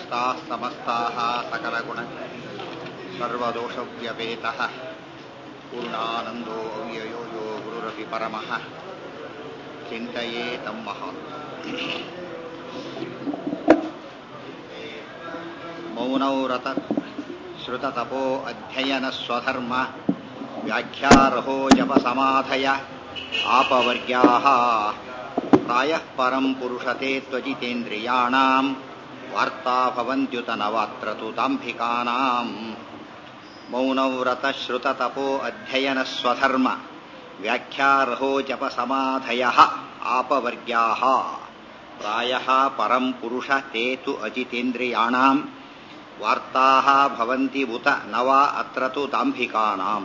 नित्यनिर्मुक्ताः समस्ताः सकलगुण सर्वदोषव्यपेतः पूर्णानन्दो अव्ययो यो गुरुरपि परमः चिन्तये तं महान् मौनौरत श्रुततपो अध्ययनस्वधर्म व्याख्यारहो जपसमाधय आपवर्ग्याः प्रायः परम् पुरुषते त्वजितेन्द्रियाणाम् वार्ता भवन्त्युत नवात्र तु दाम्भिकानाम् मौनव्रतश्रुततपो अध्ययनस्वधर्म व्याख्यारहो जपसमाधयः आपवर्ग्याः प्रायः परम् पुरुष ते तु अजितेन्द्रियाणाम् ವಾರ್ತಾಹ ಭವಂತಿ ಉತ ನವ ಅತ್ರ ತು ದಾಂಭಿಕಾನಾಂ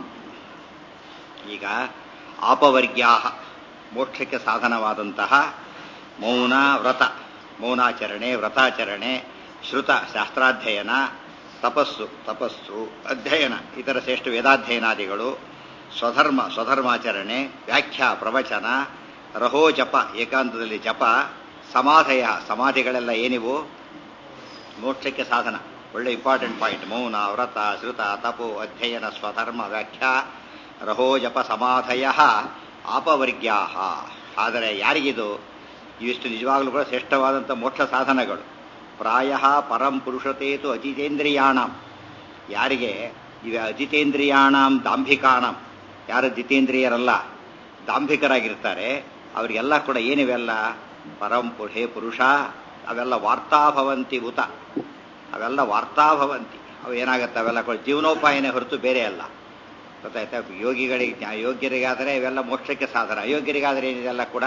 ಈಗ ಆಪವರ್ಗ್ಯಾ ಮೋಕ್ಷಕ್ಕೆ ಸಾಧನವಾದಂತಹ ಮೌನ ವ್ರತ ಮೌನಾಚರಣೆ ವ್ರತಾಚರಣೆ ಶ್ರುತ ಶಾಸ್ತ್ರಾಧ್ಯಯನ ತಪಸ್ಸು ತಪಸ್ಸು ಅಧ್ಯಯನ ಇತರ ಶ್ರೇಷ್ಠ ವೇದಾಧ್ಯಯನಾದಿಗಳು ಸ್ವಧರ್ಮ ಸ್ವಧರ್ಮಾಚರಣೆ ವ್ಯಾಖ್ಯಾ ಪ್ರವಚನ ರಹೋ ಜಪ ಏಕಾಂತದಲ್ಲಿ ಜಪ ಸಮಾಧಯ ಸಮಾಧಿಗಳೆಲ್ಲ ಏನಿವು ಮೋಕ್ಷಕ್ಕೆ ಸಾಧನ ಒಳ್ಳೆ ಇಂಪಾರ್ಟೆಂಟ್ ಪಾಯಿಂಟ್ ಮೌನ ವ್ರತ ಶ್ರುತ ತಪೋ ಅಧ್ಯಯನ ಸ್ವಧರ್ಮ ವ್ಯಾಖ್ಯಾ ರಹೋ ಜಪ ಸಮಾಧಯ ಆಪವರ್ಗ್ಯಾ ಆದರೆ ಯಾರಿಗಿದು ಇವಿಷ್ಟು ನಿಜವಾಗಲೂ ಕೂಡ ಶ್ರೇಷ್ಠವಾದಂಥ ಮೋಕ್ಷ ಸಾಧನಗಳು ಪ್ರಾಯ ಪರಂ ಪುರುಷತೇತು ಅಜಿತೇಂದ್ರಿಯಾಣಂ ಯಾರಿಗೆ ಇವ ಅಜಿತೇಂದ್ರಿಯಾಣಂ ದಾಂಭಿಕಾಣಂ ಯಾರು ಜಿತೇಂದ್ರಿಯರಲ್ಲ ದಾಂಭಿಕರಾಗಿರ್ತಾರೆ ಅವರಿಗೆಲ್ಲ ಕೂಡ ಏನಿವೆಲ್ಲ ಪರಂ ಹೇ ಪುರುಷ ಅವೆಲ್ಲ ವಾರ್ತಾಭವಂತಿ ಉತ ಅವೆಲ್ಲ ವಾರ್ತಾಭವಂತಿ ಅವು ಏನಾಗುತ್ತೆ ಅವೆಲ್ಲ ಕೂಡ ಜೀವನೋಪಾಯನೇ ಹೊರತು ಬೇರೆ ಅಲ್ಲ ಗೊತ್ತಾಯ್ತಾ ಯೋಗಿಗಳಿಗೆ ಯೋಗ್ಯರಿಗಾದರೆ ಇವೆಲ್ಲ ಮೋಕ್ಷಕ್ಕೆ ಸಾಧನ ಅಯೋಗ್ಯರಿಗಾದರೆ ಏನಿದೆಲ್ಲ ಕೂಡ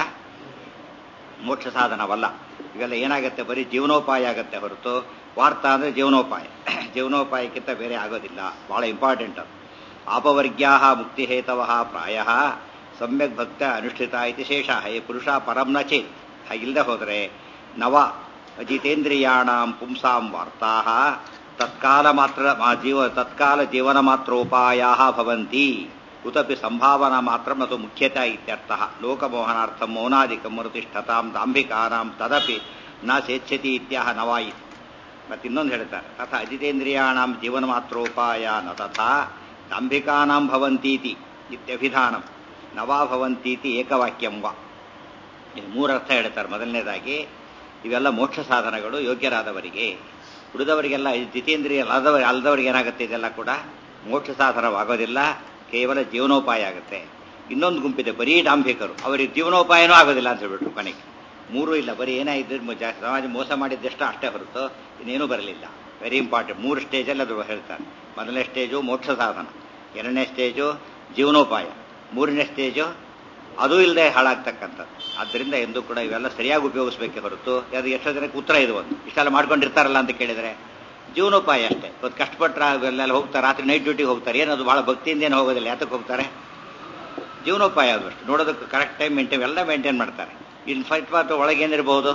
ಮೋಕ್ಷ ಸಾಧನವಲ್ಲ ಇವೆಲ್ಲ ಏನಾಗುತ್ತೆ ಬರೀ ಜೀವನೋಪಾಯ ಆಗುತ್ತೆ ಹೊರತು ವಾರ್ತಾ ಅಂದರೆ ಜೀವನೋಪಾಯ ಜೀವನೋಪಾಯಕ್ಕಿಂತ ಬೇರೆ ಆಗೋದಿಲ್ಲ ಬಹಳ ಇಂಪಾರ್ಟೆಂಟ್ ಅದು ಆಪವರ್ಗ್ಯಾ ಮುಕ್ತಿಹೇತವ ಪ್ರಾಯ ಸಮ್ಯಕ್ ಭಕ್ತ ಅನುಷ್ಠಿತ ಇತಿ ಶೇಷ ಹೇ ಪುರುಷ ಪರಂ ನ ಚೇತ್ ಹಾಗಿಲ್ಲದೆ ಹೋದರೆ ನವ ಅಜಿತೇಂದ್ರಿಯಾಣಾಂ ಪುಂಸಾಂ ವಾರ್ತಾ ತತ್ಕಾಲ ಮಾತ್ರ ಜೀವ ತತ್ಕಾಲ ಜೀವನ ಮಾತ್ರೋಪಾಯ ಭವಂತಿ ಉತಪಿ ಸಂಭಾವನಾ ಮಾತ್ರ ಮತ್ತು ಮುಖ್ಯತ ಇತ್ಯರ್ಥ ಲೋಕಮೋಹನಾರ್ಥಂ ಮೌನಾದಿಕಂ ಮರುತಿಷ್ಠತಾಂ ದಾಂಭಿಕಾನಾಂ ತದಪಿ ನ ಸೇಚ್ಛತಿ ಇತ್ಯಾಹ ನವಾಯಿ ಮತ್ತೆ ಇನ್ನೊಂದು ಹೇಳ್ತಾರೆ ತಥಾ ಅಜಿತೇಂದ್ರಿಯಾಣಾಂ ಜೀವನ ಮಾತ್ರೋಪಾಯ ನ ತಥಾ ದಾಂಭಿಕಾನಾಂ ಭವಂತೀತಿ ಇತ್ಯಭಿಧಾನಂ ನವಾ ಭವಂತೀತಿ ಏಕವಾಕ್ಯಂ ವಾ ಇಲ್ಲಿ ಮೂರರ್ಥ ಹೇಳ್ತಾರೆ ಮೊದಲನೇದಾಗಿ ಇವೆಲ್ಲ ಮೋಕ್ಷ ಸಾಧನಗಳು ಯೋಗ್ಯರಾದವರಿಗೆ ಉಳಿದವರಿಗೆಲ್ಲ ಜಿತೇಂದ್ರಿಯ ಅಲ್ಲದವ ಅಲ್ಲದವರಿಗೆ ಏನಾಗುತ್ತೆ ಇದೆಲ್ಲ ಕೂಡ ಮೋಕ್ಷ ಸಾಧನವಾಗೋದಿಲ್ಲ ಕೇವಲ ಜೀವನೋಪಾಯ ಆಗುತ್ತೆ ಇನ್ನೊಂದು ಗುಂಪಿದೆ ಬರೀ ಡಾಂಭಿಕರು ಅವರಿಗೆ ಜೀವನೋಪಾಯನೂ ಆಗೋದಿಲ್ಲ ಅಂತ ಹೇಳ್ಬಿಟ್ರು ಕೊನೆಗೆ ಮೂರು ಇಲ್ಲ ಬರೀ ಏನಾಯಿದ್ರು ಸಮಾಜ ಮೋಸ ಮಾಡಿದ್ದಷ್ಟು ಅಷ್ಟೇ ಹೊರತು ಇನ್ನೇನೂ ಬರಲಿಲ್ಲ ವೆರಿ ಇಂಪಾರ್ಟೆಂಟ್ ಮೂರು ಸ್ಟೇಜಲ್ಲಿ ಅದು ಹೇಳ್ತಾರೆ ಮೊದಲನೇ ಸ್ಟೇಜು ಮೋಕ್ಷ ಸಾಧನ ಎರಡನೇ ಸ್ಟೇಜು ಜೀವನೋಪಾಯ ಮೂರನೇ ಸ್ಟೇಜು ಅದೂ ಇಲ್ಲದೆ ಹಾಳಾಗ್ತಕ್ಕಂಥದ್ದು ಆದ್ದರಿಂದ ಎಂದು ಕೂಡ ಇವೆಲ್ಲ ಸರಿಯಾಗಿ ಉಪಯೋಗಿಸಬೇಕೆ ಹೊರತು ಅದು ಎಷ್ಟೋ ಜನಕ್ಕೆ ಉತ್ತರ ಇದು ಒಂದು ಇಷ್ಟೆಲ್ಲ ಮಾಡ್ಕೊಂಡಿರ್ತಾರಲ್ಲ ಅಂತ ಕೇಳಿದರೆ ಜೀವನೋಪಾಯ ಅಷ್ಟೇ ಇವತ್ತು ಕಷ್ಟಪಟ್ಟರೆ ಅವೆಲ್ಲ ಹೋಗ್ತಾರೆ ರಾತ್ರಿ ನೈಟ್ ಡ್ಯೂಟಿಗೆ ಹೋಗ್ತಾರೆ ಏನದು ಭಾಳ ಭಕ್ತಿಯಿಂದ ಏನು ಹೋಗೋದಿಲ್ಲ ಯಾತಕ್ಕೆ ಹೋಗ್ತಾರೆ ಜೀವನೋಪಾಯ ಅದು ಅಷ್ಟು ನೋಡೋದಕ್ಕೆ ಕರೆಕ್ಟ್ ಟೈಮ್ ಮೇಂಟೈನ್ ಎಲ್ಲ ಮೇಂಟೈನ್ ಮಾಡ್ತಾರೆ ಇನ್ನು ಫೈಟ್ ಮಾತ್ರ ಒಳಗೇನಿರ್ಬೋದು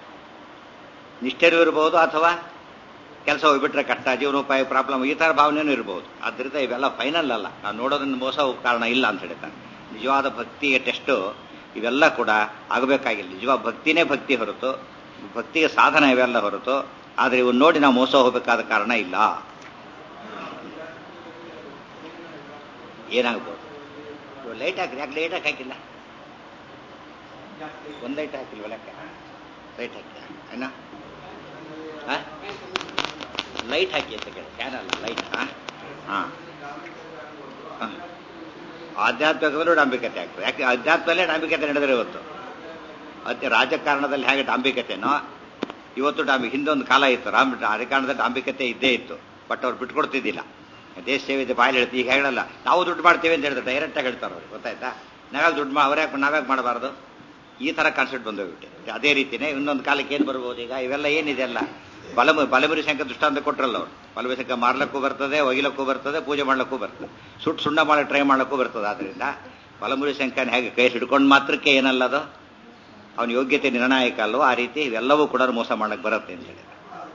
ನಿಷ್ಠೆರೂ ಇರ್ಬೋದು ಅಥವಾ ಕೆಲಸ ಹೋಗ್ಬಿಟ್ರೆ ಕಷ್ಟ ಜೀವನೋಪಾಯ ಪ್ರಾಬ್ಲಮ್ ಈ ಥರ ಭಾವನೆಯೂ ಇರ್ಬೋದು ಆದ್ದರಿಂದ ಇವೆಲ್ಲ ಫೈನಲ್ ಅಲ್ಲ ನಾವು ನೋಡೋದ್ರಿಂದ ಮೋಸ ಕಾರಣ ಇಲ್ಲ ಅಂತ ಹೇಳ್ತಾರೆ ನಿಜವಾದ ಭಕ್ತಿಗೆ ಟೆಸ್ಟು ಇವೆಲ್ಲ ಕೂಡ ಆಗಬೇಕಾಗಿಲ್ಲ ನಿಜವಾದ ಭಕ್ತಿನೇ ಭಕ್ತಿ ಹೊರತು ಭಕ್ತಿಗೆ ಸಾಧನ ಇವೆಲ್ಲ ಹೊರತು ಆದರೆ ಇವು ನೋಡಿ ನಾವು ಮೋಸ ಹೋಗಬೇಕಾದ ಕಾರಣ ಇಲ್ಲ ಏನಾಗ್ಬೋದು ಇವು ಲೈಟ್ ಹಾಕಿರಿ ಯಾಕೆ ಲೈಟ್ ಹಾಕಿ ಹಾಕಿಲ್ಲ ಒಂದು ಲೈಟ್ ಹಾಕಿಲ್ವ ಲೆಕ್ಕ ಲೈಟ್ ಹಾಕಿ ಏನ ಲೈಟ್ ಹಾಕಿ ಅಂತ ಕೇಳಿ ಫ್ಯಾನ್ ಅಲ್ಲ ಲೈಟ್ ಹಾಂ ಹಾಂ ಹಾಂ ಆಧ್ಯಾತ್ಮಿಕದಲ್ಲೂ ಡಾಂಬಿಕತೆ ಆಗ್ತದೆ ಯಾಕೆ ಅಧ್ಯಾತ್ಮದಲ್ಲೇ ಡಾಂಬಿಕತೆ ನಡೆದರೆ ಇವತ್ತು ಅದೇ ರಾಜಕಾರಣದಲ್ಲಿ ಹೇಗೆ ಡಾಂಬಿಕತೆನೋ ಇವತ್ತು ಡಾಂಬಿ ಹಿಂದೊಂದು ಕಾಲ ಇತ್ತು ರಾಮ್ ರಾಜಕಾರಣದಲ್ಲಿ ಡಾಂಬಿಕತೆ ಇದ್ದೇ ಇತ್ತು ಬಟ್ ಅವ್ರು ಬಿಟ್ಕೊಡ್ತಿದ್ದಿಲ್ಲ ದೇಶ ಸೇವೆ ಬಾಯಲ್ಲಿ ಹೇಳ್ತೀವಿ ಈಗ ಹೇಳಲ್ಲ ನಾವು ದುಡ್ಡು ಮಾಡ್ತೇವೆ ಅಂತ ಹೇಳಿದ್ರೆ ಡೈರೆಕ್ಟಾಗಿ ಹೇಳ್ತಾರೆ ಅವ್ರು ಗೊತ್ತಾಯ್ತಾ ನಾವ್ಯಾಕೆ ದುಡ್ಡು ಮಾ ಅವ್ರ್ಯಾಕೆ ನಾವ್ಯಾಕೆ ಮಾಡಬಾರ್ದು ಈ ಥರ ಕಾನ್ಸೆಪ್ಟ್ ಬಂದೋಗ್ಬಿಟ್ಟೆ ಅದೇ ರೀತಿಯೇ ಇನ್ನೊಂದು ಕಾಲಕ್ಕೆ ಏನು ಬರ್ಬೋದು ಈಗ ಇವೆಲ್ಲ ಏನಿದೆ ಅಲ್ಲ ಬಲ ಬಲಮುರಿ ಶಂಕ ದೃಷ್ಟಾಂತ ಕೊಟ್ರಲ್ಲ ಅವರು ಬಲಮುರಿ ಶಂಕ ಮಾರ್ಲಕ್ಕೂ ಬರ್ತದೆ ಒಗಿಲಕ್ಕೂ ಬರ್ತದೆ ಪೂಜೆ ಮಾಡ್ಲಿಕ್ಕೂ ಬರ್ತದೆ ಸುಟ್ಟು ಸುಣ್ಣ ಮಾಡಕ್ಕೆ ಟ್ರೈ ಮಾಡ್ಲಿಕ್ಕೂ ಬರ್ತದೆ ಆದ್ರಿಂದ ಬಲಮುರಿ ಶಂಕನ ಹೇಗೆ ಕೈ ಹಿಡ್ಕೊಂಡು ಮಾತ್ರಕ್ಕೆ ಏನಲ್ಲ ಅದು ಅವನ ಯೋಗ್ಯತೆ ನಿರ್ಣಾಯಕ ಅಲ್ವೋ ಆ ರೀತಿ ಇವೆಲ್ಲವೂ ಕೂಡ ಮೋಸ ಮಾಡಕ್ಕೆ ಬರುತ್ತೆ ಅಂತ ಹೇಳಿ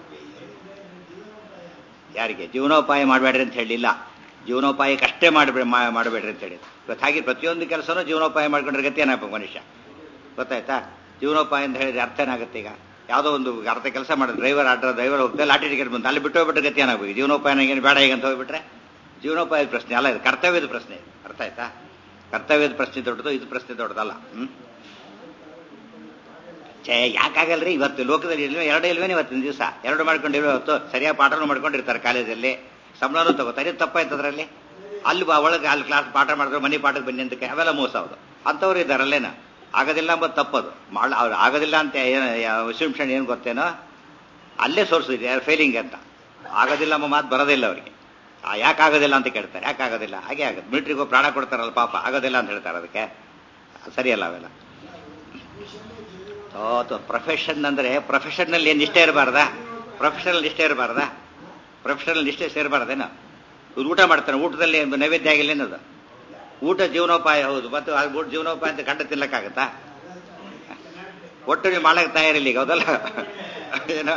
ಯಾರಿಗೆ ಜೀವನೋಪಾಯ ಮಾಡಬೇಡ್ರಿ ಅಂತ ಹೇಳಿಲ್ಲ ಜೀವನೋಪಾಯಕ್ಕಷ್ಟೇ ಮಾಡಬೇಡ ಮಾಡಬೇಡ್ರಿ ಅಂತ ಹೇಳಿ ಇವತ್ತು ಹಾಗೆ ಪ್ರತಿಯೊಂದು ಕೆಲಸನೂ ಜೀವನೋಪಾಯ ಮಾಡ್ಕೊಂಡ್ರೆ ಗತಿ ಏನಾಗಬೇಕು ಮನುಷ್ಯ ಗೊತ್ತಾಯ್ತಾ ಜೀವನೋಪಾಯ ಅಂತ ಹೇಳಿದ್ರೆ ಅರ್ಥ ಏನಾಗುತ್ತೆ ಈಗ ಯಾವುದೋ ಒಂದು ಅರ್ಧ ಕೆಲಸ ಮಾಡಿದ್ರೆ ಡ್ರೈವರ್ ಆಟ ಡ್ರೈವರ್ ಹೋಗ್ತಾರೆ ಲಾಟಿ ಟಿಕೆಟ್ ಬಂತು ಅಲ್ಲಿ ಬಿಟ್ಟು ಹೋಗ್ಬಿಟ್ರೆ ಗತಿ ಏನಾಗಬೇಕು ಜೀವನೋಪಾಯನ ಏನು ಬೇಡ ಈಗ ಅಂತ ಹೋಗ್ಬಿಟ್ರೆ ಜೀವನೋಪಾಯದ ಪ್ರಶ್ನೆ ಅಲ್ಲ ಇದು ಕರ್ತವ್ಯದ ಪ್ರಶ್ನೆ ಇದು. ಅರ್ಥ ಆಯ್ತಾ ಕರ್ತವ್ಯದ ಪ್ರಶ್ನೆ ದೊಡ್ಡದು ಇದು ಪ್ರಶ್ನೆ ದೊಡ್ಡದಲ್ಲ ಹ್ಮ್ ಛೇ ಯಾಕಾಗಲ್ರಿ ಇವತ್ತು ಲೋಕದಲ್ಲಿ ಇಲ್ವೇ ಎರಡು ಇಲ್ವೇನೆ ಇವತ್ತಿನ ದಿವಸ ಎರಡು ಮಾಡ್ಕೊಂಡಿಲ್ವೇ ಇವತ್ತು ಸರಿಯಾಗಿ ಪಾಠನೂ ಮಾಡ್ಕೊಂಡಿರ್ತಾರೆ ಕಾಲೇಜಲ್ಲಿ ಸಂಬಳನೂ ತಗೋತಾರೆ ಇದು ತಪ್ಪಾಯ್ತು ಅದರಲ್ಲಿ ಅಲ್ಲಿ ಬಾ- ಒಳಗೆ ಅಲ್ಲಿ ಕ್ಲಾಸ್ ಪಾಠ ಮಾಡಿದ್ರೆ ಮನೆ ಪಾಠಕ್ಕೆ ಬನ್ನಿ ಅಂತ ಅವೆಲ್ಲ ಮೋಸ ಹೌದು ಅಂಥವ್ರು ಇದ್ದಾರಲ್ಲೇನ ಆಗೋದಿಲ್ಲ ಎಂಬುದು ತಪ್ಪದು ಮಾಡ ಅವ್ರು ಆಗೋದಿಲ್ಲ ಅಂತ ಏನು ವಿಷಂಶನ್ ಏನು ಗೊತ್ತೇನೋ ಅಲ್ಲೇ ಸೋರ್ಸ್ ಇದೆ ಫೇಲಿಂಗ್ ಅಂತ ಆಗೋದಿಲ್ಲ ಎಂಬ ಮಾತು ಬರೋದಿಲ್ಲ ಅವರಿಗೆ ಆ ಯಾಕೆ ಆಗೋದಿಲ್ಲ ಅಂತ ಕೇಳ್ತಾರೆ ಯಾಕೆ ಆಗೋದಿಲ್ಲ ಹಾಗೆ ಆಗುತ್ತೆ ಮಿಲಿಟ್ರಿಗೂ ಪ್ರಾಣ ಕೊಡ್ತಾರಲ್ಲ ಪಾಪ ಆಗೋದಿಲ್ಲ ಅಂತ ಹೇಳ್ತಾರೆ ಅದಕ್ಕೆ ಸರಿಯಲ್ಲ ಅವೆಲ್ಲ ಹೌದು ಪ್ರೊಫೆಷನ್ ಅಂದ್ರೆ ಪ್ರೊಫೆಷನ್ನಲ್ಲಿ ಏನು ನಿಷ್ಠೆ ಇರಬಾರ್ದಾ ಪ್ರೊಫೆಷನಲ್ ನಿಷ್ಠೆ ಇರಬಾರ್ದಾ ಪ್ರೊಫೆಷನಲ್ ನಿಷ್ಠೆ ಸೇರಬಾರ್ದೇನೋ ಇವ್ರು ಊಟ ಮಾಡ್ತಾನೆ ಊಟದಲ್ಲಿ ಏನು ನೈವೇದ್ಯ ಆಗಿಲ್ಲ ಏನದು ಊಟ ಜೀವನೋಪಾಯ ಹೌದು ಮತ್ತು ಆ ಊಟ ಜೀವನೋಪಾಯ ಅಂತ ಗಂಡ ತಿನ್ನಕ್ಕಾಗತ್ತಾ ಒಟ್ಟು ನೀವು ಮಾಡಕ್ಕೆ ತಯಾರಿಲ್ಲ ಈಗ ಹೌದಲ್ಲ ಏನೋ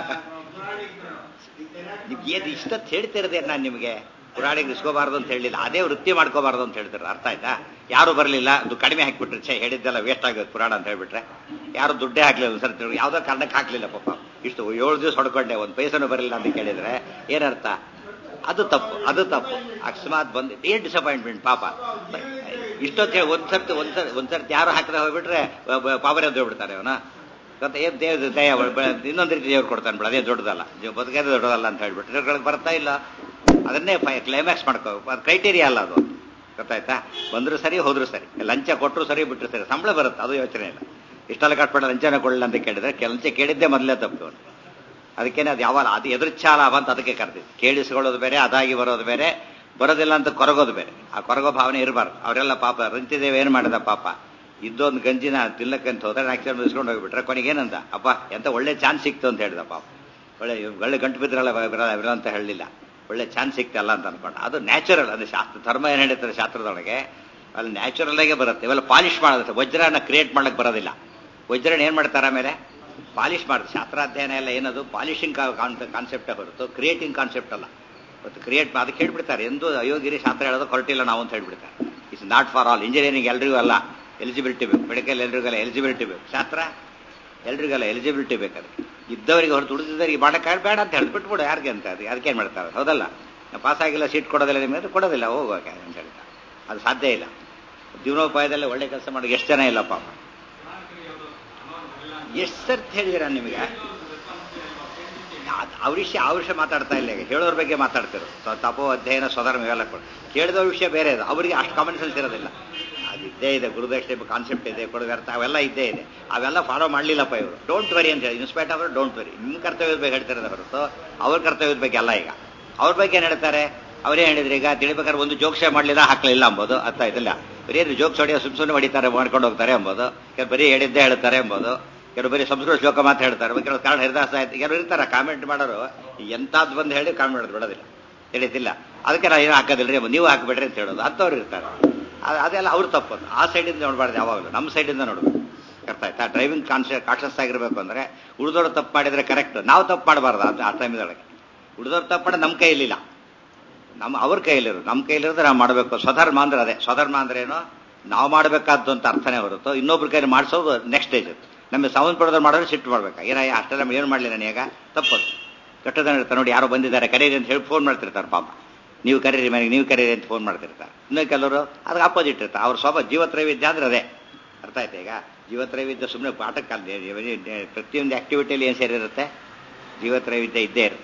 ನಿಮ್ಗೆ ಏನು ಇಷ್ಟತ್ತು ಹೇಳ್ತಿರದೆ ನಾನು ನಿಮಗೆ ಪುರಾಣಿಗೆ ಇಸ್ಕೋಬಾರ್ದು ಅಂತ ಹೇಳಿಲ್ಲ ಅದೇ ವೃತ್ತಿ ಮಾಡ್ಕೋಬಾರ್ದು ಅಂತ ಹೇಳ್ತಾರೆ ಅರ್ಥ ಆಯ್ತಾ ಯಾರು ಬರಲಿಲ್ಲ ಅದು ಕಡಿಮೆ ಹಾಕ್ಬಿಟ್ರೆ ಛೇ ಹೇಳಿದ್ದೆಲ್ಲ ವೇಸ್ಟ್ ಆಗೋದು ಪುರಾಣ ಅಂತ ಹೇಳ್ಬಿಟ್ರೆ ಯಾರು ದುಡ್ಡೇ ಹಾಕ್ಲಿಲ್ಲ ಸರ್ ಯಾವುದೋ ಕಾರಣಕ್ಕೆ ಹಾಕ್ಲಿಲ್ಲ ಪಾಪ ಇಷ್ಟು ಏಳು ದಿವಸ ಹೊಡ್ಕೊಂಡೆ ಒಂದು ಪೈಸನೂ ಬರಲಿಲ್ಲ ಅಂತ ಕೇಳಿದ್ರೆ ಏನರ್ಥ ಅದು ತಪ್ಪು ಅದು ತಪ್ಪು ಅಕಸ್ಮಾತ್ ಬಂದು ಏನ್ ಡಿಸಪಾಯಿಂಟ್ಮೆಂಟ್ ಪಾಪ ಇಷ್ಟೊತ್ತು ಹೇಳಿ ಒಂದ್ಸರ್ತಿ ಒಂದ್ಸರ್ ಒಂದ್ಸರ್ತಿ ಯಾರು ಹಾಕದೆ ಹೋಗ್ಬಿಟ್ರೆ ಪಾವರ್ ಎದ್ದು ಹೋಗ್ಬಿಡ್ತಾರೆ ಅವನ ಮತ್ತೆ ಏನ್ ದೇವ್ರ ದಯ ಇನ್ನೊಂದು ರೀತಿ ದೇವ್ರು ಕೊಡ್ತಾನೆ ಬಿಡ ಅದೇ ದೊಡ್ಡದಲ್ಲ ನೀವು ಬದುಕೇದು ದೊಡ್ಡದಲ್ಲ ಅಂತ ಹೇಳ್ಬಿಟ್ಟು ಇದ್ರೊಳಗೆ ಬರ್ತಾ ಇಲ್ಲ ಅದನ್ನೇ ಕ್ಲೈಮ್ಯಾಕ್ಸ್ ಮಾಡ್ಕೋ ಅದು ಕ್ರೈಟೀರಿಯಾ ಅಲ್ಲ ಅದು ಗೊತ್ತಾಯ್ತಾ ಬಂದ್ರು ಸರಿ ಹೋದ್ರು ಸರಿ ಲಂಚ ಕೊಟ್ಟರು ಸರಿ ಬಿಟ್ಟರು ಸರಿ ಸಂಬಳ ಬರುತ್ತೆ ಅದು ಯೋಚನೆ ಇಲ್ಲ ಇಷ್ಟೆಲ್ಲ ಕಟ್ಬಿಡ ಲಂಚನ ಕೊಡಲಿಲ್ಲ ಅಂತ ಕೇಳಿದ್ರೆ ಕೆ- ಲಂಚ ಕೇಳಿದ್ದೇ ಮೊದಲೇ ತಪ್ಪು ಅವನು ಅದಕ್ಕೇನೆ ಅದು ಯಾವಾಗ ಅದು ಎದುರ್ಚಾಲಾಭ ಅಂತ ಅದಕ್ಕೆ ಕರೆದಿದ್ದು ಕೇಳಿಸ್ಕೊಳ್ಳೋದು ಬೇರೆ ಅದಾಗಿ ಬರೋದು ಬೇರೆ ಬರೋದಿಲ್ಲ ಅಂತ ಕೊರಗೋದು ಬೇರೆ ಆ ಕೊರಗೋ ಭಾವನೆ ಇರಬಾರ್ದು ಅವರೆಲ್ಲ ಪಾಪ ರಂತಿದೇವ್ ಏನು ಮಾಡಿದ ಪಾಪ ಇದ್ದೊಂದು ಗಂಜಿನ ತಿನ್ನಕ್ಕಂತ ಹೋದ್ರೆ ಆಕ್ಸಿಡೆಂಟ್ ಇಸ್ಕೊಂಡು ಹೋಗ್ಬಿಟ್ರೆ ಕೊನೆಗೆ ಏನಂದ ಅಪ್ಪ ಎಂತ ಒಳ್ಳೆ ಚಾನ್ಸ್ ಸಿಕ್ತು ಅಂತ ಹೇಳಿದ ಪಾಪ ಒಳ್ಳೆ ಒಳ್ಳೆ ಗಂಟು ಬಿದ್ರಲ್ಲ ಬರಲ್ಲ ಬರಲ್ಲ ಅಂತ ಹೇಳಲಿಲ್ಲ ಒಳ್ಳೆ ಚಾನ್ಸ್ ಸಿಕ್ತಲ್ಲ ಅಂತ ಅನ್ಕೊಂಡು ಅದು ನ್ಯಾಚುರಲ್ ಅದು ಶಾಸ್ತ್ರ ಧರ್ಮ ಏನು ಹೇಳ್ತಾರೆ ಶಾಸ್ತ್ರದೊಳಗೆ ಅಲ್ಲಿ ನ್ಯಾಚುರಲ್ ಆಗೇ ಬರುತ್ತೆ ಇವೆಲ್ಲ ಪಾಲಿಶ್ ಮಾಡೋದು ವಜ್ರನ ಕ್ರಿಯೇಟ್ ಮಾಡಕ್ ಬರೋದಿಲ್ಲ ವಜ್ರನ ಏನ್ ಮಾಡ್ತಾರೆ ಆಮೇಲೆ ಪಾಲಿಶ್ ಮಾಡುದು ಶಾಸ್ತ್ರಾಧ್ಯಯನ ಎಲ್ಲ ಏನದು ಪಾಲಿಶಿಂಗ್ ಕಾನ್ಸೆಪ್ಟ್ ಹೊರತು ಕ್ರಿಯೇಟಿಂಗ್ ಕಾನ್ಸೆಪ್ಟ್ ಅಲ್ಲ ಮತ್ತು ಕ್ರಿಯೇಟ್ ಅದಕ್ಕೆ ಹೇಳ್ಬಿಡ್ತಾರೆ ಎಂದು ಅಯೋಗಿರಿ ಶಾಸ್ತ್ರ ಹೇಳೋದು ಹೊರಟಿಲ್ಲ ನಾವು ಅಂತ ಹೇಳ್ಬಿಡ್ತಾರೆ it's not for all engineering ಎಲ್ರಿಗೂ ಅಲ್ಲ ಎಲಿಜಿಬಿಲಿಟಿ ಬೇಕು ಮೆಡಿಕಲ್ ಎಲ್ರಿಗೆಲ್ಲ ಎಲಿಜಿಬಿಲಿಟಿ ಬೇಕು ಶಾಸ್ತ್ರ ಎಲ್ರಿಗೆಲ್ಲ ಎಲಿಜಿಬಿಲಿಟಿ ಬೇಕು ಅದಕ್ಕೆ ಇದ್ದವರಿಗೆ ಹೊರತು ಉಳಿದಿದ್ದವರಿಗೆ ಮಾಡಕ್ಕೆ ಬೇಡ ಅಂತ ಹೇಳಿ ಬಿಟ್ಬಿಡು ಯಾರಿಗೆ ಅಂತ ಅದು ಅದಕ್ಕೇನು ಮಾಡ್ತಾರೆ ಹೌದಲ್ಲ ಪಾಸ್ ಆಗಿಲ್ಲ ಸೀಟ್ ಕೊಡೋದಿಲ್ಲ ನಿಮಗೆ ಅದು ಕೊಡೋದಿಲ್ಲ ಹೋಗುವಾಗ ಅಂತ ಹೇಳ್ತಾರೆ ಅದು ಸಾಧ್ಯ ಇಲ್ಲ ಜೀವನೋಪಾಯದಲ್ಲಿ ಒಳ್ಳೆ ಕೆಲಸ ಮಾಡಿ ಎಷ್ಟು ಜನ ಇಲ್ಲ ಪಾಪ ಎಷ್ಟು ಸರ್ತಿ ಹೇಳಿದಿರ ನಿಮಗೆ ಅವ್ರ ವಿಷಯ ಆ ವಿಷಯ ಮಾತಾಡ್ತಾ ಇಲ್ಲ ಈಗ ಹೇಳೋರ ಬಗ್ಗೆ ಮಾತಾಡ್ತಿರೋ ತ- ತಪೋ ಅಧ್ಯಯನ ಸ್ವಧರ್ಮ ಇವೆಲ್ಲ ಕೊಡು ಕೇಳಿದವ್ರ ವಿಷಯ ಬೇರೆ ಅದು ಅವರಿಗೆ ಅಷ್ಟು ಕಾಮನ್ ಸೆನ್ಸ್ ಇರೋದಿಲ್ಲ ಅದು ಇದ್ದೇ ಇದೆ ಗುರುದಕ್ಷಿಣೆ ಕಾನ್ಸೆಪ್ಟ್ ಇದೆ ಕೊಡವ್ಯರ್ಥ ಅವೆಲ್ಲ ಇದ್ದೇ ಇದೆ ಅವೆಲ್ಲ ಫಾಲೋ ಮಾಡಲಿಲ್ಲಪ್ಪ ಇವರು ಡೋಂಟ್ ವರಿ ಅಂತ ಹೇಳಿ ಇನ್ಸ್ಪೈಟ್ ಅವರು ಡೋಂಟ್ ವರಿ ನಿಮ್ಮ ಕರ್ತವ್ಯದ ಬಗ್ಗೆ ಹೇಳ್ತಿರೋದು ಹೊರತು ಅವ್ರ ಕರ್ತವ್ಯದ ಬಗ್ಗೆ ಅಲ್ಲ ಈಗ ಅವ್ರ ಬಗ್ಗೆ ಏನು ಹೇಳ್ತಾರೆ ಅವರೇ ಹೇಳಿದ್ರೆ ಈಗ ತಿಳಿಬೇಕಾದ್ರೆ ಒಂದು ಜೋಕ್ಸೆ ಮಾಡಲಿಲ್ಲ ಹಾಕ್ಲಿಲ್ಲ ಅಂಬೋದು ಅರ್ಥ ಆಯ್ತಿಲ್ಲ ಬರೀ ಜೋಕ್ಸ್ ಹೊಡೆಯೋ ಸುಮ್ ಸುಮ್ಮನೆ ಹೊಡಿತಾರೆ ಮಾಡ್ಕೊಂಡು ಹೋಗ್ತಾರೆ ಎಂಬುದು ಕೆಲವು ಬರೀ ಹೇಳಿದ್ದೇ ಹೇಳ್ತಾರೆ ಎಂಬುದು ಕೆಲವು ಬರೀ ಸಂಸ್ಕೃತ ಶ್ಲೋಕ ಮಾತು ಹೇಳ್ತಾರೆ ಕೆಲವು ಕಾರಣ ಹರಿದಾಸ ಆಯ್ತು ಕೆಲವರು ಇರ್ತಾರೆ ಕಾಮೆಂಟ್ ಮಾಡೋರು ಎಂತಾದ್ ಬಂದು ಹೇಳಿ ಕಾಮೆಂಟ್ ಮಾಡೋದು ಬಿಡೋದಿಲ್ಲ ತಿಳಿತಿಲ್ಲ ಅದಕ್ಕೆ ನಾನು ಏನು ಹಾಕೋದಿಲ್ರಿ ನೀವು ಹಾಕ್ಬೇಡ್ರಿ ಅಂತ ಹೇಳೋದು ಅಂಥವ್ರು ಇರ್ತಾರೆ ಅದ್- ಅದೆಲ್ಲ ಅವ್ರು ತಪ್ಪದು ಆ ಸೈಡಿಂದ ನೋಡಬಾರ್ದು ಯಾವಾಗಲೂ ನಮ್ಮ ಸೈಡಿಂದ ನೋಡ್ಬೇಕು ಅರ್ಥ ಆಯ್ತಾ ಡ್ರೈವಿಂಗ್ ಕಾನ್ಶಿಯಸ್ ಕಾನ್ಶಿಯಸ್ ಆಗಿರ್ಬೇಕು ಅಂದ್ರೆ ಉಳಿದವರು ತಪ್ಪು ಮಾಡಿದ್ರೆ ಕರೆಕ್ಟ್ ನಾವು ತಪ್ಪು ಮಾಡಬಾರ್ದು ಅಂತ ಆ ಟೈಮ್ದೊಳಗೆ ಉಳಿದವ್ರು ತಪ್ಪು ಮಾಡೋದು ನಮ್ಮ ಕೈಯಲ್ಲಿಲ್ಲ ನಮ್ಮ ಅವ್ರ ಕೈಯಲ್ಲಿರೋದು ನಮ್ಮ ಕೈಯಲ್ಲಿರೋದು ನಾವು ಮಾಡಬೇಕು ಸ್ವಧರ್ಮ ಅಂದ್ರೆ ಅದೇ ಸ್ವಧರ್ಮ ಅಂದ್ರೆ ಏನು ನಾವು ಮಾಡಬೇಕಾದ್ದು ಅಂತ ಅರ್ಥನೇ ಹೊರತು ಇನ್ನೊಬ್ರ ಕೈಲಿ ಮಾಡಿಸೋದು ನೆಕ್ಸ್ಟ್ ಸ್ಟೇಜ್ ನಮಗೆ ಸೌಂಡ್ ಪಡೆದವ್ರು ಮಾಡೋರು ಸಿಟ್ಟು ಮಾಡ್ಬೇಕಾ ಏನ ಅಷ್ಟೆಲ್ಲ ಏನು ಮಾಡಲಿ ನಾನು ಈಗ ತಪ್ಪದು ಕೆಟ್ಟದನ್ನ ಇರ್ತಾರೆ ನೋಡಿ ಯಾರೋ ಬಂದಿದ್ದಾರೆ ಕರೀರಿ ಅಂತ ಹೇಳಿ ಫೋನ್ ಮಾಡ್ತಿರ್ತಾರೆ ಪಾಪ ನೀವು ಕರೀರಿ ಮನೆಗೆ ನೀವು ಕರೀರಿ ಅಂತ ಫೋನ್ ಮಾಡ್ತಿರ್ತಾರೆ ಇನ್ನು ಕೆಲವರು ಅದಕ್ಕೆ ಅಪೋಸಿಟ್ ಇರ್ತಾರೆ ಅವ್ರ ಸ್ವಭಾವ ಜೀವತ್ರೈವಿಧ್ಯ ಅಂದ್ರೆ ಅದೇ ಅರ್ಥ ಆಯ್ತಾ ಈಗ ಜೀವತ್ರೈವಿಧ್ಯ ಸುಮ್ಮನೆ ಪಾಠಕ್ಕಲ್ಲ ಪ್ರತಿಯೊಂದು ಆಕ್ಟಿವಿಟಿಯಲ್ಲಿ ಏನು ಸೇರಿರುತ್ತೆ ಜೀವತ್ರೈವಿಧ್ಯ ಇದ್ದೇ ಇರುತ್ತೆ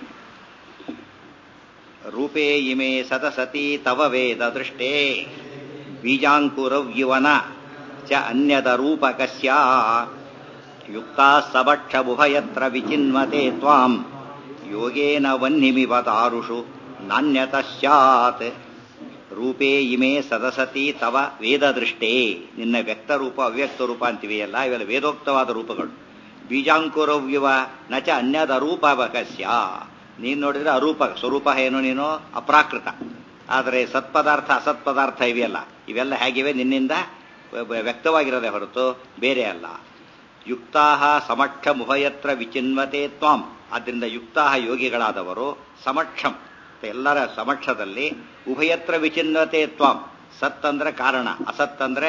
ರೂಪೇ ಇಮೆ ಸತಸತಿ ತವ ವೇದ ದೃಷ್ಟೇ ಬೀಜಾಂಕುರವ್ಯುವನ ಚ ಅನ್ಯದ ರೂಪಕಸ್ಯ ಯುಕ್ತಾ ಸಭಕ್ಷಬುಭಯತ್ರ ವಿಚಿನ್ವತೆ ತ್ವಾಂ ಯೋಗೇನ ವನ್ನಿಮಿವ ತಾರುಷು ನಾಣ್ಯತ ಸ್ಯಾತ್ ರೂಪೇ ಇಮೆ ಸದಸತಿ ತವ ವೇದ ದೃಷ್ಟೇ ನಿನ್ನ ವ್ಯಕ್ತ ರೂಪ ಅವ್ಯಕ್ತ ರೂಪ ಅಂತಿವೆಯಲ್ಲ ಇವೆಲ್ಲ ವೇದೋಕ್ತವಾದ ರೂಪಗಳು ಬೀಜಾಂಕುರವ್ಯುವ ನಚ ಅನ್ಯದ ರೂಪವಕಸ್ಯ ನೀನು ನೋಡಿದ್ರೆ ಅರೂಪ ಸ್ವರೂಪ ಏನು ನೀನು ಅಪ್ರಾಕೃತ ಆದರೆ ಸತ್ಪದಾರ್ಥ ಅಸತ್ಪದಾರ್ಥ ಇವೆಯಲ್ಲ ಇವೆಲ್ಲ ಹೇಗಿವೆ ನಿನ್ನಿಂದ ವ್ಯ- ವ್ಯ- ವ್ಯಕ್ತವಾಗಿರೋದೇ ಹೊರತು ಬೇರೆ ಅಲ್ಲ ಯುಕ್ತಾ ಸಮಕ್ಷ ಮುಭಯತ್ರ ವಿಚಿನ್ವತೆ ತ್ವಾಂ ಆದ್ದರಿಂದ ಯುಕ್ತಾ ಯೋಗಿಗಳಾದವರು ಸಮಕ್ಷಂ ಎಲ್ಲರ ಸಮಕ್ಷದಲ್ಲಿ ಉಭಯತ್ರ ವಿಚಿನ್ವತೆ ತ್ವಾಂ ಸತ್ ಅಂದ್ರೆ ಕಾರಣ ಅಸತ್ ಅಂದ್ರೆ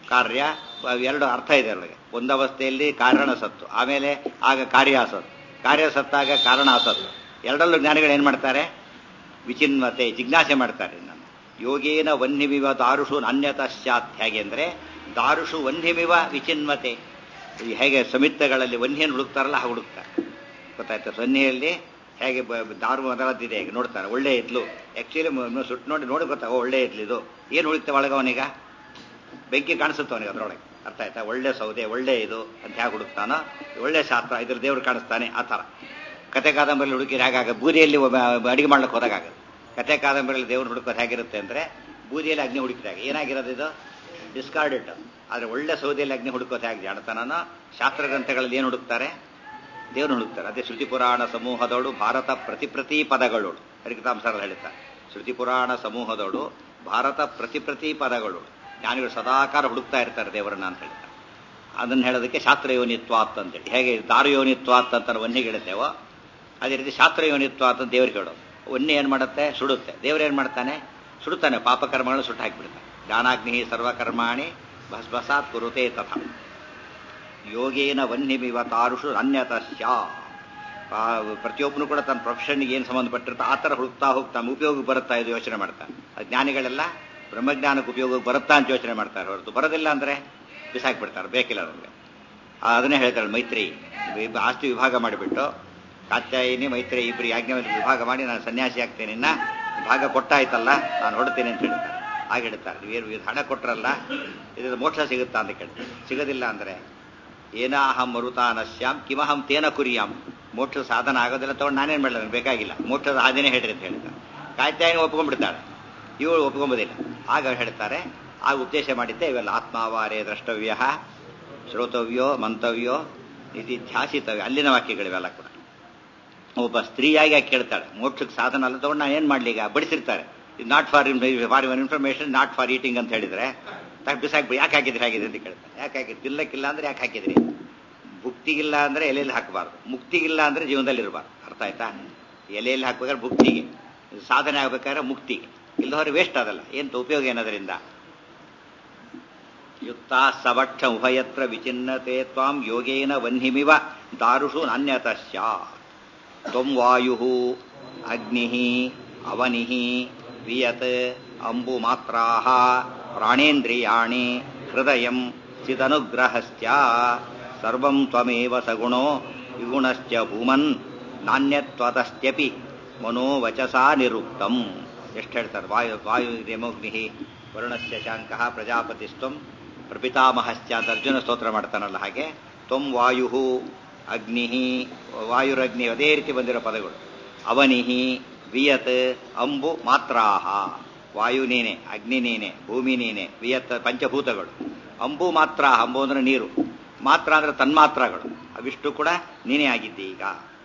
ಕಾರ್ಯ ಎರಡು ಅರ್ಥ ಇದೆ ಅವಳಿಗೆ ಒಂದವಸ್ಥೆಯಲ್ಲಿ ಕಾರಣ ಸತ್ತು ಆಮೇಲೆ ಆಗ ಕಾರ್ಯ ಅಸತ್ತು ಕಾರ್ಯ ಸತ್ತಾಗ ಕಾರಣ ಅಸತ್ತು ಎರಡಲ್ಲೂ ಜ್ಞಾನಿಗಳು ಏನು ಮಾಡ್ತಾರೆ ವಿಚಿನ್ವತೆ ಜಿಜ್ಞಾಸೆ ಮಾಡ್ತಾರೆ ನಾನು ಯೋಗೇನ ವನ್ಯಮಿವ ದಾರುಷು ಅನ್ಯತ ಸ್ಯಾತ್ ಹೇಗೆ ಅಂದರೆ ದಾರುಷು ವನ್ಯಮಿವ ವಿಚಿನ್ವತೆ ಈ ಹೇಗೆ ಸಮಿತ್ತಗಳಲ್ಲಿ ವನ್ಯನ ಹುಡುಕ್ತಾರಲ್ಲ ಹಾಗೆ ಹುಡುಕ್ತಾರೆ ಗೊತ್ತಾಯ್ತಾ ಸೊನ್ನೆಯಲ್ಲಿ ಹೇಗೆ ಬ- ದಾರು ಮೊದಲದ್ದಿದೆ ಹೇಗೆ ನೋಡ್ತಾರೆ ಒಳ್ಳೆ ಇದ್ಲು ಆ್ಯಕ್ಚುಲಿ ಸುಟ್ಟು ನೋಡಿ ನೋಡಿ ಗೊತ್ತಾ ಓ, ಒಳ್ಳೆ ಇದ್ಲು ಇದು ಏನು ಹುಡುಕ್ತೆ ಒಳಗೆ ಅವನೀಗ ಬೆಂಕಿ ಕಾಣಿಸುತ್ತೆ ಅವನಿಗೆ ಅದರೊಳಗೆ ಅರ್ಥ ಆಯ್ತಾ ಒಳ್ಳೆ ಸೌದೆ ಒಳ್ಳೆ ಇದು ಅಂತ ಹೇಗೆ ಹುಡುಕ್ತಾನೋ ಒಳ್ಳೆ ಶಾಸ್ತ್ರ ಇದ್ರ ದೇವ್ರು ಕಾಣಿಸ್ತಾನೆ ಆ ಥರ ಕತೆ ಕಾದಂಬರಿಲಿ ಹುಡುಕಿದ್ರೆ ಹೇಗಾಗ ಬೂದಿಯಲ್ಲಿ ಒಬ್ಬ ಅಡಿಗೆ ಮಾಡ್ಲಿಕ್ಕೆ ಹೋದಾಗದು ಕತೆ ಕಾದಂಬರಿಯಲ್ಲಿ ದೇವ್ರು ಹುಡುಕೋದು ಹೇಗಿರುತ್ತೆ ಅಂದರೆ ಬೂದಿಯಲ್ಲಿ ಅಗ್ನಿ ಹುಡುಕಿದಾಗ ಏನಾಗಿರೋದು ಇದು ಡಿಸ್ಕಾರ್ಡೆಡ್ ಆದರೆ ಒಳ್ಳೆ ಸೌದೆಯಲ್ಲಿ ಅಗ್ನಿ ಹುಡುಕೋದು ಹೇಗೆ ಜಾಣತನನೋ ಶಾಸ್ತ್ರ ಗ್ರಂಥಗಳಲ್ಲಿ ಏನು ಹುಡುಕ್ತಾರೆ ದೇವ್ರು ಹುಡುಕ್ತಾರೆ ಅದೇ ಶ್ರುತಿ ಪುರಾಣ ಸಮೂಹದೋಡು ಭಾರತ ಪ್ರತಿ ಪ್ರತಿ ಪದಗಳೋಡು ಹರಿಕತಾಂಸರಲ್ಲಿ ಹೇಳ್ತಾರೆ ಶ್ರುತಿ ಪುರಾಣ ಸಮೂಹದೋಡು ಭಾರತ ಪ್ರತಿ ಪ್ರತಿ ಪದಗಳು ಜ್ಞಾನಿಗಳು ಸದಾಕಾಲ ಹುಡುಕ್ತಾ ಇರ್ತಾರೆ ದೇವರನ್ನ ಅಂತ ಹೇಳ್ತಾರೆ ಅದನ್ನು ಹೇಳೋದಕ್ಕೆ ಶಾಸ್ತ್ರ ಯೋನಿತ್ವಾತ್ ಅಂತೇಳಿ ಹೇಗೆ ದಾರು ಯೋನಿತ್ವಾತ್ ಅಂತ ವನ್ನಿಗೆ ಹೇಳ್ತೇವೋ ಅದೇ ರೀತಿ ಶಾಸ್ತ್ರ ಯೋನಿತ್ವಾತ್ ಅಂತ ದೇವ್ರಿಗೆ ಹೇಳೋದು ವನ್ನಿ ಏನು ಮಾಡುತ್ತೆ ಸುಡುತ್ತೆ ದೇವ್ರು ಏನು ಮಾಡ್ತಾನೆ ಸುಡುತ್ತಾನೆ ಪಾಪಕರ್ಮಗಳು ಸುಟ್ಟು ಹಾಕಿಬಿಡ್ತಾನೆ ಜ್ಞಾನಾಗ್ನಿ ಸರ್ವಕರ್ಮಾಣಿ ಭಸ್ಮಸಾತ್ ಕುರುತೆ ತಥಾ ಯೋಗೇನ ವನ್ಯಮಿವ ತಾರುಷು ಅನ್ಯತ ಸ್ಯಾ ಆ, ಪ್ರತಿಯೊಬ್ಬನು ಕೂಡ ತನ್ನ ಪ್ರೊಫೆಷನ್ಗೆ ಏನು ಸಂಬಂಧಪಟ್ಟಿರುತ್ತೆ ಆ ಥರ ಹುಡುಕ್ತಾ ಹೋಗ್ತಾ ಉಪಯೋಗಕ್ಕೆ ಬರುತ್ತಾ ಇದು ಯೋಚನೆ ಮಾಡ್ತಾನೆ ಆ ಜ್ಞಾನಿಗಳೆಲ್ಲ ಬ್ರಹ್ಮಜ್ಞಾನಕ್ಕೆ ಉಪಯೋಗಕ್ಕೆ ಬರುತ್ತಾ ಅಂತ ಯೋಚನೆ ಮಾಡ್ತಾರೆ ಹೊರತು ಬರೋದಿಲ್ಲ ಅಂದರೆ ಬಿಸಾಕ್ಬಿಡ್ತಾರೆ ಬೇಕಿಲ್ಲ ನಮಗೆ ಅದನ್ನೇ ಹೇಳ್ತಾಳೆ ಮೈತ್ರಿ ಇಬ್ಬ- ಆಸ್ತಿ ವಿಭಾಗ ಮಾಡಿಬಿಟ್ಟು ಕಾತ್ಯಾಯಿನಿ ಮೈತ್ರಿ ಇಬ್ಬರು ಯಾಜ್ಞ ವಿಭಾಗ ಮಾಡಿ ನಾನು ಸನ್ಯಾಸಿ ಆಗ್ತೇನೆ ಇನ್ನ ಭಾಗ ಕೊಟ್ಟಾಯ್ತಲ್ಲ ನಾನು ಹೊಡ್ತೇನೆ ಅಂತ ಹೇಳ್ತಾರೆ ಹಾಗೆ ಹೇಳ್ತಾರೆ ನೀವೇನು ಇದು ಹಣ ಕೊಟ್ರಲ್ಲ ಇದು ಮೋಕ್ಷ ಸಿಗುತ್ತಾ ಅಂತ ಕೇಳ್ತಾರೆ ಸಿಗೋದಿಲ್ಲ ಅಂದರೆ ಏನಾಹಂ ಮರುತಾನಶ್ಯಾಂ ಕಿಮಹಂ ತೇನ ಕುರಿಯಾಂ ಮೋಕ್ಷ ಸಾಧನ ಆಗೋದಿಲ್ಲ ತಗೊಂಡು ನಾನೇನು ಮಾಡಲ್ಲ ನನಗೆ ಬೇಕಾಗಿಲ್ಲ ಮೋಕ್ಷದ ಹಾದಿನೇ ಹೇಳ್ರಿ ಅಂತ ಹೇಳ್ತಾರೆ ಕಾಯ್ತಾಯಿನ ಒಪ್ಕೊಂಡ್ಬಿಡ್ತಾಳೆ ಇವಳು ಒಪ್ಕೊಂಬೋದಿಲ್ಲ ಆಗ ಅವ್ರು ಹೇಳ್ತಾರೆ ಆಗ ಉದ್ದೇಶ ಮಾಡಿದ್ದೆ ಇವೆಲ್ಲ ಆತ್ಮಾವಾರೇ ದ್ರಷ್ಟವ್ಯ ಶ್ರೋತವ್ಯೋ ಮಂತವ್ಯೋ ಇದು ಧ್ಯಾಸಿತವ್ಯ ಅಲ್ಲಿನ ವಾಕ್ಯಗಳಿವೆಲ್ಲ ಕೂಡ ಒಬ್ಬ ಸ್ತ್ರೀಯಾಗಿ ಆಕೆ ಕೇಳ್ತಾಳೆ ಮೋಕ್ಷಕ್ಕೆ ಸಾಧನ ಅಲ್ಲ ತಗೊಂಡು ನಾನು ಏನು ಮಾಡಲಿ ಈಗ ಬಡಿಸಿರ್ತಾರೆ ಇದು not for for your information not for eating ಅಂತ ಹೇಳಿದ್ರೆ ತಕ್ಕ ಬಿಸಾಕ್ಬಿಡಿ ಯಾಕೆ ಹಾಕಿದ್ರಿ ಹಾಕಿದ್ರಿ ಅಂತ ಕೇಳ್ತಾರೆ ಯಾಕೆ ಹಾಕಿದ್ರಿ ತಿಲ್ಲಕ್ಕಿಲ್ಲ ಅಂದ್ರೆ ಯಾಕೆ ಹಾಕಿದ್ರಿ ಭುಕ್ತಿಗಿಲ್ಲ ಅಂದ್ರೆ ಎಲೆಯಲ್ಲಿ ಹಾಕಬಾರ್ದು ಮುಕ್ತಿಗಿಲ್ಲ ಅಂದ್ರೆ ಜೀವನದಲ್ಲಿ ಇರಬಾರ್ದು ಅರ್ಥ ಆಯ್ತಾ ಎಲೆಯಲ್ಲಿ ಹಾಕ್ಬೇಕಾದ್ರೆ ಭುಕ್ತಿಗೆ ಸಾಧನೆ ಆಗ್ಬೇಕಾದ್ರೆ ಮುಕ್ತಿಗೆ ಇಲ್ಲದವ್ರೆ ವೇಸ್ಟ್ ಅದಲ್ಲ ಎಂತ ಉಪಯೋಗ ಏನದರಿಂದ ಯುಕ್ತ ಸವಕ್ಷ ಉಭಯತ್ರ ವಿಚಿನ್ನತೆ ತ್ವಾಂ ಯೋಗೇನ ವನ್ಹಿಮಿವ ದಾರುಷು ನಾನ್ಯತ ಸ್ಯಾತ್ ತ್ವಂ ವಾಯು ಅಗ್ನಿ ಅವನಿ ವಿಯತ್ ಅಂಬು ಮಾತ್ರಾ ಪ್ರಾಣೇಂದ್ರಿಯಾಣಿ ಹೃದಯ ಚಿದನುಗ್ರಹಶ್ಚ ಸರ್ವಂ ತ್ವಮೇವ ಸಗುಣೋ ವಿಗುಣಶ್ಚ ಭೂಮನ್ ನಾಣ್ಯತ್ವತಸ್ತ್ಯಪಿ ಮನೋವಚಸಾ ನಿರುಕ್ತಂ ಎಷ್ಟು ಹೇಳ್ತಾರೆ ವಾಯು ವಾಯು ರೇಮೋಗ್ನಿ ವರುಣಸ್ಯ ಶಾಂಕಃ ಪ್ರಜಾಪತಿಸ್ತ್ವಂ ಪ್ರಪಿತಾಮಹಶ್ಚ ಅಂತ ಅರ್ಜುನ ಸ್ತೋತ್ರ ಮಾಡ್ತಾನಲ್ಲ ಹಾಗೆ ತ್ವಂ ವಾಯು ಅಗ್ನಿ ವಾಯುರಗ್ನಿ ಅದೇ ರೀತಿ ಬಂದಿರೋ ಪದಗಳು ಅವನಿಹಿ ವಿಯತ್ ಅಂಬು ಮಾತ್ರಾಹ ವಾಯು ನೀನೆ ಅಗ್ನಿ ನೀನೆ ಭೂಮಿ ನೀನೆ ವಿಯತ್ ಪಂಚಭೂತಗಳು ಅಂಬು ಮಾತ್ರ ಅಂಬು ಅಂದ್ರೆ ನೀರು ಮಾತ್ರ ಅಂದ್ರೆ ತನ್ಮಾತ್ರಗಳು ಅವಿಷ್ಟು ಕೂಡ ನೀನೇ ಆಗಿದ್ದಿ ಈಗ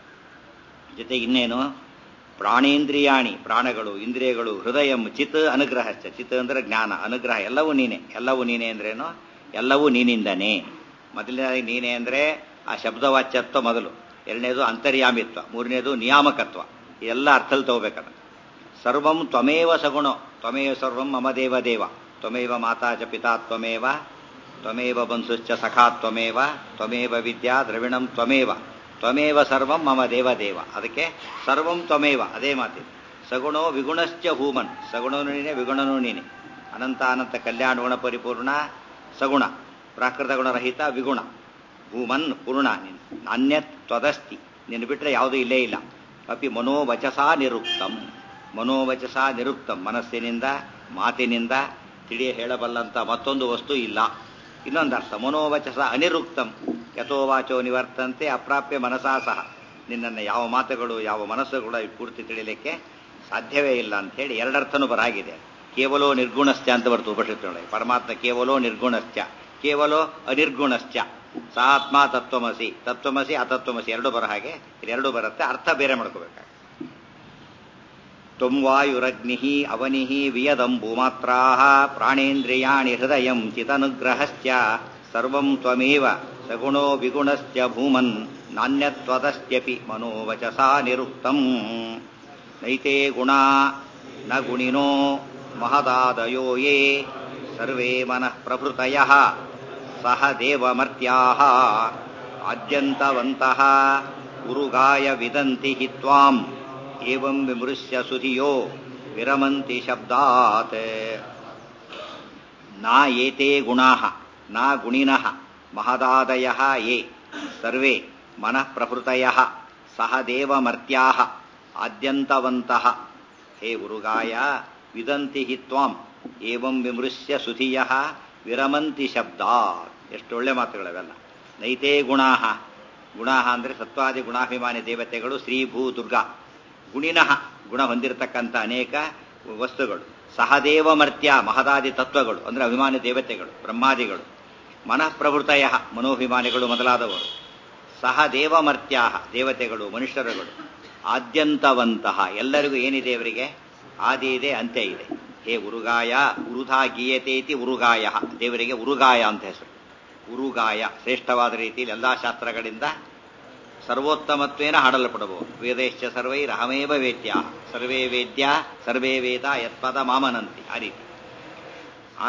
ಜೊತೆಗೆ ಇನ್ನೇನು ಪ್ರಾಣೇಂದ್ರಿಯಾಣಿ ಪ್ರಾಣಗಳು ಇಂದ್ರಿಯಗಳು ಹೃದಯ ಚಿತ್ ಅನುಗ್ರಹ ಚಿತ್ ಅಂದ್ರೆ ಜ್ಞಾನ ಅನುಗ್ರಹ ಎಲ್ಲವೂ ನೀನೆ ಎಲ್ಲವೂ ನೀನೆ ಅಂದ್ರೇನು ಎಲ್ಲವೂ ನೀನಿಂದನೇ ಮೊದಲನೇದಾಗಿ ನೀನೆ ಅಂದ್ರೆ ಆ ಶಬ್ದವಾಚ್ಯತ್ವ ಮೊದಲು ಎರಡನೇದು ಅಂತರ್ಯಾಮಿತ್ವ ಮೂರನೇದು ನಿಯಾಮಕತ್ವ ಇದೆಲ್ಲ ಅರ್ಥದಲ್ಲಿ ತಗೋಬೇಕದ ಸರ್ವಂ ತ್ವಮೇವ ಸಗುಣ ತ್ವಮೇವ ಸರ್ವಂ ಮಮ ದೇವ ದೇವ ತ್ವಮೇವ ಮಾತಾ ಚ ಪಿತಾ ತ್ವಮೇವ ತ್ವಮೇವ ಬಂಧುಶ್ಚ ಸಖಾ ತ್ವಮೇವ ತ್ವಮೇವ ವಿದ್ಯಾ ದ್ರವಿಣಂ ತ್ವಮೇವ ತ್ವಮೇವ ಸರ್ವಂ ಮಮ ದೇವ ದೇವ ಅದಕ್ಕೆ ಸರ್ವಂ ತ್ವಮೇವ ಅದೇ ಮಾತಿದೆ ಸಗುಣೋ ವಿಗುಣಶ್ಚ ಹೂಮನ್ ಸಗುಣನು ನೀನೆ ವಿಗುಣನೂ ನೀನೆ ಅನಂತ ಅನಂತ ಕಲ್ಯಾಣ ಗುಣ ಪರಿಪೂರ್ಣ ಸಗುಣ ಪ್ರಾಕೃತ ಗುಣರಹಿತ ವಿಗುಣ ಭೂಮನ್ ಪೂರ್ಣ ನೀನು ನಾಣ್ಯತ್ ತ್ವದಸ್ತಿ ನಿನ್ನ ಬಿಟ್ಟರೆ ಯಾವುದೂ ಇಲ್ಲೇ ಇಲ್ಲ ಅಪಿ ಮನೋವಚಸಾ ನಿರುಕ್ತಂ ಮನೋವಚಸಾ ನಿರುಕ್ತಂ ಮನಸ್ಸಿನಿಂದ ಮಾತಿನಿಂದ ತಿಳಿಯ ಹೇಳಬಲ್ಲಂತ ಮತ್ತೊಂದು ವಸ್ತು ಇಲ್ಲ ಇನ್ನೊಂದು ಅರ್ಥ ಮನೋವಚಸ ಅನಿರುಕ್ತಂ ಯಥೋ ವಾಚೋ ನಿವರ್ತಂತೆ ಅಪ್ರಾಪ್ಯ ಮನಸಾ ಸಹ ನಿನ್ನನ್ನು ಯಾವ ಮಾತುಗಳು ಯಾವ ಮನಸ್ಸುಗಳು ಪೂರ್ತಿ ತಿಳಿಯಲಿಕ್ಕೆ ಸಾಧ್ಯವೇ ಇಲ್ಲ ಅಂತ ಹೇಳಿ ಎರಡರ್ಥನೂ ಬರಾಗಿದೆ ಕೇವಲೋ ನಿರ್ಗುಣಶ್ಚ ಅಂತ ಬರ್ತು ಉಪನಿಷತ್ತೊಳಗೆ ಪರಮಾತ್ಮ ಕೇವಲೋ ನಿರ್ಗುಣಶ್ಚ ಕೇವಲೋ ಅನಿರ್ಗುಣಶ್ಚ ಸಾತ್ಮ ತತ್ವಮಸಿ ತತ್ವಮಸಿ ಅತತ್ವಮಸಿ ಎರಡು ಬರೋ ಹಾಗೆ ಇದೆರಡು ಬರುತ್ತೆ ಅರ್ಥ ಬೇರೆ ಮಾಡ್ಕೋಬೇಕಾಗ ತ್ವಂ ವಾಯುರಗ್ನಿ ಅವನಿ ವಿಯದಂಬು ಮಾತ್ರಾ ಪ್ರಾಣೇಂದ್ರಿಯಾಣಿ ಹೃದಯ ಚಿತನುಗ್ರಹಶ್ಚ ಸರ್ವಂ ತ್ವಮೇವ ಸಗುಣೋ ವಿಗುಣಶ್ಚ ಭೂಮನ್ ನಾಣ್ಯತ್ವದಸ್ತ್ಯಪಿ ಮನೋವಚಸಾ ನಿರುಕ್ತಂ ನೈತೆ ಗುಣಾ ನ ಗುಣಿನೋ ಮಹದಾದಯೋ ಯೇ ಸರ್ವೇ ಮನಃ ಪ್ರಭೃತಯ ಸಹ ದೇವಮರ್ತ್ಯಾಹ ಆದ್ಯಂತವಂತಹ ಉರುಗಾಯ ವಿದಂತಿ ಹಿ ತ್ವಾಂ ಏವಂ ವಿಮೃಶ್ಯ ಸುಧಿಯೋ ವಿರಮಂತಿ ಶಬ್ದಾತ್ ನಾ ಏತೆ ಗುಣಾಃ ನಾ ಗುಣಿನಃ ಮಹದಾದಯಃ ಯೇ ಸರ್ವೇ ಮನಃ ಪ್ರಭೃತಯಃ ಸಹ ದೇವಮರ್ತ್ಯಾಃ ಆದ್ಯಂತವಂತಃ ಹೇ ಉರುಗಾಯ ವಿದಂತಿ ಹಿ ತ್ವಾಂ ಏವಂ ವಿಮೃಶ್ಯ ಸುಧಿಯಃ ವಿರಮಂತಿ ಶಬ್ದಾತ್ ಎಷ್ಟು ಒಳ್ಳೆ ಮಾತುಗಳವೆಲ್ಲ ನೈತೇ ಗುಣಾಹ ಗುಣಾಹ ಅಂದರೆ ಸತ್ವಾದಿ ಗುಣಾಭಿಮಾನಿ ದೇವತೆಗಳು ಶ್ರೀ ಭೂ ದುರ್ಗಾ ಗುಣಿನಃ ಗುಣ ಹೊಂದಿರತಕ್ಕಂಥ ಅನೇಕ ವಸ್ತುಗಳು ಸಹದೇವ ಮರ್ತ್ಯ ಮಹದಾದಿ ತತ್ವಗಳು ಅಂದರೆ ಅಭಿಮಾನಿ ದೇವತೆಗಳು ಬ್ರಹ್ಮಾದಿಗಳು ಮನಃಪ್ರಭೃತಯ ಮನೋಭಿಮಾನಿಗಳು ಮೊದಲಾದವರು ಸಹ ದೇವಮರ್ತ್ಯ ದೇವತೆಗಳು ಮನುಷ್ಯರುಗಳು ಆದ್ಯಂತವಂತಹ ಎಲ್ಲರಿಗೂ ಏನಿದೆ ಅವರಿಗೆ ಆದಿ ಇದೆ ಅಂತ್ಯ ಇದೆ ಹೇ ಉರುಗಾಯ ಉರುಧಾ ಗೀಯತೇತಿ ಉರುಗಾಯ ದೇವರಿಗೆ ಉರುಗಾಯ ಅಂತ ಹೆಸರು ಉರುಗಾಯ ಶ್ರೇಷ್ಠವಾದ ರೀತಿಯಲ್ಲಿ ಎಲ್ಲಾ ಶಾಸ್ತ್ರಗಳಿಂದ ಸರ್ವೋತ್ತಮತ್ವೇನ ಹಾಡಲ್ಪಡಬಹುದು ವೇದೇಶ್ಚ ಸರ್ವೈರಹಮೇವ ವೇದ್ಯ ಸರ್ವೇ ವೇದ್ಯ ಸರ್ವೇ ವೇದ ಯತ್ಪದ ಮಾಮನಂತಿ ಆ ರೀತಿ ಆ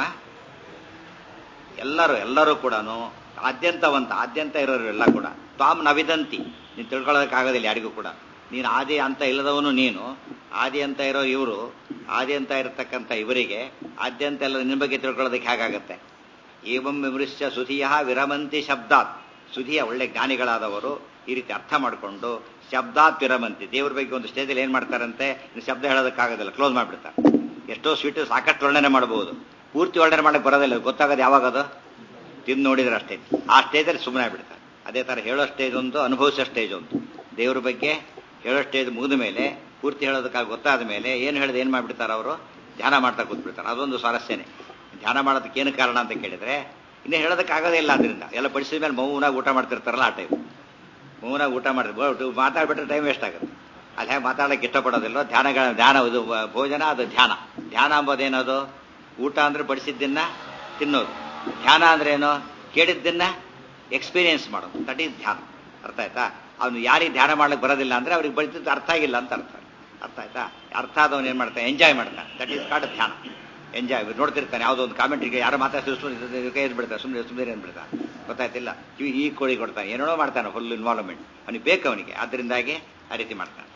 ಎಲ್ಲರೂ ಎಲ್ಲರೂ ಕೂಡ ಆದ್ಯಂತವಂತ ಆದ್ಯಂತ ಇರೋರು ಎಲ್ಲ ಕೂಡ ತಾಮ್ ನವಿದಂತಿ ನೀನು ತಿಳ್ಕೊಳ್ಳೋದಕ್ಕಾಗೋದಿಲ್ಲ ಯಾರಿಗೂ ಕೂಡ ನೀನು ಆದಿ ಅಂತ ಇಲ್ಲದವನು ನೀನು ಆದಿ ಅಂತ ಇರೋ ಇವರು ಆದಿ ಅಂತ ಇರತಕ್ಕಂಥ ಇವರಿಗೆ ಆದ್ಯಂತ ಎಲ್ಲ ನಿನ್ನ ಬಗ್ಗೆ ತಿಳ್ಕೊಳ್ಳೋದಕ್ಕೆ ಹೇಗಾಗತ್ತೆ ಏವಂ ವಿಮೃಶ್ಯ ಸುಧಿಯ ವಿರಮಂತಿ ಶಬ್ದಾತ್ ಸುಧಿಯ ಒಳ್ಳೆ ಜ್ಞಾನಿಗಳಾದವರು ಈ ರೀತಿ ಅರ್ಥ ಮಾಡಿಕೊಂಡು ಶಬ್ದಾತ್ ವಿರಮಂತಿ ದೇವ್ರ ಬಗ್ಗೆ ಒಂದು ಸ್ಟೇಜಲ್ಲಿ ಏನ್ ಮಾಡ್ತಾರಂತೆ ಇನ್ನು ಶಬ್ದ ಹೇಳೋದಕ್ಕಾಗೋದಿಲ್ಲ ಕ್ಲೋಸ್ ಮಾಡಿಬಿಡ್ತಾರೆ ಎಷ್ಟೋ ಸ್ವೀಟ್ ಸಾಕಷ್ಟು ವರ್ಣನೆ ಮಾಡಬಹುದು ಪೂರ್ತಿ ವರ್ಣನೆ ಮಾಡಕ್ಕೆ ಬರೋದಿಲ್ಲ ಗೊತ್ತಾಗೋದು ಯಾವಾಗದು ತಿಂದು ನೋಡಿದ್ರೆ ಅಷ್ಟೇ ಆ ಸ್ಟೇಜಲ್ಲಿ ಸುಮ್ಮನೆ ಬಿಡ್ತಾರೆ ಅದೇ ತರ ಹೇಳೋ ಸ್ಟೇಜ್ ಒಂದು ಅನುಭವಿಸೋ ಸ್ಟೇಜ್ ಒಂದು ದೇವ್ರ ಬಗ್ಗೆ ಹೇಳೋ ಸ್ಟೇಜ್ ಮುಗಿದ ಮೇಲೆ ಪೂರ್ತಿ ಹೇಳೋದಕ್ಕಾಗಿ ಗೊತ್ತಾದ ಮೇಲೆ ಏನು ಹೇಳಿದ್ರೆ ಏನು ಮಾಡಿಬಿಡ್ತಾರೆ ಅವರು ಧ್ಯಾನ ಮಾಡ್ತಾ ಕೂತ್ಬಿಡ್ತಾರೆ ಅದೊಂದು ಸ್ವಾರಸ್ಯನೇ ಧ್ಯಾನ ಮಾಡೋದಕ್ಕೆ ಏನು ಕಾರಣ ಅಂತ ಕೇಳಿದ್ರೆ ಇನ್ನೇ ಹೇಳೋದಕ್ಕಾಗೋದೇ ಇಲ್ಲ ಅದರಿಂದ ಎಲ್ಲ ಪಡಿಸಿದ ಮೇಲೆ ಮೌನಾಗಿ ಊಟ ಮಾಡ್ತಿರ್ತಾರಲ್ಲ ಆ ಟೈಮ್ ಮೌನಾಗಿ ಊಟ ಮಾಡ್ತಾರೆ ಮಾತಾಡ್ಬಿಟ್ರೆ ಟೈಮ್ ವೇಸ್ಟ್ ಆಗುತ್ತೆ ಅಲ್ಲಿ ಹೇಗೆ ಮಾತಾಡೋಕ್ಕೆ ಇಷ್ಟಪಡೋದಿಲ್ಲ ಧ್ಯಾನಗಳ ಧ್ಯಾನ ಇದು ಭೋಜನ ಅದು ಧ್ಯಾನ ಧ್ಯಾನ ಅಂಬೋದೇನದು ಊಟ ಅಂದ್ರೆ ಬಡಿಸಿದ್ದನ್ನ ತಿನ್ನೋದು ಧ್ಯಾನ ಅಂದ್ರೆ ಏನು ಕೇಳಿದ್ದನ್ನ ಎಕ್ಸ್ಪೀರಿಯನ್ಸ್ ಮಾಡೋದು ದಟ್ ಈಸ್ ಧ್ಯಾನ ಅರ್ಥ ಆಯ್ತಾ ಅವನು ಯಾರಿಗೆ ಧ್ಯಾನ ಮಾಡ್ಲಿಕ್ಕೆ ಬರೋದಿಲ್ಲ ಅಂದ್ರೆ ಅವ್ರಿಗೆ ಬಡಿಸಿದ್ದು ಅರ್ಥ ಆಗಿಲ್ಲ ಅಂತ ಅರ್ಥ ಅರ್ಥ ಆಯ್ತಾ ಅರ್ಥ ಆದವನು ಏನ್ ಮಾಡ್ತಾನೆ ಎಂಜಾಯ್ ಮಾಡ್ತಾನೆ ದಟ್ ಈಸ್ ಕಾಟ್ ಧ್ಯಾನ ಎಂಜಾಯ್ ನೋಡ್ತಿರ್ತಾನೆ ಯಾವುದೋ ಒಂದು ಕಾಮೆಂಟ್ರಿಗೆ ಯಾರು ಮಾತಾಡ್ತಿದ್ರು ಕೈ ಬಿಡ್ತಾರೆ ಸುಮ್ಮನೆ ಸುಮ್ಮನೆ ಏನ್ ಬಿಡ್ತಾನೆ ಗೊತ್ತಾಯ್ತಿಲ್ಲ ಕಿವಿ ಈ ಕೋಳಿ ಕೊಡ್ತಾನೆ ಏನೇನೋ ಮಾಡ್ತಾನೆ ಫುಲ್ ಇನ್ವಾಲ್ವ್ಮೆಂಟ್ ಅವನಿಗೆ ಬೇಕು ಅವನಿಗೆ ಅದರಿಂದಾಗಿ ಆ ರೀತಿ ಮಾಡ್ತಾನೆ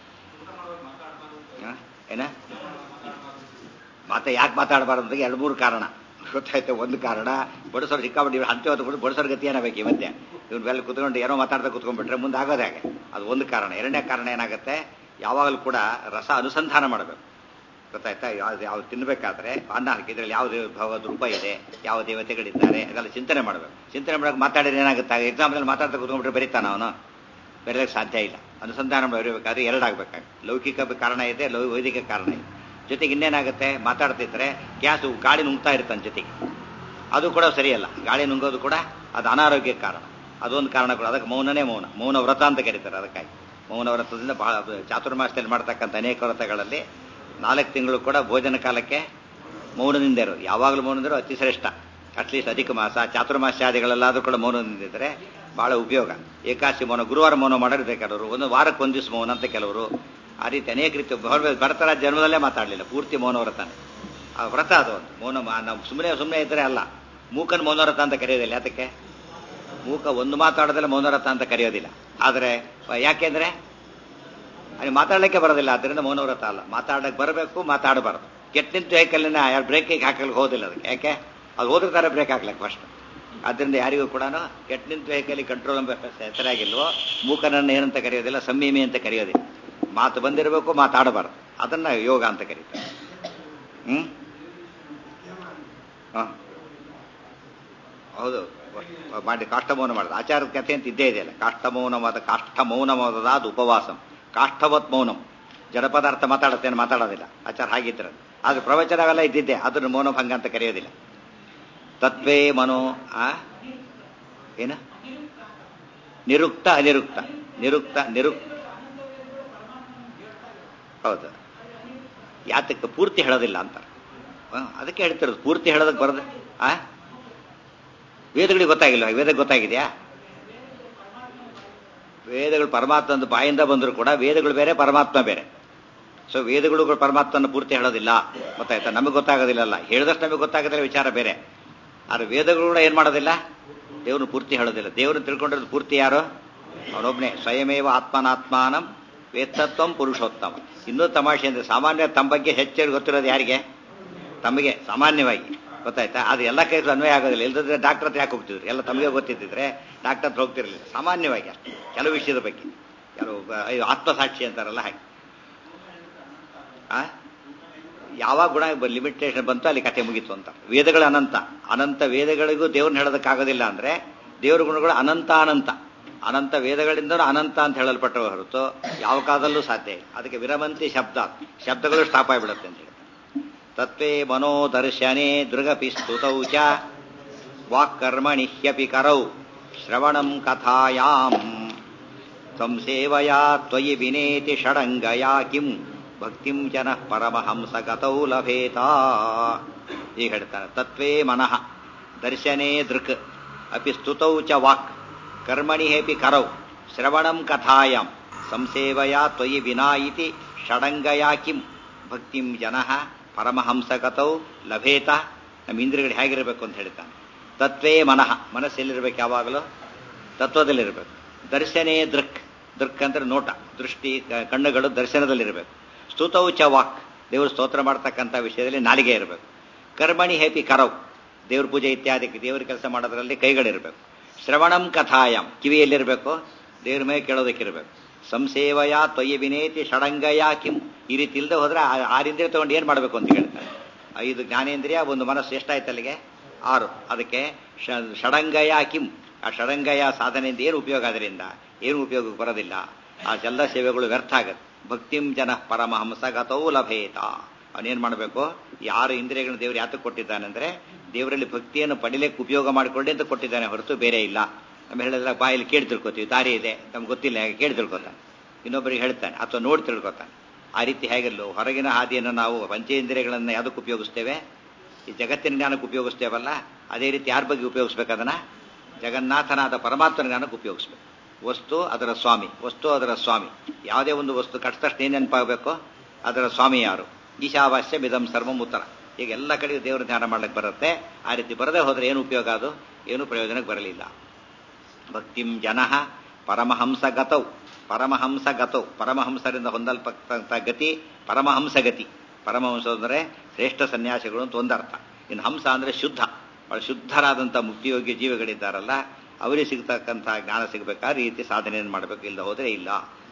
ಏನ ಮಾತಾ ಯಾಕೆ ಮಾತಾಡಬಾರ್ದು ಅಂತ ಎರಡು ಮೂರು ಕಾರಣ ಗೊತ್ತಾಯ್ತು ಒಂದು ಕಾರಣ ಬಡಸೋರು ಸಿಕ್ಕಾಬಿಟ್ಟು ಇವ್ರು ಹಂತೆ ಹೊತ್ತು ಬಡಸೋರ್ ಗತಿ ಏನಾಗಬೇಕು ಈ ಮಧ್ಯೆ ಇವ್ರು ಮೇಲೆ ಕುತ್ಕೊಂಡು ಏನೋ ಮಾತಾಡ್ತಾ ಕುತ್ಕೊಂಡ್ಬಿಟ್ರೆ ಮುಂದೆ ಆಗೋದೇ ಹಾಗೆ ಅದು ಒಂದು ಕಾರಣ ಎರಡನೇ ಕಾರಣ ಏನಾಗುತ್ತೆ ಯಾವಾಗಲೂ ಕೂಡ ರಸ ಅನುಸಂಧಾನ ಮಾಡಬೇಕು ಗೊತ್ತಾಯ್ತಾ ಯಾವ್ದು ಯಾವ್ದು ತಿನ್ಬೇಕಾದ್ರೆ ಅನ್ನ ಹಾಕಿದ್ರಲ್ಲಿ ಯಾವ ಭಗವದ್ ರೂಪ ಇದೆ ಯಾವ ದೇವತೆಗಳಿದ್ದಾರೆ ಅದೆಲ್ಲ ಚಿಂತನೆ ಮಾಡಬೇಕು ಚಿಂತನೆ ಮಾಡಕ್ಕೆ ಮಾತಾಡಿದ್ರೆ ಏನಾಗುತ್ತೆ ಎಕ್ಸಾಂಪಲ್ ಮಾತಾಡ್ತಾ ಕುತ್ಕೊಂಡ್ಬಿಟ್ರೆ ಬರೀತಾನ ಅವನು ಬರೆಯೋಕ್ಕೆ ಸಾಧ್ಯ ಇಲ್ಲ ಅನುಸಂಧಾನ ಬರೀಬೇಕಾದ್ರೆ ಎರಡಾಗಬೇಕಾಗುತ್ತೆ ಲೌಕಿಕ ಕಾರಣ ಇದೆ ಲೌ ವೈದಿಕ ಕಾರಣ ಇದೆ ಜೊತೆಗೆ ಇನ್ನೇನಾಗುತ್ತೆ ಮಾತಾಡ್ತಿದ್ರೆ ಗ್ಯಾಸು ಗಾಳಿ ನುಂಗ್ತಾ ಇರ್ತಾನೆ ಜೊತೆಗೆ ಅದು ಕೂಡ ಸರಿಯಲ್ಲ ಗಾಳಿ ನುಂಗೋದು ಕೂಡ ಅದು ಅನಾರೋಗ್ಯಕ್ಕೆ ಕಾರಣ ಅದೊಂದು ಕಾರಣ ಕೂಡ ಅದಕ್ಕೆ ಮೌನನೇ ಮೌನ ಮೌನ ವ್ರತ ಅಂತ ಕರೀತಾರೆ ಅದಕ್ಕಾಗಿ ಮೌನ ವ್ರತದಿಂದ ಬಹಳ ಚಾತುರ್ಮಾಸದಲ್ಲಿ ಮಾಡ್ತಕ್ಕಂಥ ಅನೇಕ ವ್ರತಗಳಲ್ಲಿ ನಾಲ್ಕು ತಿಂಗಳು ಕೂಡ ಭೋಜನ ಕಾಲಕ್ಕೆ ಮೌನದಿಂದ ಇರೋದು ಯಾವಾಗಲೂ ಮೌನದಿರೋ ಅತಿ ಶ್ರೇಷ್ಠ ಅಟ್ಲೀಸ್ಟ್ ಅಧಿಕ ಮಾಸ ಚಾತುರ್ಮಾಸ್ಯಾದಿಗಳಲ್ಲಾದ್ರೂ ಕೂಡ ಮೌನದಿಂದಿದ್ರೆ ಬಹಳ ಉಪಯೋಗ ಏಕಾಶಿ ಮೌನ ಗುರುವಾರ ಮೌನ ಮಾಡಿದ್ರೆ ಕೆಲವರು ಒಂದು ವಾರಕ್ಕೆ ಒಂದು ದಿವಸ ಮೌನ ಅಂತ ಕೆಲವರು ಆ ರೀತಿ ಅನೇಕ ರೀತಿ ಬರ್ತಾರ ಜನ್ಮದಲ್ಲೇ ಮಾತಾಡಲಿಲ್ಲ ಪೂರ್ತಿ ಮೌನ ವ್ರತನೇ ಆ ವ್ರತ ಅದು ಒಂದು ಮೌನ ನಾವು ಸುಮ್ಮನೆ ಸುಮ್ಮನೆ ಇದ್ರೆ ಅಲ್ಲ ಮೂಕನ್ ಮೌನವ್ರತ ಅಂತ ಕರೆಯೋದಿಲ್ಲ ಯಾತಕ್ಕೆ ಮೂಕ ಒಂದು ಮಾತಾಡೋದಿಲ್ಲ ಮೌನವ್ರತ ಅಂತ ಕರೆಯೋದಿಲ್ಲ ಆದರೆ ಯಾಕೆಂದ್ರೆ ಅಲ್ಲಿ ಮಾತಾಡಲಿಕ್ಕೆ ಬರೋದಿಲ್ಲ ಅದರಿಂದ ಮೌನವ್ರತ ಅಲ್ಲ ಮಾತಾಡಕ್ಕೆ ಬರಬೇಕು ಮಾತಾಡಬಾರ್ದು ಕೆಟ್ಟ ನಿಂತು ವೆಹಿಕಲ್ನ ಯಾರು ಬ್ರೇಕಿಗೆ ಹಾಕಲಿಕ್ಕೆ ಹೋದಿಲ್ಲ ಅದಕ್ಕೆ ಯಾಕೆ ಅದು ಹೋದಿರ್ತಾರೆ ಬ್ರೇಕ್ ಹಾಕ್ಲಿಕ್ಕೆ ಫಸ್ಟ್ ಅದರಿಂದ ಯಾರಿಗೂ ಕೂಡ ಕೆಟ್ಟ ನಿಂತು ವೆಹಿಕಲ್ ಕಂಟ್ರೋಲ್ ಹೆಸರಾಗಿಲ್ವೋ ಮೂಕನನ್ನು ಏನಂತ ಕರೆಯೋದಿಲ್ಲ ಸಂಯಮಿ ಅಂತ ಕರೆಯೋದಿಲ್ಲ ಮಾತು ಬಂದಿರಬೇಕು ಮಾತಾಡಬಾರ್ದು ಅದನ್ನ ಯೋಗ ಅಂತ ಕರೀತಾರೆ ಹ್ಮ್ ಹೌದು ಮಾಡಿ ಕಾಷ್ಟಮೌನ ಮಾಡೋದು ಆಚಾರದ ಕಥೆ ಅಂತ ಇದ್ದೇ ಇದೆಯಲ್ಲ ಕಾಷ್ಟಮೌನವಾದ ಕಾಷ್ಠ ಮೌನವಾದ ಉಪವಾಸಂ ಕಾಷ್ಠವತ್ ಮೌನಂ ಜಡಪದಾರ್ಥ ಮಾತಾಡುತ್ತೇನೆ ಮಾತಾಡೋದಿಲ್ಲ ಆಚಾರ ಹಾಗಿದ್ರೆ ಆದ್ರೆ ಪ್ರವಚನವೆಲ್ಲ ಇದ್ದಿದ್ದೆ ಅದನ್ನು ಮೌನಭಂಗ ಅಂತ ಕರೆಯೋದಿಲ್ಲ ತತ್ವೇ ಮನೋ ಆ ಏನ ನಿರುಕ್ತ ಅನಿರುಕ್ತ ನಿರುಕ್ತ ನಿರುಕ್ತ ಹೌದು ಯಾತಕ್ಕೆ ಪೂರ್ತಿ ಹೇಳೋದಿಲ್ಲ ಅಂತ ಅದಕ್ಕೆ ಹೇಳ್ತಿರೋದು ಪೂರ್ತಿ ಹೇಳೋದಕ್ಕೆ ಬರೋದು ಆ ವೇದಗಳಿಗೆ ಗೊತ್ತಾಗಿಲ್ಲ ವೇದಕ್ಕೆ ಗೊತ್ತಾಗಿದೆಯಾ ವೇದಗಳು ಪರಮಾತ್ಮ ಒಂದು ಬಾಯಿಂದ ಬಂದರೂ ಕೂಡ ವೇದಗಳು ಬೇರೆ ಪರಮಾತ್ಮ ಬೇರೆ ಸೊ ವೇದಗಳು ಪರಮಾತ್ಮನ ಪೂರ್ತಿ ಹೇಳೋದಿಲ್ಲ ಗೊತ್ತಾಯ್ತಾ ನಮಗೆ ಗೊತ್ತಾಗೋದಿಲ್ಲಲ್ಲ ಹೇಳಿದಷ್ಟು ನಮಗೆ ಗೊತ್ತಾಗೋದಿಲ್ಲ ವಿಚಾರ ಬೇರೆ ಆದ್ರೆ ವೇದಗಳು ಕೂಡ ಏನ್ ಮಾಡೋದಿಲ್ಲ ದೇವ್ರನ್ನ ಪೂರ್ತಿ ಹೇಳೋದಿಲ್ಲ ದೇವ್ರನ್ನ ತಿಳ್ಕೊಂಡಿರೋದು ಪೂರ್ತಿ ಯಾರು ಅವನೊಬ್ನೇ ಸ್ವಯಮೇವ ಆತ್ಮನಾತ್ಮಾನಂ ವೇತ್ತತ್ವಂ ಪುರುಷೋತ್ತಮ ಇನ್ನೂ ತಮಾಷೆ ಅಂದ್ರೆ ಸಾಮಾನ್ಯ ತಮ್ಮ ಬಗ್ಗೆ ಹೆಚ್ಚು ಗೊತ್ತಿರೋದು ಯಾರಿಗೆ ತಮಗೆ ಸಾಮಾನ್ಯವಾಗಿ ಗೊತ್ತಾಯ್ತಾ ಅದು ಎಲ್ಲ ಕೈಗೂ ಅನ್ವಯ ಆಗೋದಿಲ್ಲ ಇಲ್ಲದ್ರೆ ಡಾಕ್ಟರ್ ಹತ್ರ ಯಾಕೆ ಹೋಗ್ತಿದ್ರು ಎಲ್ಲ ತಮಗೆ ಗೊತ್ತಿದ್ದಿದ್ರೆ ಡಾಕ್ಟರ್ ಹತ್ರ ಹೋಗ್ತಿರ್ಲಿಲ್ಲ ಸಾಮಾನ್ಯವಾಗಿ ಅಷ್ಟೇ ಕೆಲವು ವಿಷಯದ ಬಗ್ಗೆ ಕೆಲವು ಬ- ಅಯ್ಯೋ, ಆತ್ಮಸಾಕ್ಷಿ ಅಂತಾರಲ್ಲ ಹಾಗೆ ಆ ಯಾವಾಗ ಗುಣ ಲಿಮಿಟೇಷನ್ ಬಂತು ಅಲ್ಲಿ ಕತೆ ಮುಗೀತು ಅಂತ ವೇದಗಳು ಅನಂತ ಅನಂತ ವೇದಗಳಿಗೂ ದೇವ್ರನ್ನ ಹೇಳೋದಕ್ಕಾಗೋದಿಲ್ಲ ಅಂದ್ರೆ ದೇವ್ರ ಗುಣಗಳು ಅನಂತ ಅನಂತ ಅನಂತ ವೇದಗಳಿಂದ ಅನಂತ ಅಂತ ಹೇಳಲ್ಪಟ್ಟವ ಹೊರತು ಯಾವ ಕಾಲದಲ್ಲೂ ಸಾಧ್ಯ ಇಲ್ಲ ಅದಕ್ಕೆ ವಿರಮಂತಿ ಶಬ್ದ ಶಬ್ದಗಳು ಸ್ಟಾಪ್ ಆಗಿಬಿಡುತ್ತೆ ಅಂತ ಹೇಳಿ ತತ್ವೇ ಮನೋದರ್ಶನೆ ದೃಗಪಿ ಸ್ತುತೌ ಚ ವಾಕ್ಕರ್ಮಣಿ ಹ್ಯಪಿ ಕರೌ ಶ್ರವಣಂ ಕಥಾಯಾಂ ಸಂಸೇವಯಾ ತ್ವಯಿ ವಿನೇತಿ ಷಡಂಗಯಾ ಕಿಂ ಭಕ್ತಿಂ ಜನ ಪರಮಹಂಸ ಗತೌ ಲಭೇತ ಈಗ ಹೇಳ್ತಾನೆ ತತ್ವೇ ಮನಃ ದರ್ಶನೇ ದೃಕ್ ಅಪಿ ಸ್ತುತೌ ಚ ವಾಕ್ ಕರ್ಮಣಿ ಹೇಪಿ ಕರೌ ಶ್ರವಣಂ ಕಥಾಯಾಂ ಸಂಸೇವಯಾ ತ್ವಯಿ ವಿನಾ ಇತಿ ಷಡಂಗಯಾ ಕಿಂ ಭಕ್ತಿಂ ಜನಃ ಪರಮಹಂಸಗತೌ ಲಭೇತ ನಮ್ಮ ಇಂದ್ರಿಯಗಳು ಹೇಗಿರಬೇಕು ಅಂತ ಹೇಳ್ತಾನೆ ತತ್ವೇ ಮನಃ ಮನಸ್ಸೆಲ್ಲಿರ್ಬೇಕು ಯಾವಾಗಲೂ ತತ್ವದಲ್ಲಿರಬೇಕು ದರ್ಶನೇ ದೃಕ್ ದೃಕ್ ಅಂದ್ರೆ ನೋಟ ದೃಷ್ಟಿ ಕ- ಕಣ್ಣುಗಳು ದರ್ಶನದಲ್ಲಿರಬೇಕು ಸ್ತುತೌ ಚ ವಾಕ್ ದೇವರು ಸ್ತೋತ್ರ ಮಾಡ್ತಕ್ಕಂಥ ವಿಷಯದಲ್ಲಿ ನಾಲಿಗೆ ಇರಬೇಕು ಕರ್ಮಣಿ ಹೇಪಿ ಕರವ್ ದೇವ್ರ ಪೂಜೆ ಇತ್ಯಾದಿ ದೇವ್ರ ಕೆಲಸ ಮಾಡೋದ್ರಲ್ಲಿ ಕೈಗಳಿರಬೇಕು ಶ್ರವಣಂ ಕಥಾಯಂ ಕಿವಿಯಲ್ಲಿರಬೇಕು ದೇವ್ರ ಮೇಲೆ ಕೇಳೋದಕ್ಕಿರಬೇಕು ಸಂಸೇವಯ ತ್ವಯಿ ವಿನೇತಿ ಷಡಂಗಯ ಕಿಂ ಈ ರೀತಿ ಇಲ್ಲದೆ ಹೋದ್ರೆ ಆ- ಆರಿಂದ್ರಿಯ ತಗೊಂಡು ಏನ್ ಮಾಡಬೇಕು ಅಂತ ಹೇಳ್ತಾರೆ ಐದು ಜ್ಞಾನೇಂದ್ರಿಯ ಒಂದು ಮನಸ್ಸು ಎಷ್ಟಾಯ್ತು ಅಲ್ಲಿಗೆ ಆರು ಅದಕ್ಕೆ ಷ- ಷಡಂಗಯ ಕಿಂ ಆ ಷಡಂಗಯ ಸಾಧನೆಯಿಂದ ಏನು ಉಪಯೋಗ ಅದರಿಂದ ಏನು ಉಪಯೋಗಕ್ಕೆ ಬರೋದಿಲ್ಲ ಆ ಎಲ್ಲ ಸೇವೆಗಳು ವ್ಯರ್ಥ ಆಗತ್ತೆ ಭಕ್ತಿಂ ಜನ ಪರಮಹಂಸ ಗತೌ ಲಭೇತ ಅವನೇನ್ ಮಾಡಬೇಕು ಯಾರು ಇಂದ್ರಿಯಗಳನ್ನ ದೇವರು ಯಾತಕ್ಕೆ ಕೊಟ್ಟಿದ್ದಾನೆ ಅಂದ್ರೆ ದೇವರಲ್ಲಿ ಭಕ್ತಿಯನ್ನು ಪಡಿಲಿಕ್ಕೆ ಉಪಯೋಗ ಮಾಡಿಕೊಳ್ಳಿ ಅಂತ ಕೊಟ್ಟಿದ್ದಾನೆ ಹೊರತು ಬೇರೆ ಇಲ್ಲ ನಮ್ಮ ಹೇಳಿದ್ರೆ ಬಾಯಲ್ಲಿ ಕೇಳಿ ತಿಳ್ಕೊತೀವಿ ದಾರಿ ಇದೆ ನಮ್ಗೆ ಗೊತ್ತಿಲ್ಲ ಹೇಗೆ ಕೇಳಿ ತಿಳ್ಕೊತಾನೆ ಇನ್ನೊಬ್ಬರಿಗೆ ಹೇಳ್ತಾನೆ ಅಥವಾ ನೋಡಿ ತಿಳ್ಕೊತಾನೆ ಆ ರೀತಿ ಹೇಗಿರಲು ಹೊರಗಿನ ಹಾದಿಯನ್ನು ನಾವು ಪಂಚೇಂದ್ರಿಯಗಳನ್ನು ಯಾವುದಕ್ಕೆ ಉಪಯೋಗಿಸ್ತೇವೆ ಈ ಜಗತ್ತಿನ ಜ್ಞಾನಕ್ಕೆ ಉಪಯೋಗಿಸ್ತೇವಲ್ಲ ಅದೇ ರೀತಿ ಯಾರ ಬಗ್ಗೆ ಉಪಯೋಗಿಸ್ಬೇಕು ಅದನ್ನ ಜಗನ್ನಾಥನಾದ ಪರಮಾತ್ಮನ ಜ್ಞಾನಕ್ಕೆ ಉಪಯೋಗಿಸ್ಬೇಕು ವಸ್ತು ಅದರ ಸ್ವಾಮಿ ವಸ್ತು ಅದರ ಸ್ವಾಮಿ ಯಾವುದೇ ಒಂದು ವಸ್ತು ಕಟ್ಟ ತಕ್ಷಣ ಏನ್ ನೆನಪಾಗಬೇಕು ಅದರ ಸ್ವಾಮಿ ಯಾರು ಈಶಾವಾಸ್ಯ ಮಿದಂ ಸರ್ವಂ ಉತ್ತರ ಈಗ ಎಲ್ಲ ಕಡೆಗೂ ದೇವರ ಧ್ಯಾನ ಮಾಡ್ಲಿಕ್ಕೆ ಬರುತ್ತೆ ಆ ರೀತಿ ಬರದೇ ಹೋದ್ರೆ ಏನು ಉಪಯೋಗ ಅದು ಏನು ಪ್ರಯೋಜನಕ್ಕೆ ಬರಲಿಲ್ಲ ಭಕ್ತಿಂ ಜನಃ ಪರಮಹಂಸ ಗತೌ ಪರಮಹಂಸ ಗತೌ ಪರಮಹಂಸರಿಂದ ಹೊಂದಲ್ಪಟ್ಟಂತ ಗತಿ ಪರಮಹಂಸ ಗತಿ ಪರಮಹಂಸ ಅಂದರೆ ಶ್ರೇಷ್ಠ ಸನ್ಯಾಸಿಗಳು ಅಂತ ಒಂದರ್ಥ ಇನ್ನು ಹಂಸ ಅಂದ್ರೆ ಶುದ್ಧ ಬಹಳ ಶುದ್ಧರಾದಂಥ ಮುಕ್ತಿಯೋಗ್ಯ ಜೀವಿಗಳಿದ್ದಾರಲ್ಲ ಅವರಿಗೆ ಸಿಗ್ತಕ್ಕಂಥ ಜ್ಞಾನ ಸಿಗಬೇಕಾದ್ರೆ ಈ ರೀತಿ ಸಾಧನೆಯನ್ನು ಮಾಡಬೇಕು ಇಲ್ಲದೆ ಹೋದರೆ ಇಲ್ಲ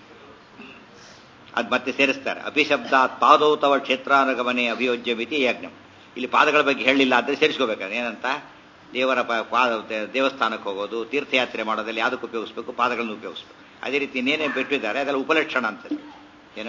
ಅದು ಮತ್ತೆ ಸೇರಿಸ್ತಾರೆ ಅಭಿಶಬ್ದಾತ್ ಪಾದೌ ತವ ಕ್ಷೇತ್ರಾನುಗಮನೆ ಅಭಿಯೋಜ್ಯ ಮಿತಿ ಯಜ್ಞಂ ಇಲ್ಲಿ ಪಾದಗಳ ಬಗ್ಗೆ ಹೇಳಿಲ್ಲ ಅಂದ್ರೆ ಸೇರಿಸ್ಕೋಬೇಕಾದ್ರೆ ಏನಂತ ದೇವರ ಪ- ಪಾದ ದೇ- ದೇವಸ್ಥಾನಕ್ಕೆ ಹೋಗೋದು ತೀರ್ಥಯಾತ್ರೆ ಮಾಡೋದಲ್ಲಿ ಯಾವುದಕ್ಕೆ ಉಪಯೋಗಿಸ್ಬೇಕು ಪಾದಗಳನ್ನು ಉಪಯೋಗಿಸ್ಬೇಕು ಅದೇ ರೀತಿ ಇನ್ನೇನೇ ಬಿಟ್ಟಿದ್ದಾರೆ ಅದೆಲ್ಲ ಉಪಲಕ್ಷಣ ಅಂತ ಏನ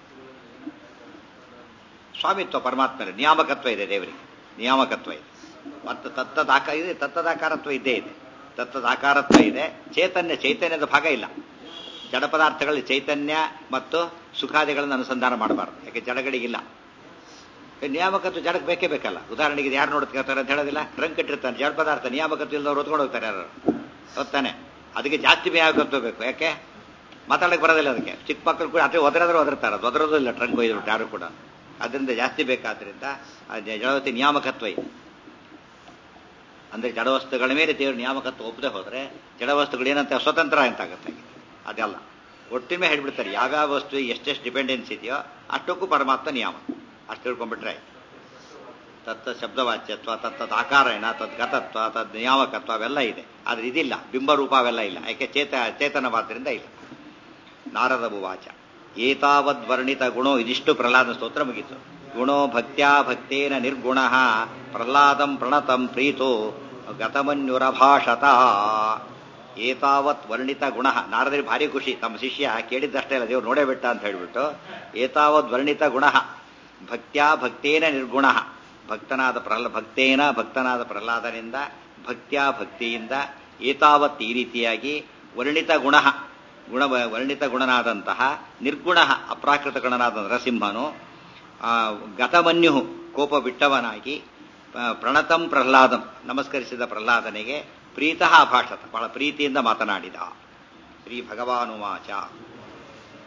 ಸ್ವಾಮಿತ್ವ ಪರಮಾತ್ಮ ನಿಯಾಮಕತ್ವ ಇದೆ ದೇವರಿಗೆ ನಿಯಾಮಕತ್ವ ಇದೆ ಮತ್ತು ತತ್ತದ ಆಕಾರ ಇದೆ ತತ್ತದ ಆಕಾರತ್ವ ಇದ್ದೇ ಇದೆ ತತ್ತದ ಆಕಾರತ್ವ ಇದೆ ಚೈತನ್ಯ ಚೈತನ್ಯದ ಭಾಗ ಇಲ್ಲ ಜಡ ಪದಾರ್ಥಗಳಲ್ಲಿ ಚೈತನ್ಯ ಮತ್ತು ಸುಖಾದಿಗಳನ್ನು ಅನುಸಂಧಾನ ಮಾಡಬಾರ್ದು ಯಾಕೆ ಜಡಗಳಿಗಿಲ್ಲ ಈ ನಿಯಾಮಕತ್ವ ಜಡಕ್ಕೆ ಬೇಕೇ ಬೇಕಲ್ಲ ಉದಾಹರಣೆಗೆ ಇದು ಯಾರು ನೋಡ್ತಿರ್ತಾರೆ ಅಂತ ಹೇಳೋದಿಲ್ಲ ರಂಗ್ ಕಟ್ಟಿರ್ತಾನೆ ಜಡ ಪದಾರ್ಥ ನಿಯಾಮಕತ್ವ ಇಲ್ಲದವ್ರು ಹೊತ್ಕೊಂಡು ಹೋಗ್ತಾರೆ ಯಾರು ಗೊತ್ತಾನೆ ಅದಕ್ಕೆ ಜಾಸ್ತಿ ನಿಯಾಮಕತ್ವ ಬೇಕು ಯಾಕೆ ಮಾತಾಡಕ್ಕೆ ಬರೋದಿಲ್ಲ ಅದಕ್ಕೆ ಚಿಕ್ಕ ಮಕ್ಕಳು ಕೂಡ ಅದೇ ಒದರಾದ್ರೆ ಒದರ್ತಾರೆ ಅದು ಒದರೋದು ಇಲ್ಲ ಟ್ರಂಕ್ ಒಯ್ದ್ಬಿಟ್ಟು ಯಾರು ಕೂಡ ಅದರಿಂದ ಜಾಸ್ತಿ ಬೇಕಾದ್ರಿಂದ ಆ ಜ- ಜಡವತಿ ನಿಯಾಮಕತ್ವ ಇದೆ ಅಂದ್ರೆ ಜಡವಸ್ತುಗಳ ಮೇಲೆ ದೇವರು ನಿಯಾಮಕತ್ವ ಒಪ್ಪದೆ ಹೋದ್ರೆ ಜಡವಸ್ತುಗಳು ಏನಂತ ಸ್ವತಂತ್ರ ಅಂತಾಗತ್ತೆ ಅದೆಲ್ಲ ಒಟ್ಟಿಮೆ ಹೇಳ್ಬಿಡ್ತಾರೆ ಯಾವ್ಯಾವ ವಸ್ತು ಎಷ್ಟೆಷ್ಟು ಡಿಪೆಂಡೆನ್ಸ್ ಇದೆಯೋ ಅಷ್ಟಕ್ಕೂ ಪರಮಾತ್ಮ ನಿಯಮ ಅಷ್ಟು ತಿಳ್ಕೊಂಡ್ಬಿಟ್ರೆ ಆಯ್ತು. ತತ್ತ ಶಬ್ದವಾಚ್ಯತ್ವ ತತ್ತದ ಆಕಾರಣ ತದ್ ಗತತ್ವ ತದ್ ನಿಯಾಮಕತ್ವ ಅವೆಲ್ಲ ಇದೆ ಆದ್ರೆ ಇದಿಲ್ಲ ಬಿಂಬರೂಪ ಅವೆಲ್ಲ ಇಲ್ಲ ಯಾಕೆ ಚೇತ ಚೇತನವಾದ್ರಿಂದ ಇಲ್ಲ ನಾರದ ವಾಚ ಏತಾವದ್ ವರ್ಣಿತ ಗುಣೋ ಇದಿಷ್ಟು ಪ್ರಹ್ಲಾದ ಸ್ತೋತ್ರ ಮುಗಿತು ಗುಣೋ ಭಕ್ತ್ಯಾ ಭಕ್ತೇನ ನಿರ್ಗುಣ ಪ್ರಹ್ಲಾದಂ ಪ್ರಣತಂ ಪ್ರೀತೋ ಗತಮನ್ಯುರಭಾಷತ ಏತಾವತ್ ವರ್ಣಿತ ಗುಣ ನಾರದರಿಗೆ ಭಾರಿ ಖುಷಿ ತಮ್ಮ ಶಿಷ್ಯ ಕೇಳಿದ್ದಷ್ಟೇ ಅಲ್ಲ ದೇವ್ರು ನೋಡೇ ಬಿಟ್ಟ ಅಂತ ಹೇಳ್ಬಿಟ್ಟು ಏತಾವದ್ ವರ್ಣಿತ ಗುಣ ಭಕ್ತ್ಯಾ ಭಕ್ತೇನ ನಿರ್ಗುಣ ಭಕ್ತನಾದ ಪ್ರಹ್ಲ ಭಕ್ತೇನ ಭಕ್ತನಾದ ಪ್ರಹ್ಲಾದನಿಂದ ಭಕ್ತ್ಯಾ ಭಕ್ತಿಯಿಂದ ಏತಾವತ್ ಈ ರೀತಿಯಾಗಿ ವರ್ಣಿತ ಗುಣ ಗುಣ ವರ್ಣಿತ ಗುಣನಾದಂತಹ ನಿರ್ಗುಣ ಅಪ್ರಾಕೃತ ಗುಣನಾದ ನರಸಿಂಹನು ಆ, ಗತಮನ್ಯು ಕೋಪ ಬಿಟ್ಟವನಾಗಿ ಆ, ಪ್ರಣತಂ ಪ್ರಹ್ಲಾದಂ ನಮಸ್ಕರಿಸಿದ ಪ್ರಹ್ಲಾದನಿಗೆ ಪ್ರೀತಃ ಅಭಾಷತ ಬಹಳ ಪ್ರೀತಿಯಿಂದ ಮಾತನಾಡಿದ ಶ್ರೀ ಭಗವಾನುವಾಚ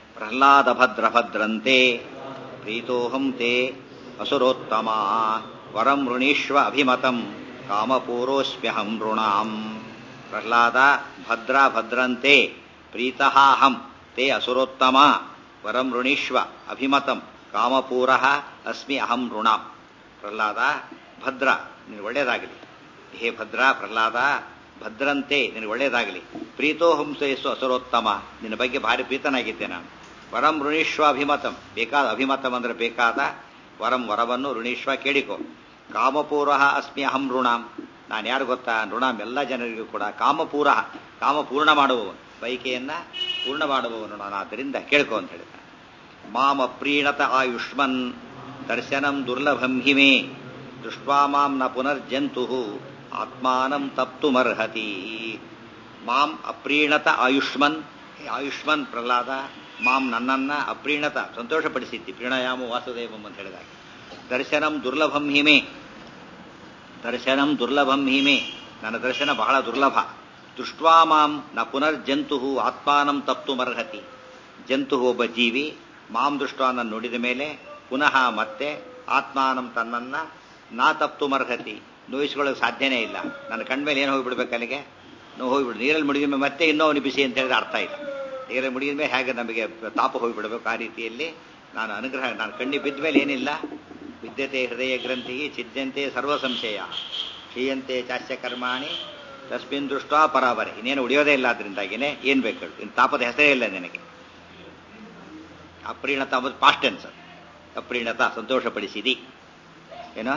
ಪ್ರಹ್ಲಾದಭದ್ರಭದ್ರಂತೆ ಪ್ರೀತೋಹಂ ತೇ ಅಸುರೋತ್ತಮ ವರಂ ಋಣೀಶ್ವ ಅಭಿಮತಂ ಕಾಮಪೂರೋಸ್ಮ್ಯಹಂ ಋಣಾಂ ಪ್ರಹ್ಲಾದ ಭದ್ರ ಭದ್ರಂತೆ ಪ್ರೀತಹಾಹಂ ತೇ ಅಸುರೋತ್ತಮ ವರಂ ಋಣೀಶ್ವ ಅಭಿಮತಂ ಕಾಮಪೂರ ಅಸ್ಮಿ ಅಹಂ ಋಣಾಂ ಪ್ರಹ್ಲಾದ ಭದ್ರ ನಿನಗೆ ಒಳ್ಳೇದಾಗಲಿ ಹೇ ಭದ್ರ ಪ್ರಹ್ಲಾದ ಭದ್ರಂತೆ ನಿನಗೆ ಒಳ್ಳೇದಾಗಲಿ ಪ್ರೀತೋಹಂ ಸೇಸು ಅಸುರೋತ್ತಮ ನಿನ್ನ ಬಗ್ಗೆ ಭಾರಿ ಪ್ರೀತನಾಗಿದ್ದೆ ನಾನು ವರಂ ಋಣೀಶ್ವ ಅಭಿಮತಂ ಬೇಕಾದ ಅಭಿಮತಂ ಅಂದ್ರೆ ಬೇಕಾದ ವರಂ ವರವನ್ನು ಋಣೀಶ್ವ ಕೇಳಿಕೊ ಕಾಮಪೂರ ಅಸ್ಮಿ ಅಹಂ ಋಣಾಂ ನಾನು ಯಾರು ಗೊತ್ತಾ ಋಣಾಂ ಎಲ್ಲ ಜನರಿಗೂ ಕೂಡ ಕಾಮಪೂರ ಕಾಮ ಪೂರ್ಣ ಮಾಡುವವನು ಬೈಕೆಯನ್ನ ಪೂರ್ಣ ಮಾಡುವವನು ನಾನು ಆದ್ದರಿಂದ ಕೇಳ್ಕೊ ಅಂತ ಹೇಳಿದ ಮಾಮ ಪ್ರೀಣತ ಆಯುಷ್ಮನ್ ದರ್ಶನಂ ದುರ್ಲಭಂ ಹಿಮೆ ದೃಷ್ಟ್ವಾ ಮಾಂ ನ ಪುನರ್ಜಂತು ಆತ್ಮಾನಂ ತಪ್ತುಮರ್ಹತಿ ಮಾಂ ಅಪ್ರೀಣತ ಆಯುಷ್ಮನ್ ಹೇ ಆಯುಷ್ಮನ್ ಪ್ರಹ್ಲಾದ ಮಾಂ ನನ್ನನ್ನ ಅಪ್ರೀಣತ ಸಂತೋಷಪಡಿಸಿದ್ದಿ ಪ್ರೀಣಯಾಮ ವಾಸುದೇವಂ ಅಂತ ಹೇಳಿದಾಗ ದರ್ಶನಂ ದುರ್ಲಭಂ ಹಿಮೆ ದರ್ಶನಂ ದುರ್ಲಭಂ ಹಿಮೆ ನನ್ನ ದರ್ಶನ ಬಹಳ ದುರ್ಲಭ ದೃಷ್ಟ್ವಾ ಮಾಂ ನ ಪುನರ್ಜಂತು ಆತ್ಮಾನಂ ತಪ್ತುಮರ್ಹತಿ ಜಂತು ಒಬ್ಬ ಜೀವಿ ಮಾಂ ದೃಷ್ಟ ನನ್ನ ನುಡಿದ ಮೇಲೆ ಪುನಃ ಮತ್ತೆ ಆತ್ಮಾನಂ ತನ್ನನ್ನ ನಾ ತಪ್ತು ಮರ್ಹತಿ ನೋಯಿಸ್ಕೊಳ್ಳೋಕೆ ಸಾಧ್ಯನೇ ಇಲ್ಲ ನನ್ನ ಕಣ್ಮೇಲೆ ಏನು ಹೋಗ್ಬಿಡ್ಬೇಕು ಅಲ್ಲಿಗೆ ನೋವು ಹೋಗ್ಬಿಡು ನೀರಲ್ಲಿ ಮುಡಿದ ಮೇಲೆ ಮತ್ತೆ ಇನ್ನೂ ಅವನು ಬಿಸಿ ಅಂತ ಹೇಳಿದ್ರೆ ಅರ್ಥ ಇಲ್ಲ ನೀರಲ್ಲಿ ಮುಡಿದ ಮೇಲೆ ಹೇಗೆ ನಮಗೆ ತಾಪ ಹೋಗ್ಬಿಡ್ಬೇಕು ಆ ರೀತಿಯಲ್ಲಿ ನಾನು ಅನುಗ್ರಹ ನಾನು ಕಣ್ಣಿ ಬಿದ್ದ ಮೇಲೆ ಏನಿಲ್ಲ ವಿದ್ಯತೆ ಹೃದಯ ಗ್ರಂಥಿ ಚಿದ್ಯಂತೆ ಸರ್ವ ಸಂಶಯ ಕ್ಷೀಯಂತೆ ಚಾಸ್ಯ ಕರ್ಮಾಣಿ ತಸ್ಮಿನ್ ದೃಷ್ಟ ಪರಾಬರೆ ಇನ್ನೇನು ಉಳಿಯೋದೇ ಇಲ್ಲ ಅದರಿಂದಾಗಿನೇ ಏನ್ ಬೇಕು ಹೇಳು ಇನ್ನು ತಾಪದ ಹೆಸರೇ ಇಲ್ಲ ನಿನಗೆ ಅಪ್ರೀಣತ ಅಂಬುದು ಪಾಸ್ಟ್ ಟೆನ್ಸ್ ಅಪ್ರೀಣತ ಸಂತೋಷಪಡಿಸಿದಿ ಏನೋ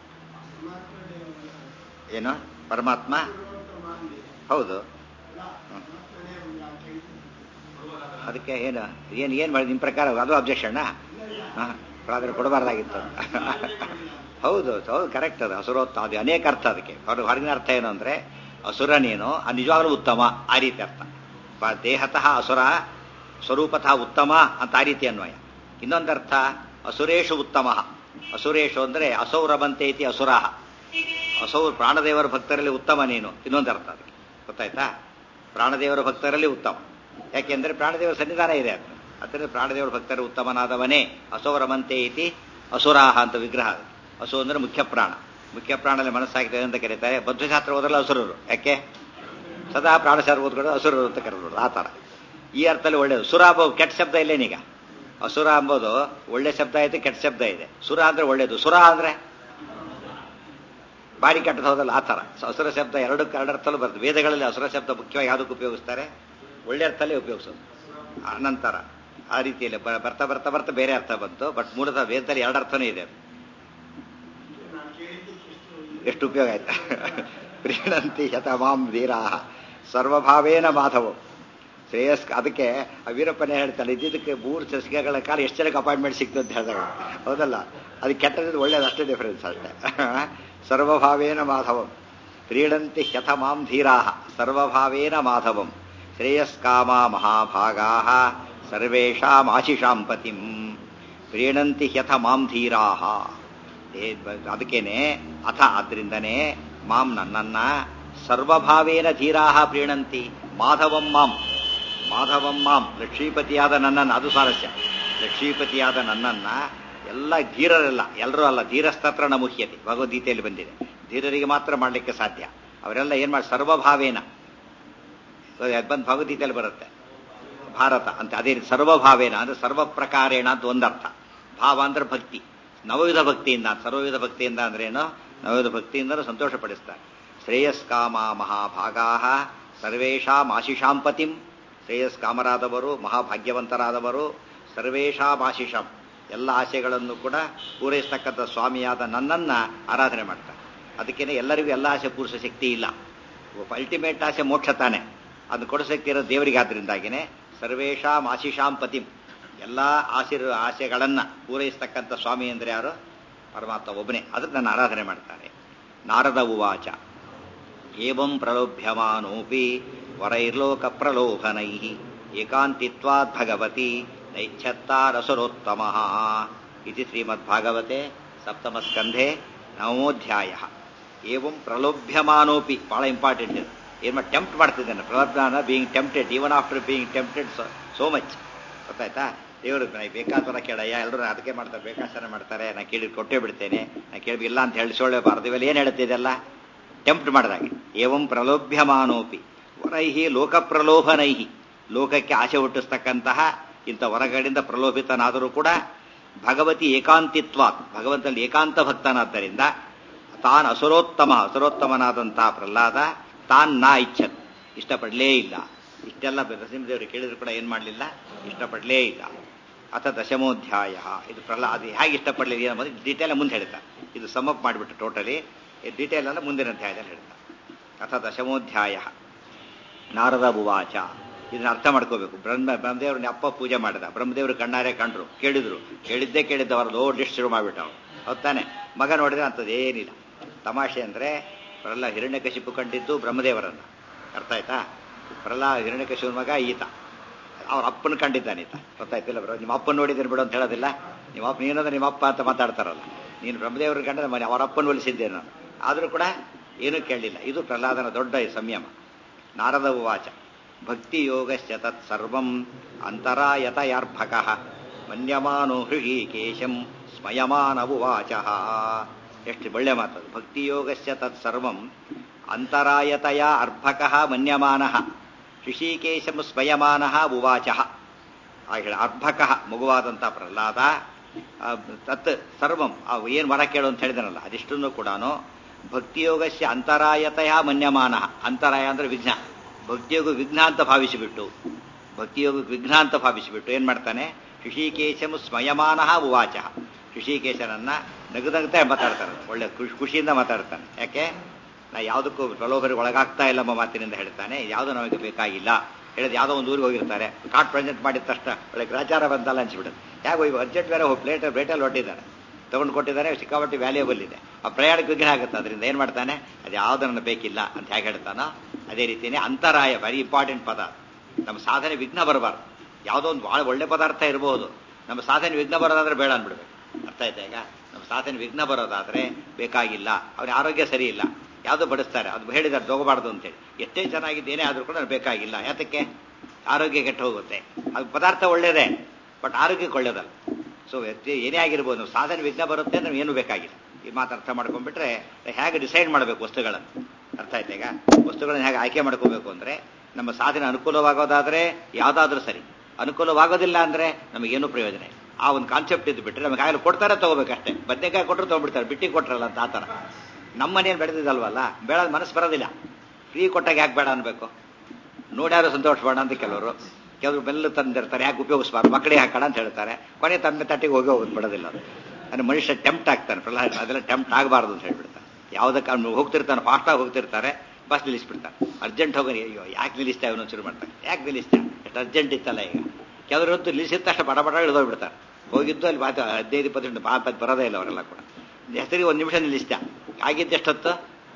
ಏನೋ ಪರಮಾತ್ಮ ಹೌದು ಹ್ಮ್. ಅದಕ್ಕೆ ಏನು ಏನು ಏನು ಮಾಡಿ ನಿಮ್ಮ ಪ್ರಕಾರ ಅದು ಅಬ್ಜೆಕ್ಷನ್ ಆದರೆ ಕೊಡಬಾರ್ದಾಗಿತ್ತು ಹೌದು ಹೌದು ಕರೆಕ್ಟ್ ಅದು ಹಸುರೋತ್ತ ಅದು ಅನೇಕ ಅರ್ಥ ಅದಕ್ಕೆ ಹೊರ- ಹೊರಗಿನ ಅರ್ಥ ಏನು ಅಂದ್ರೆ ಅಸುರನೇನು ಅದು ನಿಜವಾಗ್ಲೂ ಉತ್ತಮ ಆ ರೀತಿ ಅರ್ಥ ಬ- ದೇಹತಃ ಅಸುರ ಸ್ವರೂಪತಃ ಉತ್ತಮ ಅಂತ ಆ ರೀತಿ ಅನ್ವಯ ಇನ್ನೊಂದು ಅರ್ಥ ಅಸುರೇಶು ಉತ್ತಮ ಅಸುರೇಶು ಅಂದ್ರೆ ಅಸೌರವಂತೆ ಇತಿ ಅಸುರಾಹ ಅಸೌ ಪ್ರಾಣದೇವರ ಭಕ್ತರಲ್ಲಿ ಉತ್ತಮ ನೀನು ಇನ್ನೊಂದು ಅರ್ಥ ಅದಕ್ಕೆ ಗೊತ್ತಾಯ್ತಾ ಪ್ರಾಣದೇವರ ಭಕ್ತರಲ್ಲಿ ಉತ್ತಮ ಯಾಕೆಂದ್ರೆ ಪ್ರಾಣದೇವರ ಸನ್ನಿಧಾನ ಇದೆ ಅಂತ ಅದರಿಂದ ಪ್ರಾಣದೇವರ ಭಕ್ತರ ಉತ್ತಮನಾದವನೇ ಅಸೌರಮಂತೆ ಇತಿ ಅಸುರಾಹ ಅಂತ ವಿಗ್ರಹ ಅದು. ಅಸು ಅಂದ್ರೆ ಮುಖ್ಯ ಪ್ರಾಣ ಮುಖ್ಯ ಪ್ರಾಣದಲ್ಲಿ ಮನಸ್ಸಾಗಿದೆ ಅಂತ ಕರೀತಾರೆ ಬದ್ಧಶಾಸ್ತ್ರ ಓದಲ್ಲ ಅಸುರರು ಯಾಕೆ ಸದಾ ಪ್ರಾಣಶಾಸ್ತ್ರ ಓದ್ಕೊಂಡು ಅಸುರರು ಅಂತ ಕರೆದ್ರು ಆ ಥರ ಈ ಅರ್ಥದಲ್ಲಿ ಒಳ್ಳೇದು ಸುರ ಅಂಬೋ ಕೆಟ್ಟ ಶಬ್ದ ಇಲ್ಲೇನೀಗ ಅಸುರ ಅಂಬೋದು ಒಳ್ಳೆ ಶಬ್ದ ಐತೆ ಕೆಟ್ಟ ಶಬ್ದ ಇದೆ ಸುರ ಅಂದ್ರೆ ಒಳ್ಳೇದು ಸುರ ಅಂದ್ರೆ ಬಾಡಿ ಕೆಟ್ಟದ ಹೋದಲ್ಲ ಆ ಥರ ಸೊ ಅಸುರ ಶಬ್ದ ಎರಡು ಎರಡರ್ಥಲ್ಲೂ ಬರ್ತದೆ ವೇದಗಳಲ್ಲಿ ಅಸುರ ಶಬ್ದ ಮುಖ್ಯವಾಗಿ ಯಾವುದಕ್ಕೆ ಉಪಯೋಗಿಸ್ತಾರೆ ಒಳ್ಳೆ ಅರ್ಥಲ್ಲೇ ಉಪಯೋಗಿಸೋದು ಅನಂತರ ಆ ರೀತಿಯಲ್ಲಿ ಬ- ಬರ್ತಾ ಬರ್ತಾ ಬರ್ತಾ ಬೇರೆ ಅರ್ಥ ಬಂತು ಬಟ್ ಮೂಲತಃ ವೇದದಲ್ಲಿ ಎರಡು ಅರ್ಥನೇ ಇದೆ ಅದು. ಎಷ್ಟು ಉಪಯೋಗ ಆಯ್ತಾ ಪ್ರೀಣಂತಿ ಶತಮಾಂ ವೀರಾ ಸರ್ವಭಾವೇನ ಮಾಧವ ಶ್ರೇಯಸ್ ಅದಕ್ಕೆ ಆ ವೀರಪ್ಪನೇ ಹೇಳ್ತಾನೆ ಇದ್ದಿದ್ದಕ್ಕೆ ಮೂರು ಸಸಿಗೆಗಳ ಕಾಲ ಎಷ್ಟು ಜನಕ್ಕೆ ಅಪಾಯಿಂಟ್ಮೆಂಟ್ ಸಿಕ್ತು ಅಂತ ಹೇಳಿದಾಗ ಹೌದಲ್ಲ ಅದು ಕೆಟ್ಟದ್ದು ಒಳ್ಳೇದು ಅಷ್ಟೇ ಡಿಫರೆನ್ಸ್ ಅಷ್ಟೇ ಸರ್ವಭಾವೇನ ಮಾಧವಂ ಕ್ರೀಡಂತಿ ಶತಮಾಂ ಧೀರಾ ಸರ್ವಭಾವೇನ ಮಾಧವಂ ಶ್ರೇಯಸ್ಕಾಮ ಮಹಾಭಾಗಾ ಸರ್ವೇಷಾಂ ಆಶಿಷಾಂ ಪತಿಂ ಪ್ರೀಣಂತಿ ಹ್ಯಥ ಮಾಂ ಧೀರಾ ಅದಕ್ಕೇನೆ ಅಥ ಆದ್ರಿಂದನೇ ಮಾಂ ನನ್ನನ್ನ ಸರ್ವಭಾವೇನ ಧೀರಾ ಪ್ರೀಣಂತಿ ಮಾಧವಂ ಮಾಂ ಮಾಧವಂ ಮಾಂ ಲಕ್ಷ್ಮೀಪತಿಯಾದ ನನ್ನನ್ನು ಅದು ಸ್ವಾರಸ್ಯ ಲಕ್ಷ್ಮೀಪತಿಯಾದ ನನ್ನನ್ನ ಎಲ್ಲ ಧೀರರೆಲ್ಲ ಎಲ್ಲರೂ ಅಲ್ಲ ಧೀರಸ್ತತ್ರ ನಮುಹ್ಯತೆ ಭಗವದ್ಗೀತೆಯಲ್ಲಿ ಬಂದಿದೆ ಧೀರರಿಗೆ ಮಾತ್ರ ಮಾಡಲಿಕ್ಕೆ ಸಾಧ್ಯ ಅವರೆಲ್ಲ ಏನ್ ಮಾಡಿ ಸರ್ವಭಾವೇನ ಅದು ಬಂದು ಭಗವದ್ಗೀತೆಯಲ್ಲಿ ಬರುತ್ತೆ ಭಾರತ ಅಂತ ಅದೇ ರೀತಿ ಸರ್ವಭಾವೇನ ಅಂದ್ರೆ ಸರ್ವ ಪ್ರಕಾರೇಣ ಅಂತ ಒಂದರ್ಥ ಭಾವ ಅಂದ್ರೆ ಭಕ್ತಿ ನವವಿಧ ಭಕ್ತಿಯಿಂದ ಸರ್ವವಿಧ ಭಕ್ತಿಯಿಂದ ಅಂದ್ರೇನು ನವವಿಧ ಭಕ್ತಿಯಿಂದ ಸಂತೋಷ ಪಡಿಸ್ತಾರೆ ಶ್ರೇಯಸ್ಕಾಮ ಮಹಾಭಾಗಾ ಸರ್ವೇಷಾಂ ಆಶಿಷಾಂ ಪತಿಂ ಶ್ರೇಯಸ್ಕಾಮರಾದವರು ಮಹಾಭಾಗ್ಯವಂತರಾದವರು ಸರ್ವೇಷಾಂ ಆಶಿಷಾಂ ಎಲ್ಲ ಆಶೆಗಳನ್ನು ಕೂಡ ಪೂರೈಸ್ತಕ್ಕಂಥ ಸ್ವಾಮಿಯಾದ ನನ್ನನ್ನ ಆರಾಧನೆ ಮಾಡ್ತಾರೆ ಅದಕ್ಕೇನೆ ಎಲ್ಲರಿಗೂ ಎಲ್ಲ ಆಸೆ ಪೂರಿಸೋ ಶಕ್ತಿ ಇಲ್ಲ ಅಲ್ಟಿಮೇಟ್ ಆಸೆ ಮೋಕ್ಷ ತಾನೆ ಅದನ್ನು ಕೊಡೋ ಶಕ್ತಿ ಇರೋ ದೇವರಿಗೆ ಆದ್ರಿಂದಾಗಿನೇ ಸರ್ವೇಷಾಂ ಆಶಿಷಾಂ ಪತಿಂ ಎಲ್ಲ ಆಶೀರ್ ಆಸೆಗಳನ್ನ ಪೂರೈಸ್ತಕ್ಕಂಥ ಸ್ವಾಮಿ ಅಂದ್ರೆ ಯಾರು ಪರಮಾತ್ಮ ಒಬ್ಬನೇ ಅದಕ್ಕೆ ನನ್ನ ಆರಾಧನೆ ಮಾಡ್ತಾರೆ ನಾರದ ಉವಾಚ ಏವಂ ಪ್ರಲೋಭ್ಯಮಾನೋಪಿ ವರೈರ್ಲೋಕ ಪ್ರಲೋಭನೈ ಏಕಾಂತಿತ್ವಾದ್ ಭಗವತಿ ನೈಚ್ಛತ್ತಾರಸುರೋತ್ತಮ ಇತಿ ಶ್ರೀಮದ್ಭಾಗವತೆ ಸಪ್ತಮಸ್ಕಂಧೆ ನವಮೋಧ್ಯಾಯ ಏವಂ ಪ್ರಲೋಭ್ಯಮಾನೋಪಿ ಬಹಳ ಇಂಪಾರ್ಟೆಂಟ್ ಇದು ಏನು ಟೆಂಪ್ಟ್ ಮಾಡ್ತಿದ್ದಾನೆ ಪ್ರಲೋಭ್ಯಾನ being tempted even after being tempted so much ಗೊತ್ತಾಯ್ತಾ ದೇವರು ಬೇಕಾದ ಕೇಳಯ್ಯ ಎಲ್ಲರೂ ಅದಕ್ಕೆ ಮಾಡ್ತಾರೆ ಬೇಕಾಸನ ಮಾಡ್ತಾರೆ ನಾ ಕೇಳಿ ಕೊಟ್ಟೇ ಬಿಡ್ತೇನೆ ನಾ ಕೇಳಿ ಇಲ್ಲ ಅಂತ ಹೇಳಿ ಸೊಳ್ಳೆಬಾರದು ಇವೆಲ್ಲ ಏನು ಹೇಳುತ್ತಿದೆಲ್ಲ ಟೆಂಪ್ಟ್ ಮಾಡಿದಾಗೆ ಏವಂ ಪ್ರಲೋಭ್ಯಮಾನೋಪಿ ವರೈಹಿ ಲೋಕ ಪ್ರಲೋಭನೈಹಿ ಲೋಕಕ್ಕೆ ಆಸೆ ಹುಟ್ಟಿಸ್ತಕ್ಕಂತಹ ಇಂಥ ಹೊರಗಡೆಯಿಂದ ಪ್ರಲೋಭಿತನಾದರೂ ಕೂಡ ಭಗವತಿ ಏಕಾಂತಿತ್ವಾತ್ ಭಗವಂತನಲ್ಲಿ ಏಕಾಂತ ಭಕ್ತನಾದ್ದರಿಂದ ತಾನ್ ಅಸುರೋತ್ತಮ ಅಸುರೋತ್ತಮನಾದಂತಹ ಪ್ರಹ್ಲಾದ ತಾನ್ ನಾ ಇಚ್ಛತ್ ಇಷ್ಟಪಡಲೇ ಇಲ್ಲ ಇಷ್ಟೆಲ್ಲ ನರಸಿಂಹದೇವರು ಕೇಳಿದ್ರು ಕೂಡ ಏನ್ ಮಾಡಲಿಲ್ಲ ಇಷ್ಟಪಡಲೇ ಇಲ್ಲ ಅಥ ದಶಮೋಧ್ಯಾಯ ಇದು ಪ್ರಹ್ಲಾದ ಅದು ಹೇಗೆ ಇಷ್ಟಪಡಲಿಲ್ಲ ಅನ್ನೋದು ಡೀಟೇಲ್ ಮುಂದೆ ಹೇಳ್ತಾರೆ ಇದು ಸಮಪ್ ಮಾಡಿಬಿಟ್ಟು ಟೋಟಲಿ ಡೀಟೇಲ್ ಎಲ್ಲ ಮುಂದಿನ ಅಧ್ಯಾಯದಲ್ಲಿ ಹೇಳ್ತಾರೆ ಅಥ ದಶಮೋಧ್ಯಾಯ ನಾರದ ಉವಾಚ ಇದನ್ನ ಅರ್ಥ ಮಾಡ್ಕೋಬೇಕು ಬ್ರಹ್ಮ ಬ್ರಹ್ಮದೇವ್ರನ್ನ ಅಪ್ಪ ಪೂಜೆ ಮಾಡಿದ ಬ್ರಹ್ಮದೇವರು ಕಣ್ಣಾರೆ ಕಂಡ್ರು ಕೇಳಿದ್ರು ಕೇಳಿದ್ದೇ ಕೇಳಿದ್ದ ಅವ್ರ ದೊಡ್ಡ ಲಿಸ್ಟ್ ಶುರು ಮಾಡ್ಬಿಟ್ಟ ಅವ್ರು ಹೊತ್ತಾನೆ ಮಗ ನೋಡಿದ್ರೆ ಅಂಥದ್ದೇನಿಲ್ಲ ತಮಾಷೆ ಅಂದ್ರೆ ಪ್ರಹ್ಲಾದ ಹಿರಣ್ಯಕಶಿಪು ಕಂಡಿದ್ದು ಬ್ರಹ್ಮದೇವರನ್ನ ಅರ್ಥ ಆಯ್ತಾ ಪ್ರಹ್ಲಾದ ಹಿರಣ್ಯಕಶಿಪುನ ಮಗ ಈತ ಅವ್ರ ಅಪ್ಪನ ಕಂಡಿದ್ದಾನೆ ಈತ ಗೊತ್ತಾಯ್ತಿಲ್ಲ ಬ್ರೋ ನಿಮ್ಮ ಅಪ್ಪನ ನೋಡಿದ್ದೇನೆ ಬಿಡು ಅಂತ ಹೇಳೋದಿಲ್ಲ ನಿಮ್ಮ ಅಪ್ಪ ನೀನಂದ್ರೆ ನಿಮ್ಮ ಅಪ್ಪ ಅಂತ ಮಾತಾಡ್ತಾರಲ್ಲ ನೀನು ಬ್ರಹ್ಮದೇವ್ರ ಕಂಡ್ರೆ ಮನೆ ಅವರ ಅಪ್ಪನ ಒಲಿಸಿದ್ದೆ ನಾನು ಆದರೂ ಕೂಡ ಏನೂ ಕೇಳಲಿಲ್ಲ ಇದು ಪ್ರಹ್ಲಾದನ ದೊಡ್ಡ ಸಂಯಮ ನಾರದ ಉವಾಚ ಭಕ್ತಿ ಯೋಗಶ್ಚ ತತ್ಸರ್ವಂ ಅಂತರಾಯತಯಾರ್ಭಕ ಮನ್ಯಮಾನೋ ಹೃಷಿಕೇಶಂ ಸ್ಮಯಮಾನವುವಾಚ ಎಷ್ಟು ಒಳ್ಳೆ ಮಾತದು ಭಕ್ತಿಯೋಗಶ್ಚ ತತ್ಸರ್ವಂ ಅಂತರಾಯತಯ ಅರ್ಭಕ ಮನ್ಯಮಾನ ಋಷಿಕೇಶಂ ಸ್ವಯಮಾನ ಉವಾಚ ಹಾಗೆ ಅರ್ಭಕ ಮಗುವಾದಂಥ ಪ್ರಹ್ಲಾದ ಆ, ತತ್ ಸರ್ವಂ ಆ ಏನು ವರ ಕೇಳು ಅಂತ ಹೇಳಿದನಲ್ಲ ಅದಿಷ್ಟನ್ನು ಕೂಡ ಭಕ್ತಿಯೋಗಸ್ಯ ಅಂತರಾಯತಯ ಮನ್ಯಮಾನ ಅಂತರಾಯ ಅಂದ್ರೆ ವಿಘ್ನ ಭಕ್ತಿಯೋಗ ವಿಘ್ನ ಅಂತ ಭಾವಿಸಿಬಿಟ್ಟು ಭಕ್ತಿಯೋಗ ವಿಘ್ನ ಅಂತ ಭಾವಿಸಿಬಿಟ್ಟು ಏನ್ ಮಾಡ್ತಾನೆ ಋಷಿಕೇಶಂ ಸ್ವಯಮಾನ ಉವಾಚ ಋಷಿಕೇಶನನ್ನ ನಗನಗ್ತಾ ಮಾತಾಡ್ತಾನೆ ಒಳ್ಳೆ ಖುಷಿ ಖುಷಿಯಿಂದ ಮಾತಾಡ್ತಾನೆ ಯಾಕೆ ನಾ ಯಾವುದಕ್ಕೂ ಪ್ರಲೋಭರಿಗೆ ಒಳಗಾಗ್ತಾ ಇಲ್ಲ ಎಂಬ ಮಾತಿನಿಂದ ಹೇಳ್ತಾನೆ ಯಾವುದು ನಮಗೆ ಬೇಕಾಗಿಲ್ಲ ಹೇಳಿದ್ ಯಾವುದೋ ಒಂದು ಊರಿಗೆ ಹೋಗಿರ್ತಾರೆ ಕಾರ್ಡ್ ಪ್ರೆಸೆಂಟ್ ಮಾಡಿದ ತಕ್ಷಣ ಒಳ್ಳೆ ಗ್ರಾಚಾರ ಬಂತಲ್ಲ ಅನ್ಸ್ಬಿಡುತ್ತೆ ಯಾಕೆ ಹೋಗಿ ಅರ್ಜೆಂಟ್ ಬೇರೆ ಹೋಗಿ ಪ್ಲೇಟ್ ಪ್ಲೇಟಲ್ಲಿ ಹೊಟ್ಟಿದ್ದಾರೆ ತಗೊಂಡು ಕೊಟ್ಟಿದ್ದಾರೆ ಸಿಕ್ಕಾಪಟ್ಟೆ ವ್ಯಾಲ್ಯೂಬಲ್ ಇದೆ ಆ ಪ್ರಯಾಣಕ್ಕೆ ವಿಘ್ನ ಆಗುತ್ತೆ ಅದರಿಂದ ಏನು ಮಾಡ್ತಾನೆ ಅದು ಯಾವುದು ನನಗೆ ಬೇಕಿಲ್ಲ ಅಂತ ಹೇಗೆ ಹೇಳ್ತಾನೋ ಅದೇ ರೀತಿಯೇ ಅಂತರಾಯ ವೆರಿ ಇಂಪಾರ್ಟೆಂಟ್ ಪದ ನಮ್ಮ ಸಾಧನೆ ವಿಘ್ನ ಬರಬಾರ್ದು ಯಾವುದೋ ಒಂದು ಭಾಳ ಒಳ್ಳೆ ಪದಾರ್ಥ ಇರಬಹುದು ನಮ್ಮ ಸಾಧನೆ ವಿಘ್ನ ಬರೋದಾದ್ರೆ ಬೇಡ ಅನ್ಬಿಡ್ಬೇಕು ಅರ್ಥ ಆಯ್ತಾ ಈಗ ನಮ್ಮ ಸಾಧನೆ ವಿಘ್ನ ಬರೋದಾದ್ರೆ ಬೇಕಾಗಿಲ್ಲ ಅವ್ರ ಆರೋಗ್ಯ ಸರಿ ಇಲ್ಲ ಯಾವುದೋ ಬಡಿಸ್ತಾರೆ ಅದು ಹೇಳಿದಾರೆ ತಗೋಬಾರ್ದು ಅಂತೇಳಿ ಎಷ್ಟೇ ಚೆನ್ನಾಗಿದ್ದು ಏನೇ ಆದ್ರೂ ಕೂಡ ನನಗೆ ಬೇಕಾಗಿಲ್ಲ ಯಾತಕ್ಕೆ ಆರೋಗ್ಯ ಕೆಟ್ಟು ಹೋಗುತ್ತೆ ಅದು ಪದಾರ್ಥ ಒಳ್ಳೇದೇ ಬಟ್ ಆರೋಗ್ಯಕ್ಕೆ ಒಳ್ಳೇದಲ್ಲ ಸೊ ಏನೇ ಆಗಿರ್ಬೋದು ನಾವು ಸಾಧನೆ ವಿಘ್ನ ಬರುತ್ತೆ ಅಂದ್ರೆ ಏನು ಬೇಕಾಗಿಲ್ಲ ಈ ಮಾತು ಅರ್ಥ ಮಾಡ್ಕೊಂಡ್ಬಿಟ್ರೆ ಹೇಗೆ ಡಿಸೈಡ್ ಮಾಡಬೇಕು ವಸ್ತುಗಳನ್ನು ಅರ್ಥ ಆಯ್ತಾ ಈಗ ವಸ್ತುಗಳನ್ನ ಹೇಗೆ ಆಯ್ಕೆ ಮಾಡ್ಕೋಬೇಕು ಅಂದ್ರೆ ನಮ್ಮ ಸಾಧನೆ ಅನುಕೂಲವಾಗೋದಾದ್ರೆ ಯಾವುದಾದ್ರೂ ಸರಿ ಅನುಕೂಲವಾಗೋದಿಲ್ಲ ಅಂದ್ರೆ ನಮಗೇನು ಪ್ರಯೋಜನ ಇಲ್ಲ ಆ ಒಂದು ಕಾನ್ಸೆಪ್ಟ್ ಇದ್ದು ಬಿಟ್ರೆ ನಮಗೆ ಆಗಲಿ ಕೊಡ್ತಾರೆ ತಗೋಬೇಕಷ್ಟೇ ಬದನೆಕಾಯಿ ಕೊಟ್ಟರು ತಗೊಂಡ್ಬಿಡ್ತಾರೆ ಬಿಟ್ಟಿ ಕೊಟ್ರಲ್ಲ ಅಂತ ಆ ಥರ ನಮ್ಮ ಮನೇನು ಬೆಳೆದಿದ್ದಲ್ವಲ್ಲ ಬೇಡ ಮನಸ್ಸು ಬರೋದಿಲ್ಲ ಫ್ರೀ ಕೊಟ್ಟಾಗ ಯಾಕೆ ಬೇಡ ಅನ್ಬೇಕು ನೋಡ್ಯಾರು ಸಂತೋಷ ಬೇಡ ಅಂತ ಕೆಲವರು ಕೆಲವರು ಬೆಲ್ಲ ತಂದಿರ್ತಾರೆ ಯಾಕೆ ಉಪಯೋಗಿಸ್ಬಾರ್ದು ಮಕ್ಕಳಿಗೆ ಹಾಕೋಣ ಅಂತ ಹೇಳ್ತಾರೆ ಕೊನೆ ತಮ್ಮ ತಟ್ಟಿಗೆ ಹೋಗಿ ಹೋಗೋದು ಬಿಡೋದಿಲ್ಲ ಅದು ಅಂದ್ರೆ ಮನುಷ್ಯ ಟೆಂಪ್ಟ್ ಆಗ್ತಾನೆ ಪ್ರಹ್ಲಾದ ಅದೆಲ್ಲ ಟೆಂಪ್ಟ್ ಆಗಬಾರ್ದು ಅಂತ ಹೇಳ್ಬಿಡ್ತಾನೆ ಯಾವುದಕ್ಕೆ ಅವ್ನು ಹೋಗ್ತಿರ್ತಾನೆ ಫಾಸ್ಟಾಗಿ ಹೋಗ್ತಿರ್ತಾರೆ ಬಸ್ ನಿಲ್ಲಿಸ್ಬಿಡ್ತಾನೆ ಅರ್ಜೆಂಟ್ ಹೋಗಿ ಅಯ್ಯೋ ಯಾಕೆ ನಿಲ್ಲಿಸ್ತಾ ಇವನು ಶುರು ಮಾಡ್ತಾನೆ ಯಾಕೆ ನಿಲ್ಲಿಸ್ತಾ ಎಷ್ಟು ಅರ್ಜೆಂಟ್ ಇತ್ತಲ್ಲ ಈಗ ಕೆಲವರಂತೂ ನಿಲ್ಲಿಸಿದ ತಕ್ಷಣ ಬಡ ಬಡ ಇಳಿದೋಗ್ಬಿಡ್ತಾರೆ ಹೋಗಿದ್ದು ಅಲ್ಲಿ ಮಾತು ಹದಿನೈದು ಇಪ್ಪತ್ತು ಗಂಟೆ ಮಾತು ಬರೋದೇ ಇಲ್ಲ ಅವರೆಲ್ಲ ಕೂಡ ಹೆಸರಿಗೆ ಒಂದು ನಿಮಿಷ ನಿಲ್ಲಿಸ್ತಾ ಆಗಿದ್ದು ಎಷ್ಟೊತ್ತು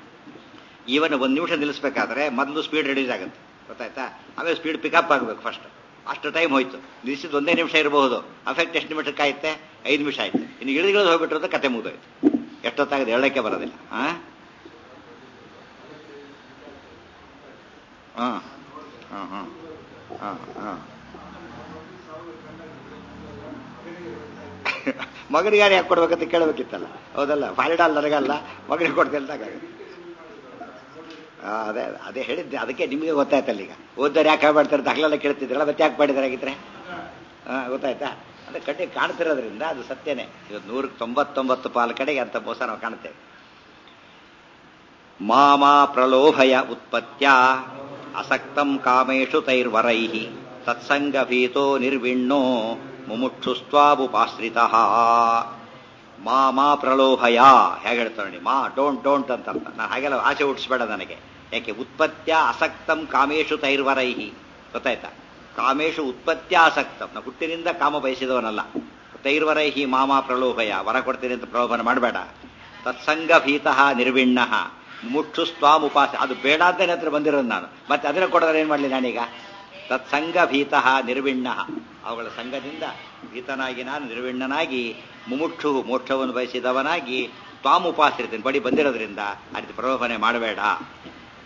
ಈವನ್ ಒಂದು ನಿಮಿಷ ನಿಲ್ಲಿಸ್ಬೇಕಾದ್ರೆ ಮೊದಲು ಸ್ಪೀಡ್ ರೆಡ್ಯೂಸ್ ಆಗುತ್ತೆ ಗೊತ್ತಾಯ್ತಾ ಆಮೇಲೆ ಸ್ಪೀಡ್ ಪಿಕಪ್ ಆಗಬೇಕು ಫಸ್ಟ್ ಅಷ್ಟು ಟೈಮ್ ಹೋಯ್ತು ನಿಲ್ಲಿಸಿದ ಒಂದೇ ನಿಮಿಷ ಇರಬಹುದು ಅಫೆಕ್ಟ್ ಎಷ್ಟು ನಿಮಿಷಕ್ಕೆ ಆಯ್ತೆ ಐದು ನಿಮಿಷ ಆಯ್ತು ಇನ್ನು ಇಳಿದು ಹೋಗ್ಬಿಟ್ರೆ ಅಂತ ಕತೆ ಮುಗಿದೋಯ್ತು ಎಷ್ಟೊತ್ತಾಗದೆ ಹೇಳಕ್ಕೆ ಬರೋದಿಲ್ಲ ಹಾ ಹಾ ಹಾ ಹಾ ಹಾ ಹಾ ಮಗನಿಗೆ ಯಾರು ಯಾಕೆ ಕೊಡ್ಬೇಕಂತ ಕೇಳಬೇಕಿತ್ತಲ್ಲ ಹೌದಲ್ಲ ಫಾರಿಡಾಲ್ ನನಗಲ್ಲ ಮಗನಿಗೆ ಕೊಡ್ತಿಲ್ದಾಗ ಅದೇ ಅದೇ ಹೇಳಿದ್ದೆ ಅದಕ್ಕೆ ನಿಮಗೆ ಗೊತ್ತಾಯ್ತಲ್ಲ ಈಗ ಓದ್ದವ್ರು ಯಾಕೆ ಮಾಡ್ತಾರೆ ಅಂತ ಹಗಲೆಲ್ಲ ಕೇಳ್ತಿದ್ರಲ್ಲ ಮತ್ತೆ ಯಾಕೆ ಮಾಡಿದಾರೆ ಆಗಿದ್ರೆ ಹಾಂ ಗೊತ್ತಾಯ್ತಾ ಅಂದ್ರೆ ಕಣ್ಣಿಗೆ ಕಾಣ್ತಿರೋದ್ರಿಂದ ಅದು ಸತ್ಯನೇ ಇವತ್ತು ನೂರಕ್ಕೆ ತೊಂಬತ್ತೊಂಬತ್ತು ಪಾಲು ಕಡೆಗೆ ಅಂತ ಮೋಸ ನಾವು ಕಾಣ್ತೇವೆ ಮಾಮಾ ಪ್ರಲೋಭಯ ಉತ್ಪತ್ಯ ಅಸಕ್ತಂ ಕಾಮೇಶು ತೈರ್ವರೈ ತತ್ಸಂಗ ಭೀತೋ ನಿರ್ವಿಣ್ಣೋ ಮುಮುಕ್ಷುಸ್ವಾಬುಪಾಶ್ರಿತ ಮಾ ಪ್ರಲೋಭಯ ಹೇಗೆ ಹೇಳ್ತಾರೆ ನೋಡಿ ಮಾ ಡೋಂಟ್ ಡೋಂಟ್ ಅಂತ ಅರ್ಥ ನಾನು ಹಾಗೆಲ್ಲ ಆಸೆ ಹುಟ್ಟಿಸ್ಬೇಡ ನನಗೆ ಯಾಕೆ ಉತ್ಪತ್ಯ ಅಸಕ್ತಂ ಕಾಮೇಶು ತೈರ್ವರೈಹಿ ಗೊತ್ತಾಯ್ತಾ ಕಾಮೇಶು ಉತ್ಪತ್ಯ ಅಸಕ್ತಂ ನಾ ಹುಟ್ಟಿನಿಂದ ಕಾಮ ಬಯಸಿದವನಲ್ಲ ತೈರ್ವರೈಹಿ ಮಾಮಾ ಪ್ರಲೋಭಯ ವರ ಕೊಡ್ತೀನಿ ಅಂತ ಪ್ರಲೋಭನ ಮಾಡಬೇಡ ತತ್ಸಂಗ ಭೀತಃ ನಿರ್ವಿಣ್ಣ ಮುಕ್ಷು ಸ್ವಾಮ್ ಉಪಾಸ ಅದು ಬೇಡ ಅಂತೇನೆ ಹತ್ರ ಬಂದಿರೋದು ನಾನು ಮತ್ತೆ ಅದನ್ನ ಕೊಡೋದ್ರೆ ಏನ್ ಮಾಡಲಿ ನಾನೀಗ ತತ್ಸಂಗ ಭೀತಃ ನಿರ್ವಿಣ್ಣ ಅವುಗಳ ಸಂಘದಿಂದ ಭೀತನಾಗಿ ನಾನು ನಿರ್ವಿಣ್ಣನಾಗಿ ಮುಮುಕ್ಷು ಮೋಕ್ಷವನ್ನು ಬಯಸಿದವನಾಗಿ ತ್ವಾಮ್ ಉಪಾಸಿರ್ತೀನಿ ಬಡಿ ಬಂದಿರೋದ್ರಿಂದ ಆ ರೀತಿ ಪ್ರಲೋಭನೆ ಮಾಡಬೇಡ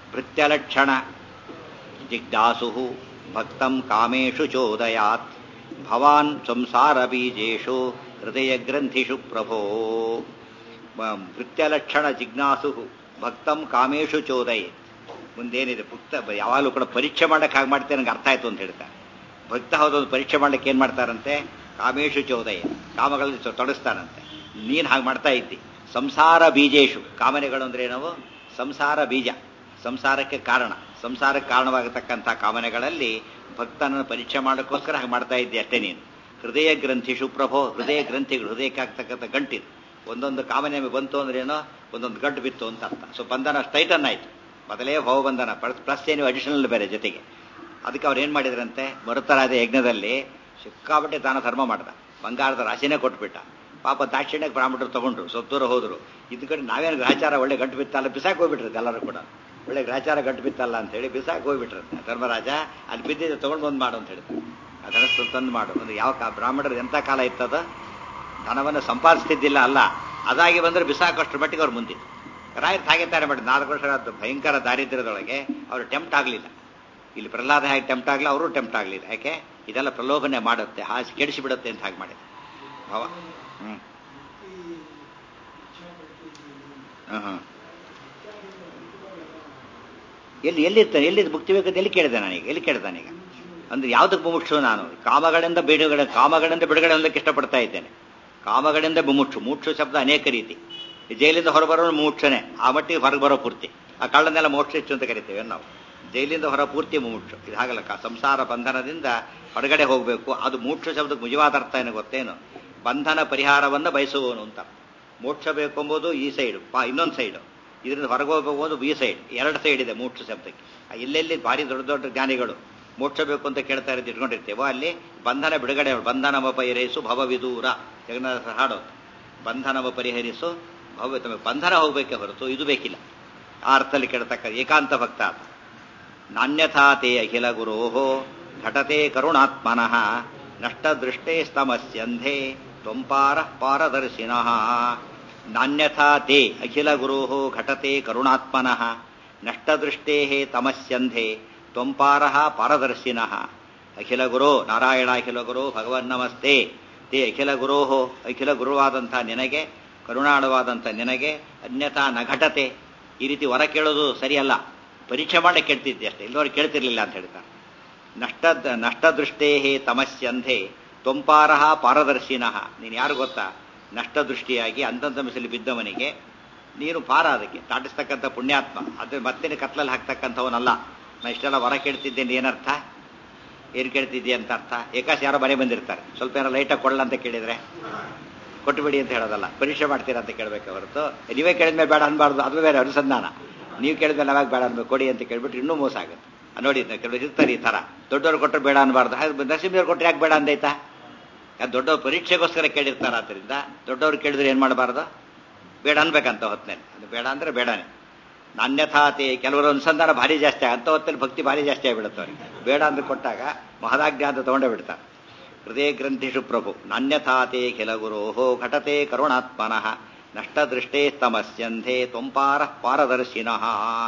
ಭೃತ್ಯಲಕ್ಷಣ ಜಿಜ್ಞಾಸು ಭಕ್ತಂ ಕಾಮೇಶು ಚೋದಯಾತ್ ಭವಾನ್ ಸಂಸಾರ ಬೀಜೇಶು ಹೃದಯ ಗ್ರಂಥಿಷು ಪ್ರಭೋ ವೃತ್ಯಲಕ್ಷಣ ಜಿಜ್ಞಾಸು ಭಕ್ತಂ ಕಾಮೇಶು ಚೋದಯ್ ಮುಂದೇನಿದೆ ಭಕ್ತ ಯಾವಾಗಲೂ ಕೂಡ ಪರೀಕ್ಷೆ ಮಾಡಕ್ಕೆ ಹಾಗೆ ಮಾಡ್ತೇನೆ ನನಗೆ ಅರ್ಥ ಆಯ್ತು ಅಂತ ಹೇಳ್ತಾರೆ ಭಕ್ತ ಹೌದೊಂದು ಪರೀಕ್ಷೆ ಮಾಡ್ಲಿಕ್ಕೆ ಏನ್ ಮಾಡ್ತಾರಂತೆ ಕಾಮೇಶು ಚೋದಯ ಕಾಮಗಳಲ್ಲಿ ತೊಡಗಿಸ್ತಾರಂತೆ ನೀನ್ ಹಾಗೆ ಮಾಡ್ತಾ ಇದ್ದಿ ಸಂಸಾರ ಬೀಜೇಶು ಕಾಮನೆಗಳು ಅಂದ್ರೆ ಏನವು ಸಂಸಾರ ಬೀಜ ಸಂಸಾರಕ್ಕೆ ಕಾರಣ ಸಂಸಾರಕ್ಕೆ ಕಾರಣವಾಗತಕ್ಕಂಥ ಕಾಮನೆಗಳಲ್ಲಿ ಭಕ್ತನನ್ನು ಪರೀಕ್ಷೆ ಮಾಡೋಕ್ಕೋಸ್ಕರ ಹಾಗೆ ಮಾಡ್ತಾ ಇದ್ದೆ ಅಷ್ಟೇ ನೀನು ಹೃದಯ ಗ್ರಂಥಿಷು ಪ್ರಭೋ ಹೃದಯ ಗ್ರಂಥಿಗಳು ಹೃದಯಕ್ಕೆ ಆಗ್ತಕ್ಕಂಥ ಗಂಟಿದು ಒಂದೊಂದು ಕಾಮನೆ ಬಂತು ಅಂದ್ರೆ ಏನೋ ಒಂದೊಂದು ಗಂಟು ಬಿತ್ತು ಅಂತ ಅರ್ಥ ಸೊ ಬಂಧನ ಸ್ಟೈಟನ್ ಆಯ್ತು ಮೊದಲೇ ಭವಬಂಧನ ಪ್ಲಸ್ ಏನು ಅಡಿಷನಲ್ ಬೇರೆ ಜೊತೆಗೆ ಅದಕ್ಕೆ ಅವ್ರು ಏನ್ ಮಾಡಿದ್ರಂತೆ ಮರುತರಾದ ಯಜ್ಞದಲ್ಲಿ ಸಿಕ್ಕಾಪಟ್ಟೆ ದಾನ ಧರ್ಮ ಮಾಡ್ದ ಬಂಗಾರದ ರಾಶಿನೇ ಕೊಟ್ಬಿಟ್ಟ ಪಾಪ ದಾಕ್ಷಿಣ್ಯಕ್ಕೆ ಬ್ರಾಹ್ಮಣರು ತಗೊಂಡ್ರು ಸ್ವಲ್ಪ ದೂರ ಹೋದ್ರು ಇದ್ ಕಡೆ ನಾವೇನು ಗ್ರಹಚಾರ ಒಳ್ಳೆ ಗಂಟು ಬಿತ್ತಲ್ಲ ಬಿಸಾಕ್ ಹೋಗ್ಬಿಟ್ರದ್ದು ಎಲ್ಲರೂ ಕೂಡ ಒಳ್ಳೆ ಗ್ರಹಚಾರ ಗಂಟು ಬಿತ್ತಲ್ಲ ಅಂತ ಹೇಳಿ ಬಿಸಾಕ್ ಹೋಗ್ಬಿಟ್ರಂತೆ ಧರ್ಮರಾಜ ಅಲ್ಲಿ ಬಿದ್ದಿದೆ ತಗೊಂಡು ಬಂದು ಮಾಡು ಅಂತ ಹೇಳ್ತಾರೆ ಅದನ್ನ ತಂದು ಮಾಡು ಒಂದು ಯಾವ ಕಾ ಬ್ರಾಹ್ಮಣರು ಎಂಥ ಕಾಲ ಇತ್ತದ ಧನವನ್ನು ಸಂಪಾದಿಸ್ತಿದ್ದಿಲ್ಲ ಅಲ್ಲ ಅದಾಗಿ ಬಂದ್ರೆ ಬಿಸಾಕಷ್ಟು ಮಟ್ಟಿಗೆ ಅವ್ರು ಮುಂದೆ ರಾಯರ್ ಹಾಗೆ ತಾರೆ ಮಾಡಿ ನಾಲ್ಕು ವರ್ಷ ಭಯಂಕರ ದಾರಿದ್ರ್ಯದೊಳಗೆ ಅವರು ಟೆಂಪ್ಟ್ ಆಗಲಿಲ್ಲ ಇಲ್ಲಿ ಪ್ರಹ್ಲಾದ ಹೇಗೆ ಟೆಂಪ್ಟ್ ಆಗಲಿ ಅವರು ಟೆಂಪ್ಟ್ ಆಗಲಿಲ್ಲ ಯಾಕೆ ಇದೆಲ್ಲ ಪ್ರಲೋಭನೆ ಮಾಡುತ್ತೆ ಹಾಸಿ ಕೆಡಿಸಿ ಬಿಡುತ್ತೆ ಅಂತ ಹಾಗೆ ಮಾಡಿದೆ ಭಾವ ಹ್ಮ್ ಹ್ಮ್ ಎಲ್ಲಿ ಎಲ್ಲಿರ್ತಾನೆ ಎಲ್ಲಿ ಮುಕ್ತಿ ಬೇಕಂತ ಎಲ್ಲಿ ಕೇಳಿದೆ ನಾನೀಗ ಎಲ್ಲಿ ಕೇಳ್ತಾನೀಗ ಅಂದ್ರೆ ಯಾವ್ದಕ್ಕೆ ಮುಮುಕ್ಷು ನಾನು ಕಾಮಗಳಿಂದ ಬಿಡುಗಡೆ ಕಾಮಗಳಿಂದ ಬಿಡುಗಡೆ ಹೊಂದಕ್ಕೆ ಇಷ್ಟಪಡ್ತಾ ಇದ್ದೇನೆ ಕಾಮಗಳಿಂದ ಮುಮುಕ್ಷು ಮುಕ್ಷು ಶಬ್ದ ಅನೇಕ ರೀತಿ ಜೈಲಿಂದ ಹೊರಬರೋ ಮುಮುಕ್ಷನೆ ಆ ಮಟ್ಟಿಗೆ ಹೊರಗೆ ಬರೋ ಪೂರ್ತಿ ಆ ಕಳ್ಳನ್ನೆಲ್ಲ ಮೋಕ್ಷ ಹೆಚ್ಚು ಅಂತ ಕರಿತೇವೆ ನಾವು ಜೈಲಿಂದ ಹೊರ ಪೂರ್ತಿ ಮುಮುಕ್ಷು ಇದು ಹಾಗಲ್ಲ ಸಂಸಾರ ಬಂಧನದಿಂದ ಹೊರಗಡೆ ಹೋಗಬೇಕು ಅದು ಮೋಕ್ಷ ಶಬ್ದಕ್ಕೆ ನಿಜವಾದ ಅರ್ಥ ಏನು ಗೊತ್ತೇನು ಬಂಧನ ಪರಿಹಾರವನ್ನು ಬಯಸುವವನು ಅಂತ ಮೋಕ್ಷ ಬೇಕು ಎಂಬುದು ಈ ಸೈಡ್ ಇನ್ನೊಂದು ಸೈಡ್ ಇದರಿಂದ ಹೊರಗೆ ಹೋಗಬೇಕು ಅನ್ನೋದು ಈ ಸೈಡ್ ಎರಡು ಸೈಡ್ ಇದೆ ಮೋಕ್ಷ ಶಬ್ದಕ್ಕೆ ಎಲ್ಲೆಲ್ಲಿ ಭಾರಿ ದೊಡ್ಡ ದೊಡ್ಡ ಜ್ಞಾನಿಗಳು ಮೋಕ್ಷ ಬೇಕು ಅಂತ ಕೇಳ್ತಾ ಇರೋದು ಇಟ್ಕೊಂಡಿರ್ತೇವೋ ಅಲ್ಲಿ ಬಂಧನ ಬಿಡುಗಡೆ ಬಂಧನವ ಪರಿಹರಿಸು ಭವವಿದೂರ ಜಗನ್ನಾಥ ಹಾಡು ಬಂಧನವ ಪರಿಹರಿಸು ಭವ ತಮಗೆ ಬಂಧನ ಹೋಗ್ಬೇಕೆ ಹೊರತು ಇದು ಬೇಕಿಲ್ಲ ಆ ಅರ್ಥದಲ್ಲಿ ಕೇಳತಕ್ಕ ಏಕಾಂತ ಭಕ್ತ ಆತ ನಾಣ್ಯಥಾತೆ ಅಖಿಲ ಗುರೋಹೋ ಘಟತೆ ಕರುಣಾತ್ಮನಃ ನಷ್ಟದೃಷ್ಟೇ ಸ್ತಮಸ್ಯಂಧೆ ತ್ವಂಪಾರ ಪಾರದರ್ಶಿನಃ ನಾಣ್ಯಥಾ ತೇ ಅಖಿಲ ಗುರೋಹೋ ಘಟತೆ ಕರುಣಾತ್ಮನಃ ನಷ್ಟದೃಷ್ಟೇ ತಮಸ್ಯಂಧೆ ತ್ವಂಪಾರ ಪಾರದರ್ಶಿನಃ ಅಖಿಲ ಗುರೋ ನಾರಾಯಣ ಅಖಿಲ ಗುರು ಭಗವನ್ ನಮಸ್ತೆ ತೇ ಅಖಿಲ ಗುರೋಹೋ ಅಖಿಲ ಗುರುವಾದಂಥ ನಿನಗೆ ಕರುಣಾಳವಾದಂಥ ನಿನಗೆ ಅನ್ಯಥಾ ನ ಘಟತೆ ಈ ರೀತಿ ಹೊರ ಕೇಳೋದು ಸರಿಯಲ್ಲ ಪರೀಕ್ಷೆ ಮಾಡಿ ಕೇಳ್ತಿದ್ದೆ ಅಷ್ಟೇ ಇಲ್ಲವರು ಕೇಳ್ತಿರ್ಲಿಲ್ಲ ಅಂತ ಹೇಳ್ತಾರೆ ನಷ್ಟ ನಷ್ಟದೃಷ್ಟೇ ತಮಸ್ಯಂಧೆ ತ್ವಂಪಾರ ಪಾರದರ್ಶಿನಃ ನೀನು ಯಾರು ಗೊತ್ತಾ ನಷ್ಟದೃಷ್ಟಿಯಾಗಿ ಅಂತಂತ ಮಿಸಲಿ ಬಿದ್ದವನಿಗೆ ನೀನು ಪಾರ ಅದಕ್ಕೆ ದಾಟಿಸ್ತಕ್ಕಂಥ ಪುಣ್ಯಾತ್ಮ ಅದ್ರ ಮತ್ತೆ ಕತ್ಲಲ್ಲಿ ಹಾಕ್ತಕ್ಕಂಥವನಲ್ಲ ನಾ ಇಷ್ಟೆಲ್ಲ ಹೊರ ಕೇಳ್ತಿದ್ದೇನೆ ಏನರ್ಥ ಏನು ಕೇಳ್ತಿದ್ದೆ ಅಂತ ಅರ್ಥ ಏಕಾಶಿ ಯಾರೋ ಮನೆ ಬಂದಿರ್ತಾರೆ ಸ್ವಲ್ಪ ಏನೋ ಲೈಟಾಗಿ ಕೊಡಲ್ಲ ಅಂತ ಕೇಳಿದ್ರೆ ಕೊಟ್ಟುಬಿಡಿ ಅಂತ ಹೇಳೋದಲ್ಲ ಪರೀಕ್ಷೆ ಮಾಡ್ತೀರಾ ಅಂತ ಕೇಳಬೇಕು ಹೊರತು ನೀವೇ ಕೇಳಿದ್ಮೇಲೆ ಬೇಡ ಅನ್ಬಾರ್ದು ಅದು ಬೇರೆ ಅನುಸಂಧಾನ ನೀವು ಕೇಳಿದ್ಮೇಲೆ ನಾವಾಗ ಬೇಡ ಅನ್ಬೇಕು ಕೊಡಿ ಅಂತ ಕೇಳ್ಬಿಟ್ಟು ಇನ್ನೂ ಮೋಸ ಆಗುತ್ತೆ ನೋಡಿ ಕೆಲವು ಇರ್ತಾರೆ ಈ ಥರ ದೊಡ್ಡವ್ರು ಕೊಟ್ಟರೆ ಬೇಡ ಅನ್ಬಾರ್ದು ನರಸಿಂಹರು ಕೊಟ್ಟರೆ ಯಾಕೆ ಬೇಡ ಅಂದೈತಾ ದೊಡ್ಡವ್ರು ಪರೀಕ್ಷೆಗೋಸ್ಕರ ಕೇಳಿರ್ತಾರ ಆದ್ದರಿಂದ ದೊಡ್ಡವ್ರು ಕೇಳಿದ್ರೆ ಏನು ಮಾಡಬಾರ್ದು ಬೇಡ ಅನ್ಬೇಕಂತ ಹೊತ್ತಿನಲ್ಲಿ ಅದು ಬೇಡ ಅಂದ್ರೆ ಬೇಡನೇ ನಾಣ್ಯಥಾತೆ ಕೆಲವರು ಅನುಸಂಧಾನ ಭಾರಿ ಜಾಸ್ತಿ ಅಂತ ಹೊತ್ತಲ್ಲಿ ಭಕ್ತಿ ಭಾರಿ ಜಾಸ್ತಿ ಆಗಿಬಿಡುತ್ತೆ ಅವ್ರಿಗೆ ಬೇಡ ಅಂದ್ರೆ ಕೊಟ್ಟಾಗ ಮಹದಾಜ್ಞೆ ಅಂತ ತಗೊಂಡೇ ಬಿಡ್ತಾರೆ ಹೃದಯ ಗ್ರಂಥಿಷು ಪ್ರಭು ನಾಣ್ಯಥಾತೆ ಕೆಲ ಗುರೋಹೋ ಘಟತೆ ಕರುಣಾತ್ಮನಃ ನಷ್ಟದೃಷ್ಟೇ ತಮಸ್ಯಂಧೆ ತ್ವಂಪಾರ ಪಾರದರ್ಶಿನಃ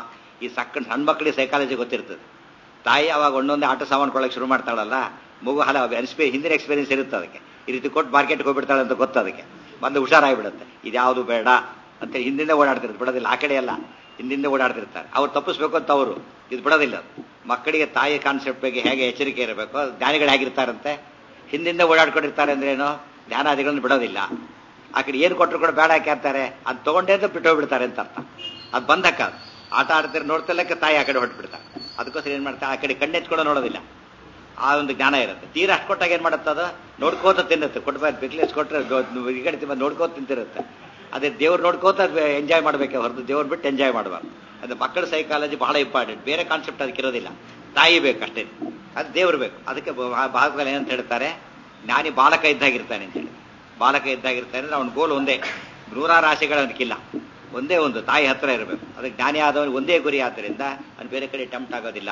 ಈ ಸಕ್ಕ ಸಣ್ಣ ಮಕ್ಕಳಿಗೆ ಸೈಕಾಲಜಿ ಗೊತ್ತಿರ್ತದೆ ತಾಯಿ ಅವಾಗ ಒಂದೊಂದೇ ಆಟ ಸಾಮಾನು ಕೊಳ್ಳಕ್ಕೆ ಶುರು ಮಾಡ್ತಾಳಲ್ಲ ಮಗು ಹಲ ಎಕ್ಸ್ಪೀರಿ ಹಿಂದಿನ ಎಕ್ಸ್ಪೀರಿಯನ್ಸ್ ಇರುತ್ತೆ ಅದಕ್ಕೆ ಈ ರೀತಿ ಕೊಟ್ಟು ಮಾರ್ಕೆಟ್ಗೆ ಹೋಗ್ಬಿಡ್ತಾಳೆ ಅಂತ ಗೊತ್ತು ಅದಕ್ಕೆ ಬಂದು ಹುಷಾರಾಗಿಬಿಡುತ್ತೆ ಇದ್ಯಾವುದು ಬೇಡ ಅಂತ ಹಿಂದಿಂದ ಓಡಾಡ್ತಿರುತ್ತೆ ಬಿಡೋದಿಲ್ಲ ಆ ಕಡೆ ಎಲ್ಲ ಹಿಂದಿಂದ ಓಡಾಡ್ತಿರ್ತಾರೆ ಅವ್ರು ತಪ್ಪಿಸ್ಬೇಕು ಅಂತ ಅವರು ಇದು ಬಿಡೋದಿಲ್ಲ ಮಕ್ಕಳಿಗೆ ತಾಯಿ ಕಾನ್ಸೆಪ್ಟ್ ಬಗ್ಗೆ ಹೇಗೆ ಎಚ್ಚರಿಕೆ ಇರಬೇಕು ಜ್ಞಾನಿಗಳು ಹೇಗಿರ್ತಾರಂತೆ ಹಿಂದಿಂದ ಓಡಾಡ್ಕೊಂಡಿರ್ತಾರೆ ಅಂದ್ರೆ ಏನು ಧ್ಯಾನಾದಿಗಳನ್ನು ಬಿಡೋದಿಲ್ಲ ಆ ಕಡೆ ಏನು ಕೊಟ್ಟರು ಕೂಡ ಬೇಡ ಕೇಳ್ತಾರೆ ಅದು ತಗೊಂಡೇ ಅಂತ ಬಿಟ್ಟೋಗ್ಬಿಡ್ತಾರೆ ಅಂತ ಅರ್ಥ ಅದು ಬಂದಕ್ಕ ಆಟ ಆಡ್ತಾರೆ ನೋಡ್ತಿಲ್ಲಕ್ಕೆ ತಾಯಿ ಆ ಕಡೆ ಹೊರಟ್ಬಿಡ್ತಾರೆ ಅದಕ್ಕೋಸ್ಕರ ಏನ್ ಮಾಡ್ತಾರೆ ಆ ಕಡೆ ಕಣ್ಣೆತ್ಕೊಂಡು ನೋಡೋದಿಲ್ಲ ಆ ಒಂದು ಜ್ಞಾನ ಇರುತ್ತೆ ತೀರ ಅಷ್ಟು ಕೊಟ್ಟಾಗ ಏನ್ ಮಾಡುತ್ತೆ ಅದು ನೋಡ್ಕೋತ ತಿನ್ನುತ್ತೆ ಕೊಟ್ಬಾರ್ದು ಬಿಕ್ಲೆಸ್ ಕೊಟ್ಟರೆ ಈ ಕಡೆ ತಿಮ್ಮ ನೋಡ್ಕೋತ ತಿಂತಿರುತ್ತೆ ಅದೇ ದೇವ್ರು ನೋಡ್ಕೋತ ಎಂಜಾಯ್ ಮಾಡಬೇಕೆ ಹೊರತು ದೇವ್ರು ಬಿಟ್ಟು ಎಂಜಾಯ್ ಮಾಡಬಾರ್ದು ಅದು ಮಕ್ಕಳ ಸೈಕಾಲಜಿ ಬಹಳ ಇಂಪಾರ್ಟೆಂಟ್ ಬೇರೆ ಕಾನ್ಸೆಪ್ಟ್ ಅದಕ್ಕೆ ಇರೋದಿಲ್ಲ ತಾಯಿ ಬೇಕು ಅಷ್ಟೇ ಅದು ದೇವ್ರು ಬೇಕು ಅದಕ್ಕೆ ಭಾಗದಲ್ಲಿ ಏನಂತ ಹೇಳ್ತಾರೆ ಜ್ಞಾನಿ ಬಾಲಕ ಇದ್ದಾಗಿರ್ತಾನೆ ಅಂತ ಹೇಳಿ ಬಾಲಕ ಇದ್ದಾಗಿರ್ತಾನೆ ಅಂದ್ರೆ ಅವನ ಗೋಲ್ ಒಂದೇ ನೂರಾರು ಆಸೆಗಳು ಅದಕ್ಕಿಲ್ಲ ಒಂದೇ ಒಂದು ತಾಯಿ ಹತ್ರ ಇರಬೇಕು ಅದಕ್ಕೆ ಜ್ಞಾನಿ ಆದವನಿಗೆ ಒಂದೇ ಗುರಿ ಆದ್ದರಿಂದ ಅದು ಬೇರೆ ಕಡೆ ಟೆಂಪ್ಟ್ ಆಗೋದಿಲ್ಲ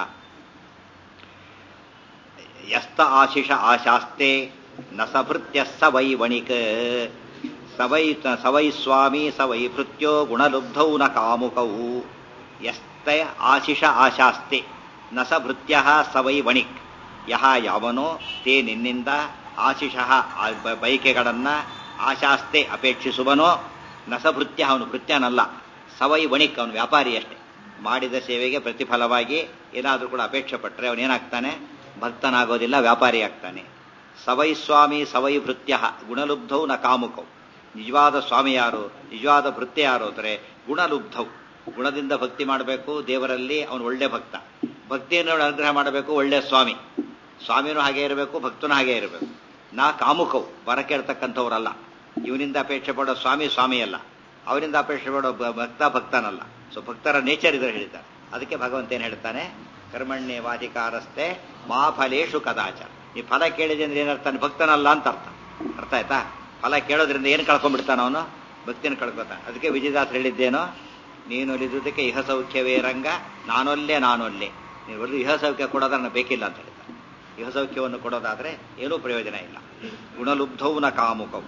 ಯಸ್ತ ಆಶಿಷ ಆಶಾಸ್ತೆ ನ ಸಭೃತ್ಯ ಸ ವೈ ವಣಿಕ ಸವೈ ಸವೈ ಸ್ವಾಮಿ ಸವೈ ಭೃತ್ಯೋ ಗುಣಲುಬ್ಧೌ ನ ಕಾಮುಕೌ ಯಸ್ತ ಆಶಿಷ ಆಶಾಸ್ತೆ ನ ಸ ಭೃತ್ಯ ಸವೈ ವಣಿಕ್ ಯಹ ಯಾವನೋ ತೇ ನಿನ್ನಿಂದ ಆಶಿಷಃ ಆ ಬ- ಬಯಕೆಗಳನ್ನ ಆಶಾಸ್ತೆ ಅಪೇಕ್ಷಿಸುವನೋ ನಸಭೃತ್ಯ ಅವನು ಭೃತ್ಯನಲ್ಲ ಸವೈ ವಣಿಕ್ ಅವನು ವ್ಯಾಪಾರಿ ಅಷ್ಟೇ ಮಾಡಿದ ಸೇವೆಗೆ ಪ್ರತಿಫಲವಾಗಿ ಏನಾದರೂ ಕೂಡ ಅಪೇಕ್ಷೆ ಪಟ್ಟರೆ ಅವನೇನಾಗ್ತಾನೆ ಭಕ್ತನಾಗೋದಿಲ್ಲ ವ್ಯಾಪಾರಿ ಆಗ್ತಾನೆ ಸವೈ ಸ್ವಾಮಿ ಸವೈ ಭೃತ್ಯ ಗುಣಲುಬ್ಧೌ ನ ಕಾಮುಕೌ ನಿಜವಾದ ಸ್ವಾಮಿ ಯಾರು ನಿಜವಾದ ಭೃತ್ಯ ಯಾರು ಅಂದರೆ ಗುಣಲುಬ್ಧೌ ಗುಣದಿಂದ ಭಕ್ತಿ ಮಾಡಬೇಕು ದೇವರಲ್ಲಿ ಅವನು ಒಳ್ಳೆ ಭಕ್ತ ಭಕ್ತಿಯನ್ನು ಅನುಗ್ರಹ ಮಾಡಬೇಕು ಒಳ್ಳೆ ಸ್ವಾಮಿ ಸ್ವಾಮಿನೂ ಹಾಗೆ ಇರಬೇಕು ಭಕ್ತನೂ ಹಾಗೆ ಇರಬೇಕು ನಾ ಕಾಮುಕವು ಬರ ಕೇಳ್ತಕ್ಕಂಥವ್ರಲ್ಲ ಇವನಿಂದ ಅಪೇಕ್ಷೆ ಪಡೋ ಸ್ವಾಮಿ ಸ್ವಾಮಿ ಅಲ್ಲ ಅವರಿಂದ ಅಪೇಕ್ಷೆ ಪಡೋ ಭ- ಭಕ್ತ ಭಕ್ತನಲ್ಲ ಸೊ ಭಕ್ತರ ನೇಚರ್ ಇದ್ರೆ ಹೇಳಿದ್ದಾರೆ ಅದಕ್ಕೆ ಭಗವಂತ ಏನು ಹೇಳ್ತಾನೆ ಕರ್ಮಣ್ಯ ವಾಧಿಕಾರಸ್ಥೆ ಮಾ ಫಲೇಶು ಕದಾಚ ಈ ಫಲ ಕೇಳಿದೆ ಅಂದ್ರೆ ಏನರ್ಥ ಭಕ್ತನಲ್ಲ ಅಂತ ಅರ್ಥ ಅರ್ಥ ಆಯ್ತಾ ಫಲ ಕೇಳೋದ್ರಿಂದ ಏನು ಕಳ್ಕೊಂಡ್ಬಿಡ್ತಾನ ಅವನು ಭಕ್ತಿನ ಕಳ್ಕೊತಾನೆ ಅದಕ್ಕೆ ವಿಜಯದಾಸ್ ಹೇಳಿದ್ದೇನೋ ನೀನು ಒಲಿದುದಕ್ಕೆ ಇಹ ಸೌಖ್ಯವೇ ರಂಗ ನಾನೊಲ್ಲೆ ನಾನೊಲ್ಲೆ ನೀನು ಒಲಿದು ಇಹ ಸೌಖ್ಯ ಕೊಡೋದ್ರೆ ನನಗೆ ಬೇಕಿಲ್ಲ ಅಂತ ಹೇಳ್ತಾನೆ ಇಹ ಸೌಖ್ಯವನ್ನು ಕೊಡೋದಾದ್ರೆ ಏನೂ ಪ್ರಯೋಜನ ಇಲ್ಲ ಗುಣಲುಬ್ಧೌ ನ ಕಾಮುಕವು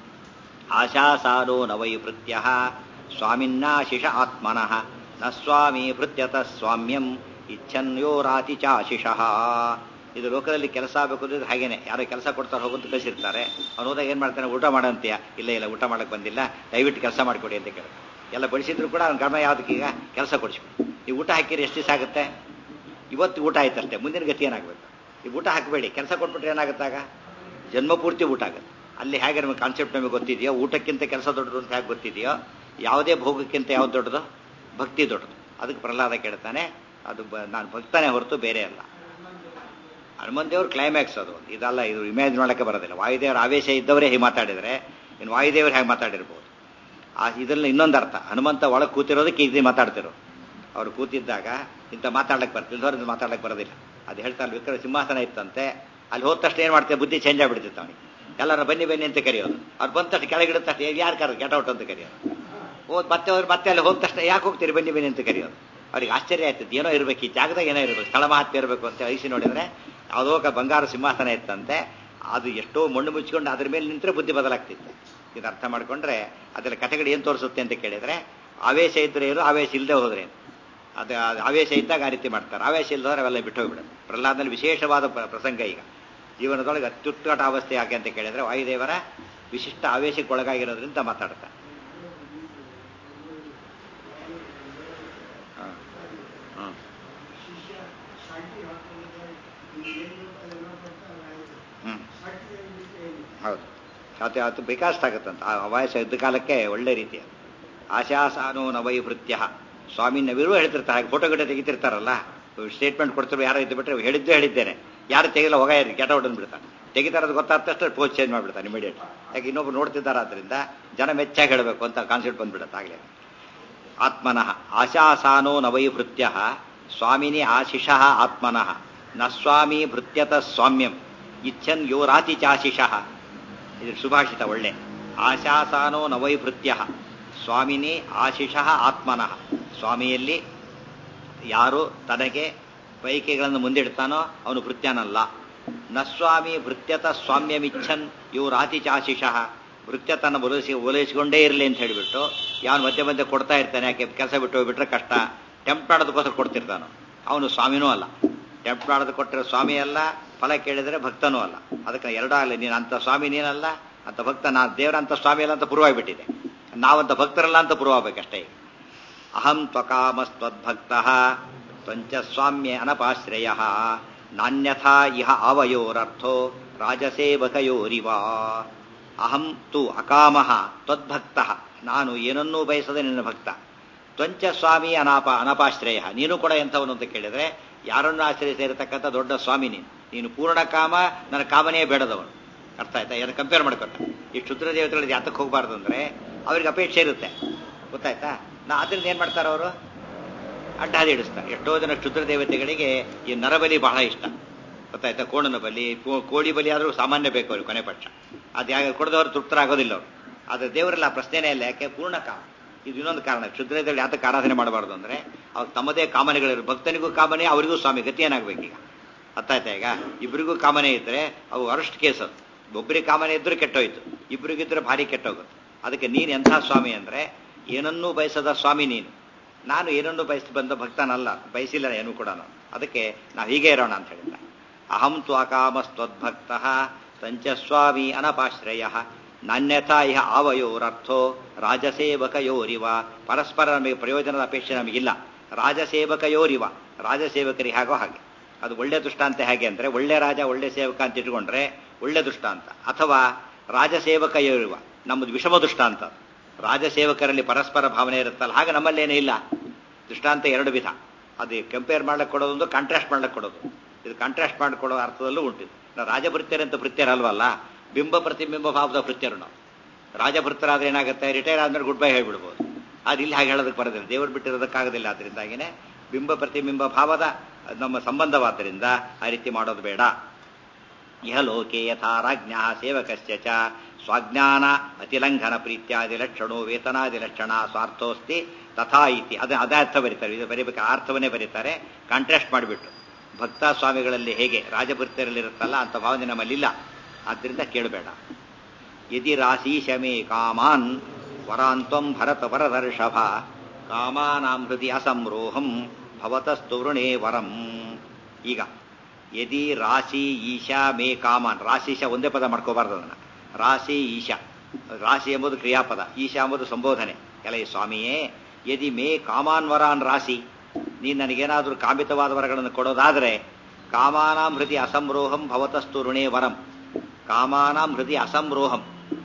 ಆಶಾಸಾರೋ ನವೈ ಭೃತ್ಯ ಸ್ವಾಮಿನ್ನಾಶಿಷ ಆತ್ಮನಃ ನ ಸ್ವಾಮಿ ಭೃತ್ಯತ ಸ್ವಾಮ್ಯಂ ಇಚ್ಛನ್ಯೋ ರಾತಿ ಚಾಶಿಷಃ ಇದು ಲೋಕದಲ್ಲಿ ಕೆಲಸ ಆಗಬೇಕು ಅಂದ್ರೆ ಹಾಗೇನೆ ಯಾರೋ ಕೆಲಸ ಕೊಡ್ತಾರೆ ಹೋಗಂತ ಕಳಿಸಿರ್ತಾರೆ ಅವ್ನು ಹೋದಾಗ ಏನು ಮಾಡ್ತಾನೆ ಊಟ ಮಾಡಂತೀಯ ಇಲ್ಲ ಇಲ್ಲ ಊಟ ಮಾಡಕ್ಕೆ ಬಂದಿಲ್ಲ ದಯವಿಟ್ಟು ಕೆಲಸ ಮಾಡಿಕೊಡಿ ಅಂತ ಕೇಳ್ತಾರೆ ಎಲ್ಲ ಬಡಿಸಿದ್ರು ಕೂಡ ಅವ್ನ ಗಮನ ಯಾವುದಕ್ಕೀಗ ಕೆಲಸ ಕೊಡಿಸ್ಬಿಡಿ ಈ ಊಟ ಹಾಕಿರಿ ಎಷ್ಟು ದಿವಸ ಆಗುತ್ತೆ ಇವತ್ತು ಊಟ ಆಯ್ತಷ್ಟೇ ಮುಂದಿನ ಗತಿ ಏನಾಗಬೇಕು ಈ ಊಟ ಹಾಕಬೇಡಿ ಕೆಲಸ ಕೊಟ್ಬಿಟ್ರೆ ಏನಾಗುತ್ತಾಗ ಜನ್ಮ ಪೂರ್ತಿ ಊಟ ಆಗುತ್ತೆ ಅಲ್ಲಿ ಹೇಗೆ ನಮಗೆ ಕಾನ್ಸೆಪ್ಟ್ ನಮಗೆ ಗೊತ್ತಿದೆಯೋ ಊಟಕ್ಕಿಂತ ಕೆಲಸ ದೊಡ್ಡದು ಅಂತ ಹೇಗೆ ಗೊತ್ತಿದೆಯೋ ಯಾವುದೇ ಭೋಗಕ್ಕಿಂತ ಯಾವ್ದು ದೊಡ್ಡದು ಭಕ್ತಿ ದೊಡ್ಡದು ಅದಕ್ಕೆ ಪ್ರಹ್ಲಾದ ಕೇಳ್ತಾನೆ ಅದು ಬ- ನಾನು ಭಕ್ತನೇ ಹೊರತು ಬೇರೆ ಅಲ್ಲ ಹನುಮಂತ ದೇವ್ರ ಕ್ಲೈಮ್ಯಾಕ್ಸ್ ಅದು ಇದಲ್ಲ ಇದು ಇಮ್ಯಾಜಿನ್ ಮಾಡೋಕ್ಕೆ ಬರೋದಿಲ್ಲ ವಾಯುದೇವರ ಆವೇಶ ಇದ್ದವರೇ ಹೀಗೆ ಮಾತಾಡಿದರೆ ಇನ್ನು ವಾಯುದೇವರು ಹೇಗೆ ಮಾತಾಡಿರ್ಬೋದು ಆ ಇದರಲ್ಲಿ ಇನ್ನೊಂದು ಅರ್ಥ ಹನುಮಂತ ಒಳಗೆ ಕೂತಿರೋದಕ್ಕೆ ಇದು ಮಾತಾಡ್ತಿರೋ ಅವ್ರು ಕೂತಿದ್ದಾಗ ಇಂಥ ಮಾತಾಡಕ್ಕೆ ಬರ್ತಿಲ್ದವ್ರು ಮಾತಾಡಕ್ಕೆ ಬರೋದಿಲ್ಲ ಅದು ಹೇಳ್ತಾರೆ ವಿಕ್ರಮ ಸಿಂಹಾಸನ ಇತ್ತಂತೆ ಅಲ್ಲಿ ಹೋದ ತಕ್ಷಣ ಏನು ಮಾಡ್ತೇವೆ ಬುದ್ಧಿ ಚೇಂಜ್ ಆಗ್ಬಿಡ್ತಿತ್ತು ಅವನಿಗೆ ಎಲ್ಲರ ಬನ್ನಿ ಬನ್ನಿ ಅಂತ ಕರೆಯೋದು ಅವ್ರು ಬಂದ ತಕ್ಷಣ ಕೆಳಗಿಡ ತಕ್ಷಣ ಯಾರು ಕರೆದು ಗೆಟ್ ಔಟ್ ಅಂತ ಕರೆಯೋದು ಹೋದ್ ಮತ್ತೆ ಅವ್ರು ಮತ್ತೆ ಅಲ್ಲಿ ಹೋದ ತಕ್ಷಣ ಯಾಕೆ ಹೋಗ್ತೀರಿ ಬನ್ನಿ ಬನ್ನಿ ಅಂತ ಕರೆಯೋದು ಅವ್ರಿಗೆ ಆಶ್ಚರ್ಯ ಆಯ್ತದೆ ಏನೋ ಇರಬೇಕು ಈ ಜಾಗದಾಗ ಏನೋ ಇರಬೇಕು ಸ್ಥಳ ಮಹತ್ವ ಇರಬೇಕು ಅಂತ ಐಸಿ ನೋಡಿದ್ರೆ ಯಾವುದೋ ಕ- ಬಂಗಾರ ಸಿಂಹಾಸನ ಇತ್ತಂತೆ ಅದು ಎಷ್ಟೋ ಮಣ್ಣು ಮುಚ್ಕೊಂಡು ಅದ್ರ ಮೇಲೆ ನಿಂತರೆ ಬುದ್ಧಿ ಬದಲಾಗ್ತಿತ್ತು ಇದು ಅರ್ಥ ಮಾಡ್ಕೊಂಡ್ರೆ ಅದರ ಕಥೆಗಳು ಏನು ತೋರಿಸುತ್ತೆ ಅಂತ ಕೇಳಿದ್ರೆ ಆವೇಶ ಇದ್ರೆ ಏನು ಆವೇಶ ಇಲ್ಲದೆ ಹೋದ್ರೆ ಏನು ಅದು ಅದು ಆವೇಶ ಇದ್ದಾಗ ಆ ರೀತಿ ಮಾಡ್ತಾರೆ ಆವೇಶ ಇಲ್ಲದವ್ರೆ ಅವೆಲ್ಲ ಬಿಟ್ಟು ಹೋಗ್ಬಿಡೋದು ಪ್ರಹ್ಲಾದನಲ್ಲಿ ವಿಶೇಷವಾದ ಪ್ರ- ಪ್ರಸಂಗ ಈಗ ಜೀವನದೊಳಗೆ ಅತ್ಯುತ್ಕಟ ಅವಸ್ಥೆ ಯಾಕೆ ಅಂತ ಕೇಳಿದ್ರೆ ವಾಯುದೇವರ ವಿಶಿಷ್ಟ ಆವೇಶಕ್ಕೆ ಒಳಗಾಗಿರೋದ್ರಿಂದ ಮಾತಾಡ್ತಾರೆ ಹಾಂ ಹಾಂ ಹ್ಞೂ ಹೌದು ಅದು ಅದು ಬಿಕಾಸ್ಟ್ ಆಗುತ್ತಂತ ಆ ವಯಸ್ಸ ಇದ್ದ ಕಾಲಕ್ಕೆ ಒಳ್ಳೆ ರೀತಿಯ ಆಶಾಸಾನೋ ನವೈ ಭೃತ್ಯ ಸ್ವಾಮಿ ನವಿರು ಹೇಳ್ತಿರ್ತಾರೆ ಹಾಗೆ ಫೋಟೋ ಗಿಡ ತೆಗಿತಿರ್ತಾರಲ್ಲ ಸ್ಟೇಟ್ಮೆಂಟ್ ಕೊಡ್ತಿರೋ ಯಾರೋ ಇದ್ದು ಬಿಟ್ರೆ ಹೇಳಿದ್ದೇ ಹೇಳಿದ್ದೇನೆ ಯಾರು ತೆಗಿಲ್ಲ ಹೋಗ ಗೆಟ ಔಟ್ ಅಂದ್ಬಿಡ್ತಾನೆ ತೆಗಿತಾರದು ಗೊತ್ತಾದ ತಕ್ಷಣ ಪೋಸ್ಟ್ ಚೇಂಜ್ ಮಾಡಿಬಿಡ್ತಾನೆ ಇಮಿಡಿಯೇಟ್ ಯಾಕೆ ಇನ್ನೊಬ್ರು ನೋಡ್ತಿದ್ದಾರೆ ಆದ್ರಿಂದ ಜನ ಮೆಚ್ಚಾಗಿ ಹೇಳಬೇಕು ಅಂತ ಕಾನ್ಸೆಪ್ಟ್ ಬಂದ್ಬಿಡುತ್ತೆ ಆಗಲೇ ಆತ್ಮನಃ ಆಶಾಸಾನೋ ನವೈ ಭೃತ್ಯ ಸ್ವಾಮಿನಿ ಆಶಿಷಃ ಆತ್ಮನಃ ನ ಸ್ವಾಮಿ ಭೃತ್ಯತ ಸ್ವಾಮ್ಯಂ ಇಚ್ಛನ್ ಯೋ ರಾತಿ ಚಾಶಿಷಃ ಇದು ಸುಭಾಷಿತ ಒಳ್ಳೆ ಆಶಾಸಾನೋ ನವೈ ಭೃತ್ಯ ಸ್ವಾಮಿನಿ ಆಶಿಷಃ ಆತ್ಮನಃ ಸ್ವಾಮಿಯಲ್ಲಿ ಯಾರು ತನಗೆ ಬೈಕೆಗಳನ್ನು ಮುಂದಿಡ್ತಾನೋ ಅವನು ಭೃತ್ಯನಲ್ಲ ನ ಸ್ವಾಮಿ ಭೃತ್ಯತ ಸ್ವಾಮ್ಯಮಿಚ್ಛನ್ ಇವು ರಾತಿ ಚಾಶಿಷಃ ಭೃತ್ಯತನ ಒಲಿಸಿ ಓಲೈಸಿಕೊಂಡೇ ಇರಲಿ ಅಂತ ಹೇಳಿಬಿಟ್ಟು ಯಾವನು ಮಧ್ಯೆ ಮಧ್ಯೆ ಕೊಡ್ತಾ ಇರ್ತಾನೆ ಯಾಕೆ ಕೆಲಸ ಬಿಟ್ಟು ಹೋಗ್ಬಿಟ್ರೆ ಕಷ್ಟ ಟೆಂಪ್ ಮಾಡೋದಕ್ಕೋಸ್ಕರ ಕೊಡ್ತಿರ್ತಾನೋ ಅವನು ಸ್ವಾಮಿನೂ ಅಲ್ಲ ಟೆಂಪ್ ಮಾಡೋದು ಕೊಟ್ಟರೆ ಸ್ವಾಮಿ ಅಲ್ಲ ಫಲ ಕೇಳಿದರೆ ಭಕ್ತನೂ ಅಲ್ಲ ಅದಕ್ಕೆ ಎರಡೂ ಆಗಲಿ ನೀನು ಅಂತ ಸ್ವಾಮಿ ನೀನಲ್ಲ ಅಂತ ಭಕ್ತ ನಾ ದೇವರ ಅಂತ ಸ್ವಾಮಿ ಅಲ್ಲ ಅಂತ ಪೂರ್ವ ಆಗ್ಬಿಟ್ಟಿದೆ ನಾವಂತ ಭಕ್ತರಲ್ಲ ಅಂತ ಪೂರ್ವ ಆಗ್ಬೇಕಷ್ಟೇ ಈಗ ಅಹಂ ತ್ವಕಾಮಸ್ತ್ವದ್ಭಕ್ತ ತ್ವಂಚ ಸ್ವಾಮ್ಯ ಅನಪಾಶ್ರಯ ನಾನ್ಯಥಾ ಇಹ ಅವಯೋರರ್ಥೋ ರಾಜಸೇವಕಯೋರಿವ ಅಹಂ ತು ಅಕಾಮಃ ತ್ವದ್ಭಕ್ತ ನಾನು ಏನನ್ನೂ ಬಯಸದೆ ನಿನ್ನ ಭಕ್ತ ತ್ವಂಚ ಸ್ವಾಮಿ ಅನಾಪ ಅನಪಾಶ್ರಯ ನೀನು ಕೂಡ ಎಂಥವನು ಅಂತ ಕೇಳಿದ್ರೆ ಯಾರನ್ನು ಆಶ್ರಯಿಸಿರತಕ್ಕಂಥ ದೊಡ್ಡ ಸ್ವಾಮಿ ನೀನು ನೀನು ಪೂರ್ಣ ಕಾಮ ನನ್ನ ಕಾಮನೇ ಬೇಡದವನು ಅರ್ಥ ಆಯ್ತಾ ಏನು ಕಂಪೇರ್ ಮಾಡ್ಕೊತಾರೆ ಈ ಕ್ಷುದ್ರ ದೇವತೆಗಳಿಗೆ ಯಾತಕ್ಕೆ ಹೋಗಬಾರ್ದು ಅಂದ್ರೆ ಅವ್ರಿಗೆ ಅಪೇಕ್ಷೆ ಇರುತ್ತೆ ಗೊತ್ತಾಯ್ತಾ ನಾ ಅದರಿಂದ ಏನ್ ಮಾಡ್ತಾರೆ ಅವರು ಅಡ್ಡ ಹಾದಿ ಇಡಿಸ್ತಾರೆ ಎಷ್ಟೋ ಜನ ಕ್ಷುದ್ರ ದೇವತೆಗಳಿಗೆ ಈ ನರಬಲಿ ಬಹಳ ಇಷ್ಟ ಗೊತ್ತಾಯ್ತಾ ಕೋಣನ ಬಲಿ ಕೋ- ಕೋಳಿ ಬಲಿ ಆದರೂ ಸಾಮಾನ್ಯ ಬೇಕು ಅವ್ರಿಗೆ ಕೊನೆ ಪಕ್ಷ ಅದು ಯಾಕೆ ಕೊಡದವರು ತೃಪ್ತರಾಗೋದಿಲ್ಲ ಅವರು ಆದರೆ ದೇವರೆಲ್ಲ ಆ ಪ್ರಶ್ನೆನೇ ಇಲ್ಲ ಯಾಕೆ ಪೂರ್ಣ ಕಾಮ ಇದು ಇನ್ನೊಂದು ಕಾರಣ ಕ್ಷುದ್ರದಲ್ಲಿ ಯಾತಕ್ಕೆ ಆರಾಧನೆ ಮಾಡಬಾರ್ದು ಅಂದ್ರೆ ಅವ್ರು ತಮ್ಮದೇ ಕಾಮನೆಗಳಿರು ಭಕ್ತನಿಗೂ ಕಾಮನೆ ಅವರಿಗೂ ಸ್ವಾಮಿ ಗತಿ ಏನಾಗಬೇಕೀಗ ಅರ್ಥ ಆಯ್ತಾ ಈಗ ಇಬ್ಬರಿಗೂ ಕಾಮನೆ ಇದ್ರೆ ಅವು ಅರೆಸ್ಟ್ ಕೇಸ್ ಅದು ಒಬ್ಬರಿಗೆ ಕಾಮನೆ ಇದ್ರೂ ಕೆಟ್ಟೋಯ್ತು ಇಬ್ಬರಿಗಿದ್ರೆ ಭಾರಿ ಕೆಟ್ಟೋಗುತ್ತೆ ಅದಕ್ಕೆ ನೀನು ಎಂಥ ಸ್ವಾಮಿ ಅಂದ್ರೆ ಏನನ್ನೂ ಬಯಸದ ಸ್ವಾಮಿ ನೀನು ನಾನು ಏನನ್ನೂ ಬಯಸಿ ಬಂದ ಭಕ್ತನಲ್ಲ ಬಯಸಿಲ್ಲ ಏನು ಕೂಡ ನಾನು ಅದಕ್ಕೆ ನಾವು ಹೀಗೆ ಇರೋಣ ಅಂತ ಹೇಳಿಲ್ಲ ಅಹಂ ತ್ವಾಕಾಮಸ್ತ್ವದ್ಭಕ್ತ ಸಂಚಸ್ವಾಮಿ ಅನಪಾಶ್ರಯ ನಾನ್ಯಥಾ ಇಹ ಆವಯೋರರ್ಥೋ ರಾಜಸೇವಕಯೋರಿವ ಪರಸ್ಪರ ನಮಗೆ ಪ್ರಯೋಜನದ ಅಪೇಕ್ಷೆ ನಮಗಿಲ್ಲ ರಾಜಸೇವಕಯೋರಿವ ರಾಜಸೇವಕರಿಗೆ ಹಾಗೋ ಹಾಗೆ ಅದು ಒಳ್ಳೆ ದೃಷ್ಟಾಂತ ಹೇಗೆ ಅಂದರೆ ಒಳ್ಳೆ ರಾಜ ಒಳ್ಳೆ ಸೇವಕ ಅಂತ ಇಟ್ಕೊಂಡ್ರೆ ಒಳ್ಳೆ ದೃಷ್ಟಾಂತ ಅಥವಾ ರಾಜಸೇವಕಯೋರಿವ ನಮ್ಮದು ವಿಷಮ ದೃಷ್ಟಾಂತ ರಾಜಸೇವಕರಲ್ಲಿ ಪರಸ್ಪರ ಭಾವನೆ ಇರುತ್ತಲ್ಲ ಹಾಗೆ ನಮ್ಮಲ್ಲೇನೇ ಇಲ್ಲ ದೃಷ್ಟಾಂತ ಎರಡು ವಿಧ ಅದು ಕಂಪೇರ್ ಮಾಡ್ಲಿಕ್ಕೆ ಕೊಡೋದೊಂದು ಕಾಂಟ್ರಾಸ್ಟ್ ಮಾಡ್ಲಿಕ್ಕೆ ಕೊಡೋದು ಇದು ಕಾಂಟ್ರಾಸ್ಟ್ ಮಾಡಿಕೊಡೋ ಅರ್ಥದಲ್ಲೂ ಉಂಟಿದೆ ನಾವು ರಾಜಭೃತ್ಯರಂತ ಭೃತ್ಯರಲ್ವಲ್ಲ ಬಿಂಬ ಪ್ರತಿಬಿಂಬ ಭಾವದ ಭೃತ್ಯರು ನಾವು ರಾಜಭೃತರಾದ್ರೆ ಏನಾಗುತ್ತೆ ರಿಟೈರ್ ಆದ್ಮೇಲೆ ಗುಡ್ ಬೈ ಹೇಳ್ಬಿಡ್ಬೋದು ಅದು ಇಲ್ಲಿ ಹಾಗೆ ಹೇಳೋದಕ್ಕೆ ಬರೋದಿಲ್ಲ ದೇವರು ಬಿಟ್ಟಿರೋದಕ್ಕಾಗೋದಿಲ್ಲ ಅದರಿಂದಾಗಿನೇ ಬಿಂಬ ಪ್ರತಿಬಿಂಬ ಭಾವದ ನಮ್ಮ ಸಂಬಂಧವಾದ್ದರಿಂದ ಆ ರೀತಿ ಮಾಡೋದು ಬೇಡ ಇಹ ಲೋಕೆ ಯಥಾ ರಾಜ್ಞ ಸೇವಕಸ್ಯ ಚ ಸ್ವಾಜ್ಞಾನ ಅತಿಲಂಘನ ಪ್ರೀತ್ಯಾದಿ ಲಕ್ಷಣೋ ವೇತನಾದಿ ಲಕ್ಷಣ ಸ್ವಾರ್ಥೋಸ್ತಿ ತಥಾ ಇತಿ ಅದು ಅದೇ ಅರ್ಥ ಬರೀತಾರೆ ಇದು ಬರೀಬೇಕು ಆ ಅರ್ಥವನ್ನೇ ಬರೀತಾರೆ ಕಾಂಟ್ರಾಸ್ಟ್ ಮಾಡಿಬಿಟ್ಟು ಭಕ್ತ ಸ್ವಾಮಿಗಳಲ್ಲಿ ಹೇಗೆ ರಾಜಭೃತ್ಯರಲ್ಲಿರುತ್ತಲ್ಲ ಅಂತ ಭಾವನೆ ನಮ್ಮಲ್ಲಿಲ್ಲ ಆದ್ದರಿಂದ ಕೇಳಬೇಡ ಯದಿ ರಾಶೀಶಮೇ ಕಾಮಾನ್ ವರಾಂತ್ವಂ ಭರತ ವರದರ್ಷಭ ಕಾಮಾನಾಂ ಹೃದಯ ಅಸಂರೋಹಂ ಭವತಸ್ತು ವೃಣೇ ವರಂ ಈಗ ಯದಿ ರಾಶಿ ಈಶಾ ಮೇ ಕಾಮಾನ್ ರಾಶೀಶ ಒಂದೇ ಪದ ಮಾಡ್ಕೋಬಾರ್ದು ಅದನ್ನ ರಾಶಿ ಈಶಾ ರಾಶಿ ಎಂಬುದು ಕ್ರಿಯಾಪದ ಈಶಾ ಎಂಬುದು ಸಂಬೋಧನೆ ಎಲ್ಲ ಈ ಸ್ವಾಮಿಯೇ ಯದಿ ಮೇ ಕಾಮಾನ್ ವರಾನ್ ರಾಶಿ ನೀನು ನನಗೇನಾದರೂ ಕಾಮಿತವಾದ ವರಗಳನ್ನು ಕೊಡೋದಾದರೆ ಕಾಮಾನಾಂ ಹೃದಯ ಅಸಂರೋಹಂ ಭವತಸ್ತು ಋಣೇ ವರಂ ಕಾಮಾನಾಂ ಹೃದಯ ಅಸಂರೋಹಂ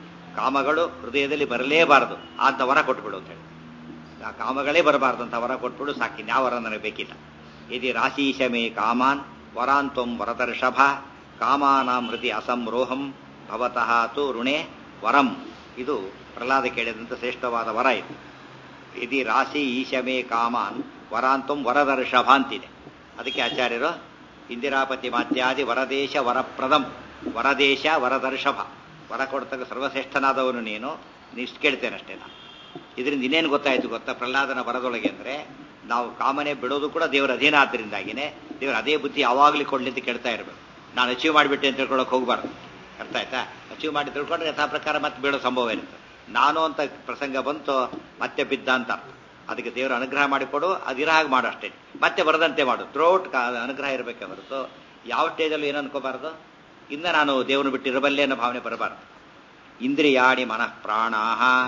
ಕಾಮಗಳು ಹೃದಯದಲ್ಲಿ ಬರಲೇಬಾರದು ಅಂತ ವರ ಕೊಟ್ಬಿಡು ಅಂತ ಹೇಳಿ ಆ ಕಾಮಗಳೇ ಬರಬಾರ್ದು ಅಂತ ವರ ಕೊಟ್ಬಿಡು ಸಾಕಿನ್ ಯಾವ ವರ ನನಗೆ ಬೇಕಿಲ್ಲ ಯದಿ ರಾಶೀಶಮೇ ಕಾಮಾನ್ ವರಾಂತ್ವಂ ವರದರ್ಷಭ ಕಾಮಾನಾಂ ಹೃದಯ ಅಸಂರೋಹಂ ಭವತಃ ತು ಋಣೆ ವರಂ ಇದು ಪ್ರಹ್ಲಾದ ಕೇಳಿದಂಥ ಶ್ರೇಷ್ಠವಾದ ವರ ಇದು ಯದಿ ರಾಶಿ ಈಶಮೇ ಕಾಮಾನ್ ವರಾಂತ್ವಂ ವರದರ್ಷಭ ಅಂತಿದೆ ಅದಕ್ಕೆ ಆಚಾರ್ಯರು ಇಂದಿರಾಪತಿ ಮಾತ್ಯಾದಿ ವರದೇಶ ವರಪ್ರದಂ ವರದೇಶ ವರದರ್ಷಭ ವರ ಕೊಡ್ತಕ್ಕ ಸರ್ವಶ್ರೇಷ್ಠನಾದವನು ನೀನು ನಿಷ್ಠ ಕೇಳ್ತೇನಷ್ಟೇ ನಾನು ಇದರಿಂದ ಇನ್ನೇನು ಗೊತ್ತಾಯ್ತು ಗೊತ್ತಾ ಪ್ರಹ್ಲಾದನ ವರದೊಳಗೆ ಅಂದರೆ ನಾವು ಕಾಮನೆ ಬಿಡೋದು ಕೂಡ ದೇವರ ಅಧೀನ ಆದ್ದರಿಂದಾಗಿನೇ ದೇವರ ಅದೇ ಬುದ್ಧಿ ಯಾವಾಗಲೂ ಕೊಡ್ಲಿ ಅಂತ ಕೇಳ್ತಾ ಇರಬೇಕು ನಾನು ಅಚೀವ್ ಮಾಡಿಬಿಟ್ಟೆ ಅಂತ ತಿಳ್ಕೊಳಕ್ಕೆ ಹೋಗಬಾರ್ದು ಅರ್ಥ ಆಯ್ತಾ ಅಚೀವ್ ಮಾಡಿ ತಿಳ್ಕೊಂಡ್ರೆ ಯಥಾ ಪ್ರಕಾರ ಮತ್ತೆ ಬೀಳೋ ಸಂಭವ ಇರುತ್ತೆ ನಾನು ಅಂತ ಪ್ರಸಂಗ ಬಂತು ಮತ್ತೆ ಬಿದ್ದ ಅಂತ ಅರ್ಥ ಅದಕ್ಕೆ ದೇವರ ಅನುಗ್ರಹ ಮಾಡಿಕೊಡು ಅದಿರ ಹಾಗೆ ಮಾಡು ಅಷ್ಟೇ ಮತ್ತೆ ಬರದಂತೆ ಮಾಡು ಥ್ರೋಟ್ ಅನುಗ್ರಹ ಇರಬೇಕೆ ಹೊರತು ಯಾವ ಸ್ಟೇಜಲ್ಲೂ ಏನು ಅನ್ಕೋಬಾರ್ದು ಇನ್ನು ನಾನು ದೇವರನ್ನು ಬಿಟ್ಟಿರಬಲ್ಲೆ ಅನ್ನೋ ಭಾವನೆ ಬರಬಾರ್ದು ಇಂದ್ರಿಯಾಣಿ ಮನಃ ಪ್ರಾಣಾ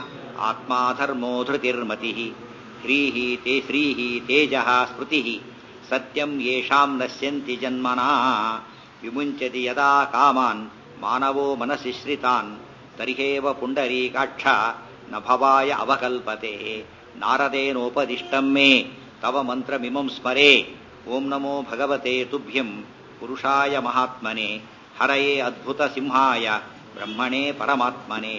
ಆತ್ಮಾಧರ್ಮೋ ಧೃತಿರ್ಮತಿ ಹ್ರೀಹಿ ತೇ ಶ್ರೀಹಿ ತೇಜ ಸ್ಮೃತಿ ಸತ್ಯಂ ಯೇಷಾಂ ನಶ್ಯಂತಿ ಜನ್ಮನಾ ವಿಮುಂಚತಿ ಯದಾ ಕಾಮಾನ್ ಮಾನವೋ ಮನಸಿ ಶ್ರಿತಾನ್ ತರ್ಹೇವ ಪುಂಡರೀಕಾಕ್ಷ ನ ಭವಾಯ ಅವಕಲ್ಪತೆ ನಾರದೇನೋಪದಿಷ್ಟಂ ಮೇ ತವ ಮಂತ್ರಮಿಮಂ ಸ್ಮರೇ ಓಂ ನಮೋ ಭಗವತೆ ತುಭ್ಯಂ ಪುರುಷಾಯ ಮಹಾತ್ಮನೆ ಹರಯೇ ಅದ್ಭುತ ಸಿಂಹಾಯ ಬ್ರಹ್ಮಣೇ ಪರಮಾತ್ಮನೇ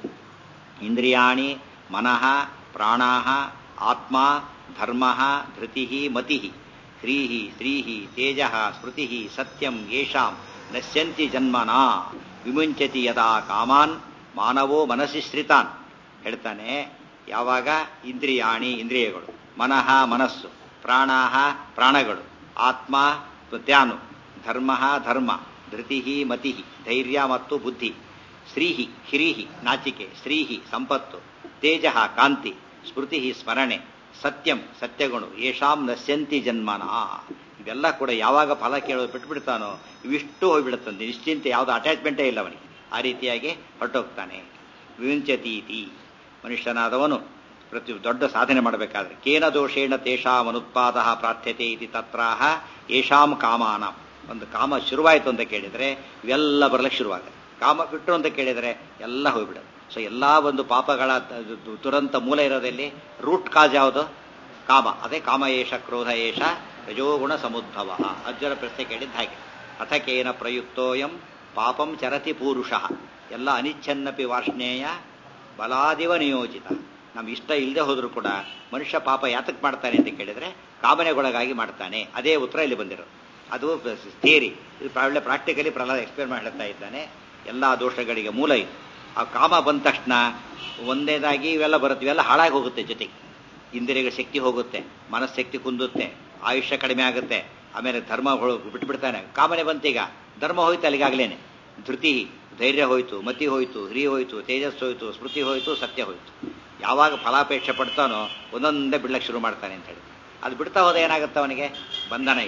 ಇಂದ್ರಿಯಾಣಿ ಮನಃ ಪ್ರಾಣಾ ಆತ್ಮ ಧರ್ಮ ಧೃತಿ ಮತಿ ಹ್ರೀ ಶ್ರೀ ತೇಜ ಸ್ಮೃತಿ ಸತ್ಯಂ ಯೇಷಾಂ ನಶ್ಯಂತಿ ಜನ್ಮನಾ ವಿಮುಂಚತಿ ಯದಾ ಕಾಮಾನ್ ಮಾನವೋ ಮನಸ್ಸಿ ಶ್ರಿತಾನ್ ಹೇಳ್ತಾನೆ ಯಾವಾಗ ಇಂದ್ರಿಯಾಣಿ ಇಂದ್ರಿಯಗಳು ಮನಃ ಮನಸ್ಸು ಪ್ರಾಣಾಹ ಪ್ರಾಣಗಳು ಆತ್ಮ ತ್ಯಾನು ಧರ್ಮ ಧರ್ಮ ಧೃತಿ ಮತಿ ಧೈರ್ಯ ಮತ್ತು ಬುದ್ಧಿ ಶ್ರೀಹಿ ಹಿರಿಹಿ ನಾಚಿಕೆ ಶ್ರೀಹಿ ಸಂಪತ್ತು ತೇಜ ಕಾಂತಿ ಸ್ಮೃತಿ ಸ್ಮರಣೆ ಸತ್ಯಂ ಸತ್ಯಗುಣು ಯೇಷಾಂ ನಶ್ಯಂತಿ ಜನ್ಮನ ಇವೆಲ್ಲ ಕೂಡ ಯಾವಾಗ ಫಲ ಕೇಳೋದು ಬಿಟ್ಬಿಡ್ತಾನೋ ಇವಿಷ್ಟು ಹೋಗ್ಬಿಡುತ್ತಂತೆ ನಿಶ್ಚಿಂತೆ ಯಾವುದು ಅಟ್ಯಾಚ್ಮೆಂಟೇ ಇಲ್ಲ ಅವನಿಗೆ ಆ ರೀತಿಯಾಗಿ ಹೊರಟೋಗ್ತಾನೆ ವಿಂಚತೀತಿ ಮನುಷ್ಯನಾದವನು ಪ್ರತಿ ದೊಡ್ಡ ಸಾಧನೆ ಮಾಡಬೇಕಾದ್ರೆ ಕೇನ ದೋಷೇಣ ತೇಷಾಂ ಅನುತ್ಪಾದ ಪ್ರಾರ್ಥ್ಯತೆ ಇತಿ ತತ್ರಾಹ ಯೇಷಾಂ ಕಾಮಾನ ಒಂದು ಕಾಮ ಶುರುವಾಯಿತು ಅಂತ ಕೇಳಿದರೆ ಇವೆಲ್ಲ ಬರಲಿಕ್ಕೆ ಶುರುವಾಗುತ್ತೆ ಕಾಮ ಬಿಟ್ಟರು ಅಂತ ಕೇಳಿದರೆ ಎಲ್ಲ ಹೋಗ್ಬಿಡೋದು ಸೊ ಎಲ್ಲ ಒಂದು ಪಾಪಗಳ ದುರಂತ ಮೂಲ ಇರೋದಲ್ಲಿ ರೂಟ್ ಕಾಜ್ ಯಾವುದು ಕಾಮ ಅದೇ ಕಾಮ ಏಷ ಕ್ರೋಧ ಏಷ ರಜೋಗುಣ ಸಮುದ್ಭವ ಅರ್ಜುನ ಪ್ರಶ್ನೆ ಕೇಳಿದ್ದ ಹಾಗೆ ಅಥಕೇನ ಪ್ರಯುಕ್ತೋಯಂ ಪಾಪಂ ಚರತಿ ಪೂರುಷ ಎಲ್ಲ ಅನಿಚ್ಛನ್ನಪಿ ವಾರ್ಷ್ಣೇಯ ಬಲಾದಿವ ನಿಯೋಜಿತ ನಮ್ಗೆ ಇಷ್ಟ ಇಲ್ಲದೆ ಹೋದರೂ ಕೂಡ ಮನುಷ್ಯ ಪಾಪ ಯಾತಕ್ಕೆ ಮಾಡ್ತಾನೆ ಅಂತ ಕೇಳಿದರೆ ಕಾಮನೆಗೊಳಗಾಗಿ ಮಾಡ್ತಾನೆ ಅದೇ ಉತ್ತರ ಇಲ್ಲಿ ಬಂದಿರೋದು ಅದು ಥಿಯರಿ ಇದು ಒಳ್ಳೆ ಪ್ರಾಕ್ಟಿಕಲಿ ಪ್ರಹ್ಲಾದ ಎಕ್ಸ್ಪ್ಲೇನ್ ಮಾಡಿ ಹೇಳ್ತಾ ಇದ್ದಾನೆ ಎಲ್ಲ ದೋಷಗಳಿಗೆ ಮೂಲ ಇದು ಆ ಕಾಮ ಬಂದ ತಕ್ಷಣ ಒಂದೇದಾಗಿ ಇವೆಲ್ಲ ಬರುತ್ತೆ ಇವೆಲ್ಲ ಹಾಳಾಗಿ ಹೋಗುತ್ತೆ ಜೊತೆಗೆ ಇಂದ್ರಿಯಗಳ ಶಕ್ತಿ ಹೋಗುತ್ತೆ ಮನಸ್ಸಕ್ತಿ ಕುಂದುತ್ತೆ ಆಯುಷ್ಯ ಕಡಿಮೆ ಆಗುತ್ತೆ ಆಮೇಲೆ ಧರ್ಮ ಬಿಟ್ಬಿಡ್ತಾನೆ ಕಾಮನೆ ಬಂತೀಗ ಧರ್ಮ ಹೋಯ್ತು ಅಲ್ಲಿಗಾಗ್ಲೇನೆ ಧೃತಿ ಧೈರ್ಯ ಹೋಯ್ತು ಮತಿ ಹೋಯ್ತು ಹಿರಿ ಹೋಯ್ತು ತೇಜಸ್ ಹೋಯ್ತು ಸ್ಮೃತಿ ಹೋಯ್ತು ಸತ್ಯ ಹೋಯ್ತು ಯಾವಾಗ ಫಲಾಪೇಕ್ಷೆ ಪಡ್ತಾನೋ ಒಂದೊಂದೇ ಬಿಡ್ಲಕ್ಕೆ ಶುರು ಮಾಡ್ತಾನೆ ಅಂತ ಹೇಳಿ ಅದು ಬಿಡ್ತಾ ಹೋದ ಏನಾಗುತ್ತೆ ಅವನಿಗೆ ಬಂಧನ ಇದೆ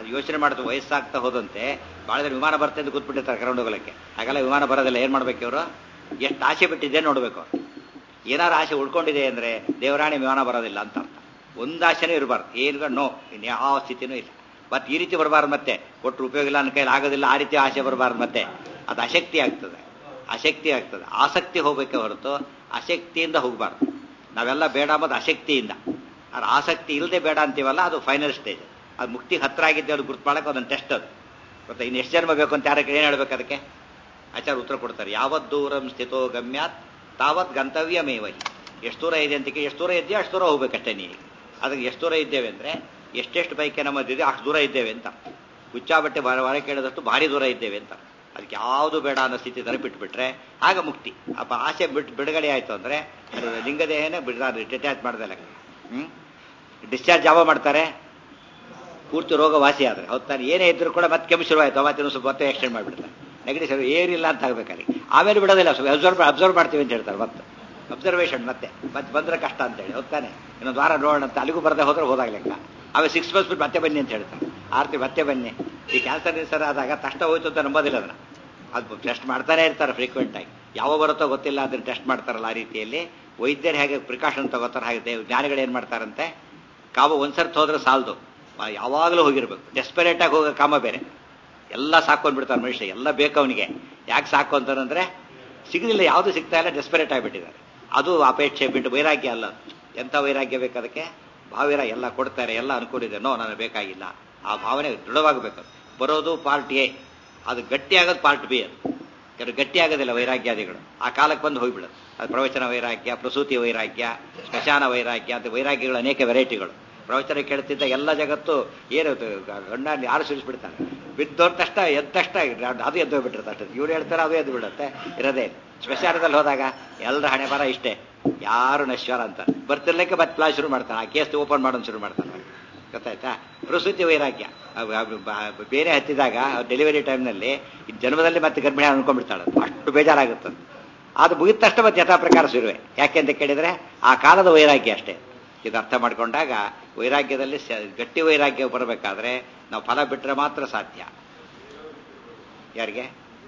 ಅದು ಯೋಚನೆ ಮಾಡ್ತಾ ವಯಸ್ಸಾಗ್ತಾ ಹೋದಂತೆ ಭಾಳ ಜನ ವಿಮಾನ ಬರ್ತದೆ ಅಂತ ಕೂತ್ಬಿಟ್ಟಿರ್ತಾರೆ ಕರ್ಕೊಂಡು ಹೋಗಲಿಕ್ಕೆ ಹಾಗೆಲ್ಲ ವಿಮಾನ ಬರೋದಿಲ್ಲ ಏನು ಮಾಡ್ಬೇಕು ಇವರು ಎಷ್ಟು ಆಸೆ ಬಿಟ್ಟಿದೆ ನೋಡ್ಬೇಕು ಅವ್ರು ಏನಾರು ಆಸೆ ಉಳ್ಕೊಂಡಿದೆ ಅಂದ್ರೆ ದೇವರಾಣಿ ವಿಮಾನ ಬರೋದಿಲ್ಲ ಅಂತ ಅರ್ಥ ಒಂದು ಆಸೆನೂ ಇರಬಾರ್ದು ಏನು ನೋ ಇನ್ನು ಯಾವ ಸ್ಥಿತಿನೂ ಇಲ್ಲ ಮತ್ತೆ ಈ ರೀತಿ ಬರಬಾರ್ದು ಮತ್ತೆ ಒಟ್ಟು ಉಪಯೋಗ ಇಲ್ಲ ನನ್ನ ಕೈಲಿ ಆಗೋದಿಲ್ಲ ಆ ರೀತಿ ಆಸೆ ಬರಬಾರ್ದು ಮತ್ತೆ ಅದು ಅಶಕ್ತಿ ಆಗ್ತದೆ ಅಶಕ್ತಿ ಆಗ್ತದೆ ಆಸಕ್ತಿ ಹೋಗ್ಬೇಕೆ ಹೊರತು ಅಶಕ್ತಿಯಿಂದ ಹೋಗಬಾರ್ದು ನಾವೆಲ್ಲ ಬೇಡ ಅಂಬೋದು ಅಶಕ್ತಿಯಿಂದ ಆದ್ರೆ ಆಸಕ್ತಿ ಇಲ್ಲದೆ ಬೇಡ ಅಂತೀವಲ್ಲ ಅದು ಫೈನಲ್ ಸ್ಟೇಜ್ ಅದು ಮುಕ್ತಿ ಹತ್ರ ಆಗಿದ್ದೆ ಅದು ಗುರ್ತು ಮಾಡಕ್ಕೆ ಅದೊಂದು ಟೆಸ್ಟ್ ಅದು ಮತ್ತೆ ಇನ್ನು ಎಷ್ಟು ಜನ್ಮ ಬೇಕು ಅಂತ ಯಾರಕ್ಕೆ ಏನು ಹೇಳ್ಬೇಕು ಅದಕ್ಕೆ ಆಚಾರ ಉತ್ತರ ಕೊಡ್ತಾರೆ ಯಾವತ್ ದೂರಂ ಸ್ಥಿತೋ ಗಮ್ಯಾತ್ ತಾವತ್ ಗಂತವ್ಯಮೇವಹಿ ಎಷ್ಟು ದೂರ ಇದೆ ಅಂತ ಎಷ್ಟು ದೂರ ಇದೆಯೋ ಅಷ್ಟು ದೂರ ಹೋಗ್ಬೇಕಷ್ಟೇ ನೀನು ಅದಕ್ಕೆ ಎಷ್ಟು ದೂರ ಇದ್ದೇವೆ ಅಂದ್ರೆ ಎಷ್ಟೆಷ್ಟು ಬೈಕೆ ನಮ್ಮದಿದೆ ಅಷ್ಟು ದೂರ ಇದ್ದೇವೆ ಅಂತ ಹುಚ್ಚಾ ಬಟ್ಟೆ ಹೊರ ಹೊರ ಕೇಳಿದಷ್ಟು ಭಾರಿ ದೂರ ಇದ್ದೇವೆ ಅಂತ ಅದಕ್ಕೆ ಯಾವುದು ಬೇಡ ಅನ್ನೋ ಸ್ಥಿತಿ ತರ ಬಿಟ್ಬಿಟ್ರೆ ಆಗ ಮುಕ್ತಿ ಅಪ್ಪ ಆಸೆ ಬಿಟ್ಟು ಬಿಡುಗಡೆ ಆಯ್ತು ಅಂದ್ರೆ ಅದು ಲಿಂಗದೇಹನೇ ಬಿಡ್ತಾರೆ ಡಿಟ್ಯಾಚ್ ಮಾಡ್ದಲ್ಲ ಹ್ಮ್ ಡಿಸ್ಚಾರ್ಜ್ ಯಾವ ಮಾಡ್ತಾರೆ ಪೂರ್ತಿ ರೋಗ ವಾಸಿ ಆದ್ರೆ ಹೌದಾನೆ ಏನೇ ಇದ್ರು ಕೂಡ ಮತ್ತೆ ಕೆಮ್ಮು ಶುರುವಾಯ್ತು ಅವತ್ತಿನ ಸ್ವಲ್ಪ ಮತ್ತೆ ಎಕ್ಸ್ಟೆಂಡ್ ಮಾಡಿಬಿಡ್ತಾರೆ ನೆಗಡಿ ಸರ್ ಏನಿಲ್ಲ ಅಂತ ಆಗ್ಬೇಕಾಗಿ ಆಮೇಲೆ ಬಿಡೋದಿಲ್ಲ ಸ್ವಲ್ಪ ಅಬ್ಸರ್ವ್ ಅಬ್ಸರ್ವ್ ಮಾಡ್ತೀವಿ ಅಂತ ಹೇಳ್ತಾರೆ ಮತ್ತೆ ಅಬ್ಸರ್ವೇಷನ್ ಮತ್ತೆ ಮತ್ತೆ ಬಂದ್ರೆ ಕಷ್ಟ ಅಂತೇಳಿ ಹೊತ್ತಾನೆ ಇನ್ನೊಂದು ವಾರ ನೋಡೋಣ ಅಂತ ಅಲ್ಲಿಗೂ ಬರದೆ ಹೋದ್ರೆ ಹೋದಾಗ ಲೆಕ್ಕ ಆಮೇಲೆ ಸಿಕ್ಸ್ ಮಂತ್ಸ್ ಬಿಟ್ಟು ಮತ್ತೆ ಬನ್ನಿ ಅಂತ ಹೇಳ್ತಾರೆ ಆರ್ತಿ ಮತ್ತೆ ಬನ್ನಿ ಈ ಕ್ಯಾನ್ಸರ್ ಸರ್ ಆದಾಗ ತಕ್ಷಣ ಹೋಯ್ತು ಅಂತ ನಂಬೋದಿಲ್ಲ ಅದನ್ನ ಅದು ಟೆಸ್ಟ್ ಮಾಡ್ತಾನೆ ಇರ್ತಾರೆ ಫ್ರೀಕ್ವೆಂಟ್ ಆಗಿ ಯಾವ ಬರುತ್ತೋ ಗೊತ್ತಿಲ್ಲ ಅದನ್ನ ಟೆಸ್ಟ್ ಮಾಡ್ತಾರಲ್ಲ ಆ ರೀತಿಯಲ್ಲಿ ವೈದ್ಯರು ಹೇಗೆ ಪ್ರಿಕಾಷನ್ ತಗೋತಾರೆ ಹಾಗೆ ಜ್ಞಾನಿಗಳು ಏನು ಮಾಡ್ತಾರಂತೆ ಕಾವು ಒಂದ್ಸರ್ತಿ ಹೋದ್ರೆ ಸಾಲದು ಯಾವಾಗಲೂ ಹೋಗಿರ್ಬೇಕು ಡೆಸ್ಪರೇಟ್ ಆಗಿ ಹೋಗೋ ಕಾಮ ಬೇರೆ ಎಲ್ಲ ಸಾಕೊಂಡ್ಬಿಡ್ತಾರೆ ಮನುಷ್ಯ ಎಲ್ಲ ಬೇಕು ಅವನಿಗೆ ಯಾಕೆ ಸಾಕು ಅಂತಾರಂದ್ರೆ ಸಿಗಲಿಲ್ಲ ಯಾವುದು ಸಿಗ್ತಾ ಇಲ್ಲ ಡೆಸ್ಪರೇಟ್ ಆಗಿಬಿಟ್ಟಿದ್ದಾರೆ ಅದು ಅಪೇಕ್ಷೆ ಬಿಟ್ಟು ವೈರಾಗ್ಯ ಅಲ್ಲ ಎಂಥ ವೈರಾಗ್ಯ ಬೇಕು ಅದಕ್ಕೆ ಭಾವಿರ ಎಲ್ಲ ಕೊಡ್ತಾರೆ ಎಲ್ಲ ಅನ್ಕೊಂಡಿದೆ ನೋ ನನಗೆ ಬೇಕಾಗಿಲ್ಲ ಆ ಭಾವನೆ ದೃಢವಾಗಬೇಕು ಬರೋದು ಪಾರ್ಟ್ ಎ ಅದು ಗಟ್ಟಿ ಆಗೋದು ಪಾರ್ಟ್ ಬಿ ಅದು ಕೆಲವು ಗಟ್ಟಿ ಆಗೋದಿಲ್ಲ ವೈರಾಗ್ಯಾದಿಗಳು ಆ ಕಾಲಕ್ಕೆ ಬಂದು ಹೋಗ್ಬಿಡೋದು ಅದು ಪ್ರವಚನ ವೈರಾಗ್ಯ ಪ್ರಸೂತಿ ವೈರಾಗ್ಯ ಸ್ಮಶಾನ ವೈರಾಗ್ಯ ಅಂತ ವೈರಾಗ್ಯಗಳು ಅನೇಕ ವೆರೈಟಿಗಳು ಪ್ರವಚನ ಕೇಳ್ತಿದ್ದ ಎಲ್ಲ ಜಗತ್ತು ಏನು ಗಂಡ ಯಾರು ಸುರಿಸ್ಬಿಡ್ತಾರೆ ಬಿದ್ದೋದ ತಕ್ಷಣ ಎದ್ದ ತಕ್ಷಣ ಅದು ಎದ್ದು ಹೋಗ್ಬಿಟ್ಟಿರ್ತಾರೆ ಇವ್ರು ಹೇಳ್ತಾರೆ ಅದು ಎದ್ದು ಬಿಡುತ್ತೆ ಇರೋದೇ ಸ್ಮಶಾನದಲ್ಲಿ ಹೋದಾಗ ಎಲ್ಲರ ಹಣೆ ಬರ ಇಷ್ಟೇ ಯಾರು ನಶ್ವರ ಅಂತ ಬರ್ತಿರ್ಲಿಕ್ಕೆ ಮತ್ತೆ ಪ್ಲಾ ಶುರು ಮಾಡ್ತಾನೆ ಆ ಕೇಸ್ ಓಪನ್ ಮಾಡೋದು ಶುರು ಮಾಡ್ತಾನೆ ಗೊತ್ತಾಯ್ತಾ ಪ್ರಸೂತಿ ವೈರಾಗ್ಯ ಬೇರೆ ಹತ್ತಿದಾಗ ಡೆಲಿವರಿ ಟೈಮ್ನಲ್ಲಿ ಜನ್ಮದಲ್ಲಿ ಮತ್ತೆ ಗರ್ಭಿಣಿ ಅನ್ಕೊಂಡ್ಬಿಡ್ತಾಳೆ ಅಷ್ಟು ಬೇಜಾರಾಗುತ್ತದೆ ಅದು ಮುಗಿದ ತಕ್ಷಣ ಮತ್ತೆ ಯಥಾ ಪ್ರಕಾರ ಶುರುವೆ ಯಾಕೆ ಅಂತ ಕೇಳಿದ್ರೆ ಆ ಕಾಲದ ವೈರಾಗ್ಯ ಅಷ್ಟೇ ಇದು ಅರ್ಥ ಮಾಡ್ಕೊಂಡಾಗ ವೈರಾಗ್ಯದಲ್ಲಿ ಗಟ್ಟಿ ವೈರಾಗ್ಯ ಬರಬೇಕಾದ್ರೆ ನಾವು ಫಲ ಬಿಟ್ಟರೆ ಮಾತ್ರ ಸಾಧ್ಯ ಯಾರಿಗೆ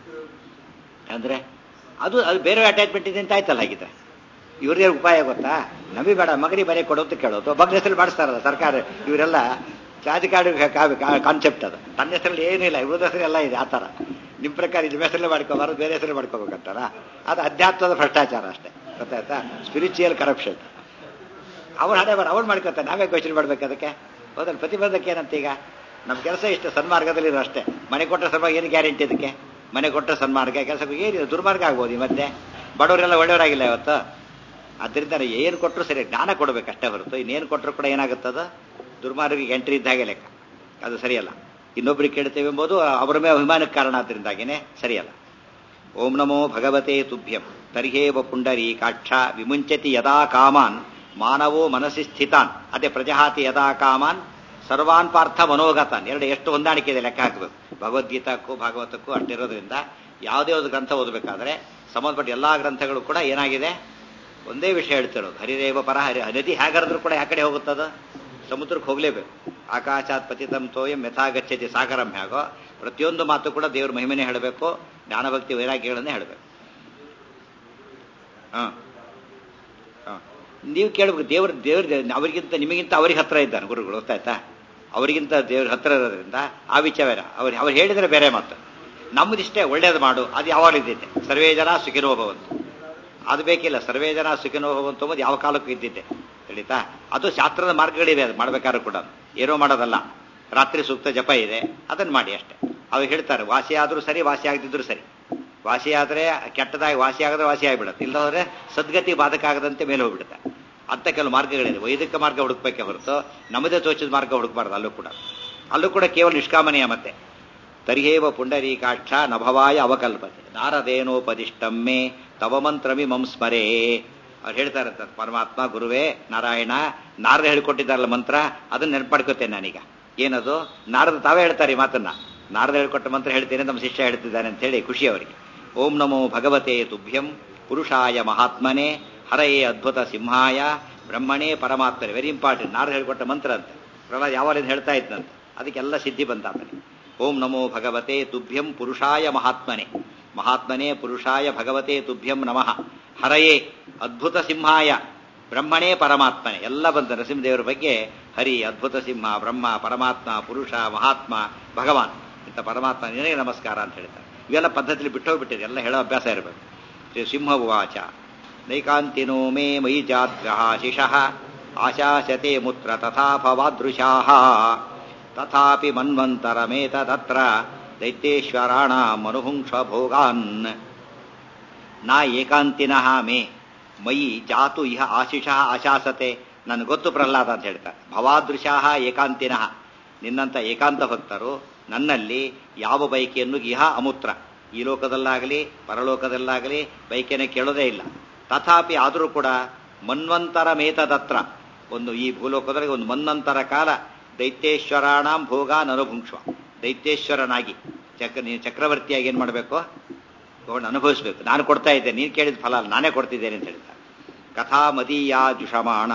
ಅಂದ್ರೆ ಅದು ಅದು ಬೇರೆ ಅಟ್ಯಾಚ್ಮೆಂಟ್ ಇದೆ ಅಂತ ಆಯ್ತಲ್ಲ ಹಾಗಿದ್ರೆ ಇವ್ರಿಗೆ ಉಪಾಯ ಗೊತ್ತಾ ನಮಗೆ ಬೇಡ ಮಗನಿಗೆ ಬರೀ ಕೊಡು ಅಂತ ಕೇಳೋದು ಮಗನ ಹೆಸರು ಮಾಡಿಸ್ತಾರಲ್ಲ ಸರ್ಕಾರ ಇವರೆಲ್ಲ ರಾಜಕಾರಣ ಕಾನ್ಸೆಪ್ಟ್ ಅದು ತನ್ನ ಹೆಸರಲ್ಲಿ ಏನಿಲ್ಲ ಇವ್ರದ ಹೆಸರು ಎಲ್ಲ ಇದೆ ಆ ಥರ ನಿಮ್ಮ ಪ್ರಕಾರ ನಿಮ್ಮ ಹೆಸರಲ್ಲೇ ಮಾಡ್ಕೋಬಾರ್ದು ಬೇರೆ ಹೆಸರು ಮಾಡ್ಕೋಬೇಕಂತಾರ ಅದು ಅಧ್ಯಾತ್ಮದ ಭ್ರಷ್ಟಾಚಾರ ಅಷ್ಟೇ ಗೊತ್ತಾಯ್ತಾ ಸ್ಪಿರಿಚುವಲ್ ಕರಪ್ಷನ್ ಅವ್ರು ಹಣೆ ಬರ ಅವ್ರು ಮಾಡ್ಕೊತಾರೆ ನಾವೇ ಕ್ವಶನ್ ಮಾಡ್ಬೇಕು ಅದಕ್ಕೆ ಹೌದಲ್ಲ ಪ್ರತಿಬಂಧಕ್ಕೆ ಏನಂತ ಈಗ ನಮ್ಮ ಕೆಲಸ ಇಷ್ಟು ಸನ್ಮಾರ್ಗದಲ್ಲಿ ಇರೋ ಅಷ್ಟೇ ಮನೆ ಕೊಟ್ಟರೆ ಸನ್ಮಾರ್ಗ ಏನು ಗ್ಯಾರಂಟಿ ಅದಕ್ಕೆ ಮನೆ ಕೊಟ್ಟರೆ ಸನ್ಮಾರ್ಗ ಕೆಲಸ ಏನಿದೆ ದುರ್ಮಾರ್ಗ ಆಗ್ಬೋದು ಈ ಮತ್ತೆ ಬಡವರೆಲ್ಲ ಒಳ್ಳೆಯವರಾಗಿಲ್ಲ ಇವತ್ತು ಅದರಿಂದ ಏನು ಕೊಟ್ಟರು ಸರಿ ಜ್ಞಾನ ಕೊಡಬೇಕಷ್ಟೇ ಹೊರತು ಇನ್ನೇನು ಕೊಟ್ಟರು ಕೂಡ ಏನಾಗುತ್ತದ ದುರ್ಮಾರ್ಗಿಗೆ ಎಂಟ್ರಿ ಇದ್ದ ಹಾಗೆ ಲೆಕ್ಕ ಅದು ಸರಿಯಲ್ಲ ಇನ್ನೊಬ್ರಿಗೆ ಕೇಳ್ತೇವೆ ಎಂಬುದು ಅವರ ಮೇಲೆ ಅಭಿಮಾನಕ್ಕೆ ಕಾರಣ ಆದ್ದರಿಂದಾಗಿನೇ ಸರಿಯಲ್ಲ ಓಂ ನಮೋ ಭಗವತೆ ತುಭ್ಯಂ ತರ್ಹೇವ ಪುಂಡರಿ ಕಾಕ್ಷ ವಿಮುಂಚತಿ ಯದಾ ಕಾಮಾನ್ ಮಾನವೋ ಮನಸ್ಸಿ ಸ್ಥಿತಾನ್ ಅದೇ ಪ್ರಜಹಾತಿ ಯದಾ ಕಾಮಾನ್ ಸರ್ವಾನ್ ಪಾರ್ಥ ಮನೋಗತಾನ್ ಎರಡು ಎಷ್ಟು ಹೊಂದಾಣಿಕೆ ಇದೆ ಲೆಕ್ಕ ಹಾಕಬೇಕು ಭಗವದ್ಗೀತಾಕ್ಕೂ ಭಾಗವತಕ್ಕೂ ಅಷ್ಟಿರೋದ್ರಿಂದ ಯಾವುದೇ ಒಂದು ಗ್ರಂಥ ಓದಬೇಕಾದ್ರೆ ಸಂಬಂಧಪಟ್ಟ ಎಲ್ಲಾ ಗ್ರಂಥಗಳು ಕೂಡ ಏನಾಗಿದೆ ಒಂದೇ ವಿಷಯ ಹೇಳ್ತಿರೋದು ಹರಿದೇವ ಪರ ಹರಿ ನದಿ ಹೇಗಾದ್ರೂ ಕೂಡ ಯಾವ ಕಡೆ ಹೋಗುತ್ತದ ಸಮುದ್ರಕ್ಕೆ ಹೋಗ್ಲೇಬೇಕು ಆಕಾಶಾತ್ ಪತಿತಂ ತೋಯಂ ಯಥಾಗಚ್ಚತಿ ಸಾಗರಂ ಹೇಗೋ ಪ್ರತಿಯೊಂದು ಮಾತು ಕೂಡ ದೇವ್ರ ಮಹಿಮೆನೇ ಹೇಳಬೇಕು ಜ್ಞಾನಭಕ್ತಿ ವೈರಾಗ್ಯಗಳನ್ನೇ ಹೇಳಬೇಕು ಹಾ ಹಾ ನೀವು ಕೇಳಬೇಕು ದೇವ್ರ ದೇವ್ರ ಅವರಿಗಿಂತ ನಿಮಗಿಂತ ಅವ್ರಿಗೆ ಹತ್ರ ಇದ್ದಾನೆ ಗುರುಗಳು ಗೊತ್ತಾಯ್ತಾ ಅವರಿಗಿಂತ ದೇವ್ರ ಹತ್ರ ಇರೋದ್ರಿಂದ ಆ ವಿಚಾರ ಅವ್ರು ಅವ್ರು ಹೇಳಿದ್ರೆ ಬೇರೆ ಮಾತು ನಮ್ಮದಿಷ್ಟೇ ಒಳ್ಳೇದು ಮಾಡು ಅದು ಯಾವಾಗ ಇದ್ದಿದ್ದೆ ಸರ್ವೇ ಜನ ಸುಖಿನೋ ಭವಂತು ಅದು ಬೇಕಿಲ್ಲ ಸರ್ವೇ ಜನ ಸುಖಿನೋ ಭವಂತು ಅಂಬೋದು ಯಾವ ಕಾಲಕ್ಕೂ ಇದ್ದಿದ್ದೆ ತಿಳಿತಾ ಅದು ಶಾಸ್ತ್ರದ ಮಾರ್ಗಗಳಿವೆ ಅದು ಮಾಡ್ಬೇಕಾದ್ರೂ ಕೂಡ ಏನೋ ಮಾಡೋದಲ್ಲ ರಾತ್ರಿ ಸೂಕ್ತ ಜಪ ಇದೆ ಅದನ್ನು ಮಾಡಿ ಅಷ್ಟೇ ಅವ್ರು ಹೇಳ್ತಾರೆ ವಾಸಿ ಆದರೂ ಸರಿ ವಾಸಿ ಆಗದಿದ್ರು ಸರಿ ವಾಸಿ ಆದರೆ ಕೆಟ್ಟದಾಗಿ ವಾಸಿ ಆಗದ್ರೆ ವಾಸಿ ಆಗಿಬಿಡುತ್ತೆ ಇಲ್ಲದ್ರೆ ಸದ್ಗತಿ ಬಾಧಕ ಆಗದಂತೆ ಮೇಲೆ ಹೋಗ್ಬಿಡುತ್ತೆ ಅಂತ ಕೆಲವು ಮಾರ್ಗಗಳಿದೆ ವೈದಿಕ ಮಾರ್ಗ ಹುಡುಕ್ಬೇಕೆ ಹೊರತು ನಮ್ಮದೇ ತೋಚಿದ ಮಾರ್ಗ ಹುಡುಕಬಾರ್ದು ಅಲ್ಲೂ ಕೂಡ ಅಲ್ಲೂ ಕೂಡ ಕೇವಲ ನಿಷ್ಕಾಮನೆಯ ಮತ್ತೆ ತರ್ಹೇವ ಪುಂಡರೀಕಾಕ್ಷ ನಭವಾಯ ಅವಕಲ್ಪತೆ ನಾರದೇನೋಪದಿಷ್ಟಮ್ಮೆ ತವ ಮಂತ್ರಮಿ ಮಂ ಸ್ಮರೇ ಅವ್ರು ಹೇಳ್ತಾರೆ ಪರಮಾತ್ಮ ಗುರುವೇ ನಾರಾಯಣ ನಾರದ ಹೇಳ್ಕೊಟ್ಟಿದ್ದಾರಲ್ಲ ಮಂತ್ರ ಅದನ್ನ ನೆನಪಡ್ಕೋತೇನೆ ನಾನೀಗ ಏನದು ನಾರದ ತಾವೇ ಹೇಳ್ತಾರೆ ಈ ಮಾತನ್ನ ನಾರದ ಹೇಳ್ಕೊಟ್ಟ ಮಂತ್ರ ಹೇಳ್ತೇನೆ ನಮ್ಮ ಶಿಷ್ಯ ಹೇಳ್ತಿದ್ದಾನೆ ಅಂತ ಹೇಳಿ ಖುಷಿ ಅವರಿಗೆ ಓಂ ನಮೋ ಭಗವತೆ ತುಭ್ಯಂ ಪುರುಷಾಯ ಮಹಾತ್ಮನೆ ಹರಯೇ ಅದ್ಭುತ ಸಿಂಹಾಯ ಬ್ರಹ್ಮಣೇ ಪರಮಾತ್ಮನೆ ವೆರಿ ಇಂಪಾರ್ಟೆಂಟ್ ನಾರದ ಹೇಳ್ಕೊಟ್ಟ ಮಂತ್ರ ಅಂತ ಪ್ರಹ್ಲಾದ್ ಯಾವಾಗ ಹೇಳ್ತಾ ಇದ್ದಂತೆ ಅದಕ್ಕೆಲ್ಲ ಸಿದ್ಧಿ ಬಂತ ಆತನಿಗೆ ಓಂ ನಮೋ ಭಗವತೆ ತುಭ್ಯಂ ಪುರುಷಾಯ ಮಹಾತ್ಮನೆ ಮಹಾತ್ಮನೇ ಪುರುಷಾಯ ಭಗವತೆ ತುಭ್ಯಂ ನಮಃ ಹರಯೇ ಅದ್ಭುತ ಸಿಂಹಾಯ ಬ್ರಹ್ಮಣೇ ಪರಮಾತ್ಮನೆ ಎಲ್ಲ ಬಂತ ನರಸಿಂಹದೇವರ ಬಗ್ಗೆ ಹರಿ ಅದ್ಭುತ ಸಿಂಹ ಬ್ರಹ್ಮ ಪರಮಾತ್ಮ ಪುರುಷ ಮಹಾತ್ಮ ಭಗವಾನ್ ಇಂಥ ಪರಮಾತ್ಮ ನಿನಗೆ ನಮಸ್ಕಾರ ಅಂತ ಹೇಳ್ತಾರೆ ಇವೆಲ್ಲ ಪದ್ಧತಿಲಿ ಬಿಟ್ಟೋಗ್ಬಿಟ್ಟಿದೆ ಎಲ್ಲ ಹೇಳೋ ಅಭ್ಯಾಸ ಇರಬೇಕು ಶ್ರೀ ಸಿಂಹ ಉವಾಚ ನೈಕಾಂತಿನೋ ಮೇ ಮಯಿ ಜಾದ್ರಃ ಶಿಶಃ ಆಶಾಸತೆ ಮುತ್ರ ತಥಾ ಭವಾದೃಶಾಃ ತಥಾಪಿ ಮನ್ವಂತರಮೇತದತ್ರ ದೈತ್ಯೇಶ್ವರಾಣ ಮನುಹುಂಕ್ಷ ಭೋಗಾನ್ ನಾ ಏಕಾಂತಿನಃ ಮೇ ಮಯಿ ಜಾತು ಇಹ ಆಶಿಷಃ ಆಶಾಸತೆ ನನಗೆ ಗೊತ್ತು ಪ್ರಹ್ಲಾದ ಅಂತ ಹೇಳ್ತಾರೆ ಭವಾದೃಶಾಹ ಏಕಾಂತಿನಃ ನಿನ್ನಂಥ ಏಕಾಂತ ಭಕ್ತರು ನನ್ನಲ್ಲಿ ಯಾವ ಬೈಕೆಯನ್ನು ಇಹ ಅಮೂತ್ರ ಈ ಲೋಕದಲ್ಲಾಗಲಿ ಪರಲೋಕದಲ್ಲಾಗಲಿ ಬೈಕೆನೆ ಕೇಳೋದೇ ಇಲ್ಲ ತಥಾಪಿ ಆದರೂ ಕೂಡ ಮನ್ವಂತರ ಮೇತದತ್ರ ಒಂದು ಈ ಭೂಲೋಕದಲ್ಲಿ ಒಂದು ಮನ್ನಂತರ ಕಾಲ ದೈತ್ಯೇಶ್ವರಾಣಾಂ ಭೋಗಾನ್ ಅನುಭುಂಕ್ಷ್ವ ದೈತ್ಯೇಶ್ವರನಾಗಿ ಚಕ್ರ ನೀನು ಚಕ್ರವರ್ತಿಯಾಗಿ ಏನು ಮಾಡಬೇಕು ತಗೊಂಡು ಅನುಭವಿಸ್ಬೇಕು ನಾನು ಕೊಡ್ತಾ ಇದ್ದೇನೆ ನೀನು ಕೇಳಿದ ಫಲ ಅಲ್ಲ ನಾನೇ ಕೊಡ್ತಿದ್ದೇನೆ ಅಂತ ಹೇಳ್ತಾರೆ ಕಥಾ ಮದೀಯಾ ಜುಷಮಾಣ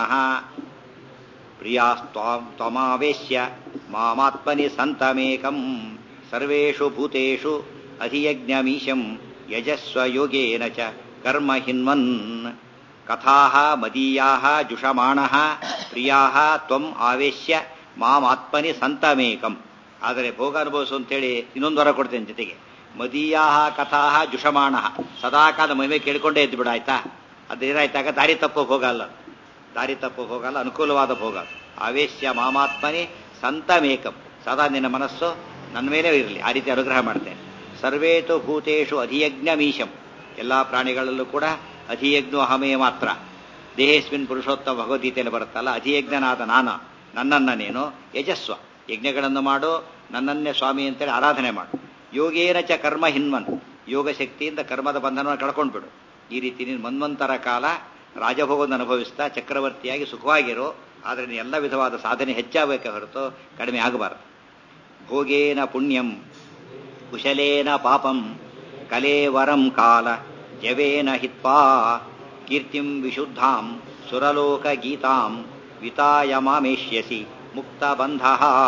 ಪ್ರಿಯಾಸ್ತ್ವಾಂ ತ್ವಮಾವೇಶ್ಯ ಮಾಮಾತ್ಮನಿ ಸಂತಮೇಕಂ ಸರ್ವೇಷು ಭೂತೇಷು ಅಧಿಯಜ್ಞಮೀಶಂ ಯಜಸ್ವ ಯೋಗೇನ ಚ ಕರ್ಮ ಹಿನ್ವನ್ ಕಥಾ ಮದೀಯಾ ಜುಷಮಾಣ ಪ್ರಿಯಾ ತ್ವಂ ಆವೇಶ್ಯ ಮಾಮಾತ್ಮನಿ ಸಂತಮೇಕಂ ಆದರೆ ಭೋಗ ಅನುಭವಿಸು ಅಂತೇಳಿ ಇನ್ನೊಂದು ವರ ಕೊಡ್ತೇನೆ ಜೊತೆಗೆ ಮದೀಯಾ ಕಥಾ ಜುಷಮಾಣ ಸದಾಕಾಲ ಮಹಿಮೆ ಕೇಳಿಕೊಂಡೇ ಎದ್ದು ಬಿಡ ಆಯ್ತಾ ಅದೇನಾಯ್ತಾಗ ದಾರಿ ತಪ್ಪೋ ಭೋಗ ಅಲ್ಲ ದಾರಿ ತಪ್ಪೋ ಭೋಗ ಅಲ್ಲ ಅನುಕೂಲವಾದ ಭೋಗ ಆವೇಶ್ಯ ಮಾಮಾತ್ಮನಿ ಸಂತಮೇಕಂ ಸದಾ ನಿನ್ನ ಮನಸ್ಸು ನನ್ನ ಮೇಲೆ ಇರಲಿ ಆ ರೀತಿ ಅನುಗ್ರಹ ಮಾಡ್ತೇನೆ ಸರ್ವೇತು ಭೂತೇಶು ಅಧಿಯಜ್ಞ ಮೀಶಂ ಎಲ್ಲ ಪ್ರಾಣಿಗಳಲ್ಲೂ ಕೂಡ ಅಧಿಯಜ್ಞ ಅಹಮೇ ಮಾತ್ರ ದೇಹೇಸ್ಮಿನ್ ಪುರುಷೋತ್ತಮ ಭಗವದ್ಗೀತೆಯಲ್ಲಿ ಬರುತ್ತಲ್ಲ ಅಧಿಯಜ್ಞನಾದ ನಾನು ನನ್ನನ್ನ ನೀನು ಯಜಸ್ವ ಯಜ್ಞಗಳನ್ನು ಮಾಡು ನನ್ನನ್ನೇ ಸ್ವಾಮಿ ಅಂತೇಳಿ ಆರಾಧನೆ ಮಾಡು ಯೋಗೇನ ಚ ಕರ್ಮ ಹಿನ್ವನ್ ಯೋಗ ಶಕ್ತಿಯಿಂದ ಕರ್ಮದ ಬಂಧನವನ್ನು ಕಳ್ಕೊಂಡ್ಬಿಡು ಈ ರೀತಿ ನೀನು ಮನ್ವಂತರ ಕಾಲ ರಾಜಭೋಗವನ್ನು ಅನುಭವಿಸ್ತಾ ಚಕ್ರವರ್ತಿಯಾಗಿ ಸುಖವಾಗಿರು ಆದರೆ ನೀನು ಎಲ್ಲ ವಿಧವಾದ ಸಾಧನೆ ಹೆಚ್ಚಾಗಬೇಕೆ ಹೊರತು ಕಡಿಮೆ ಆಗಬಾರದು ಭೋಗೇನ ಪುಣ್ಯಂ ಕುಶಲೇನ ಪಾಪಂ ಕಲೇವರಂ ಕಾಲ ಜವೇನ ಹಿತ್ವಾ ಕೀರ್ತಿಂ ವಿಶುದ್ಧಾಂ ಸುರಲೋಕ ಗೀತಾಂ ವಿತಾಯ ಮಾಮೇಷ್ಯಸಿ ಮುಕ್ತಬಂಧ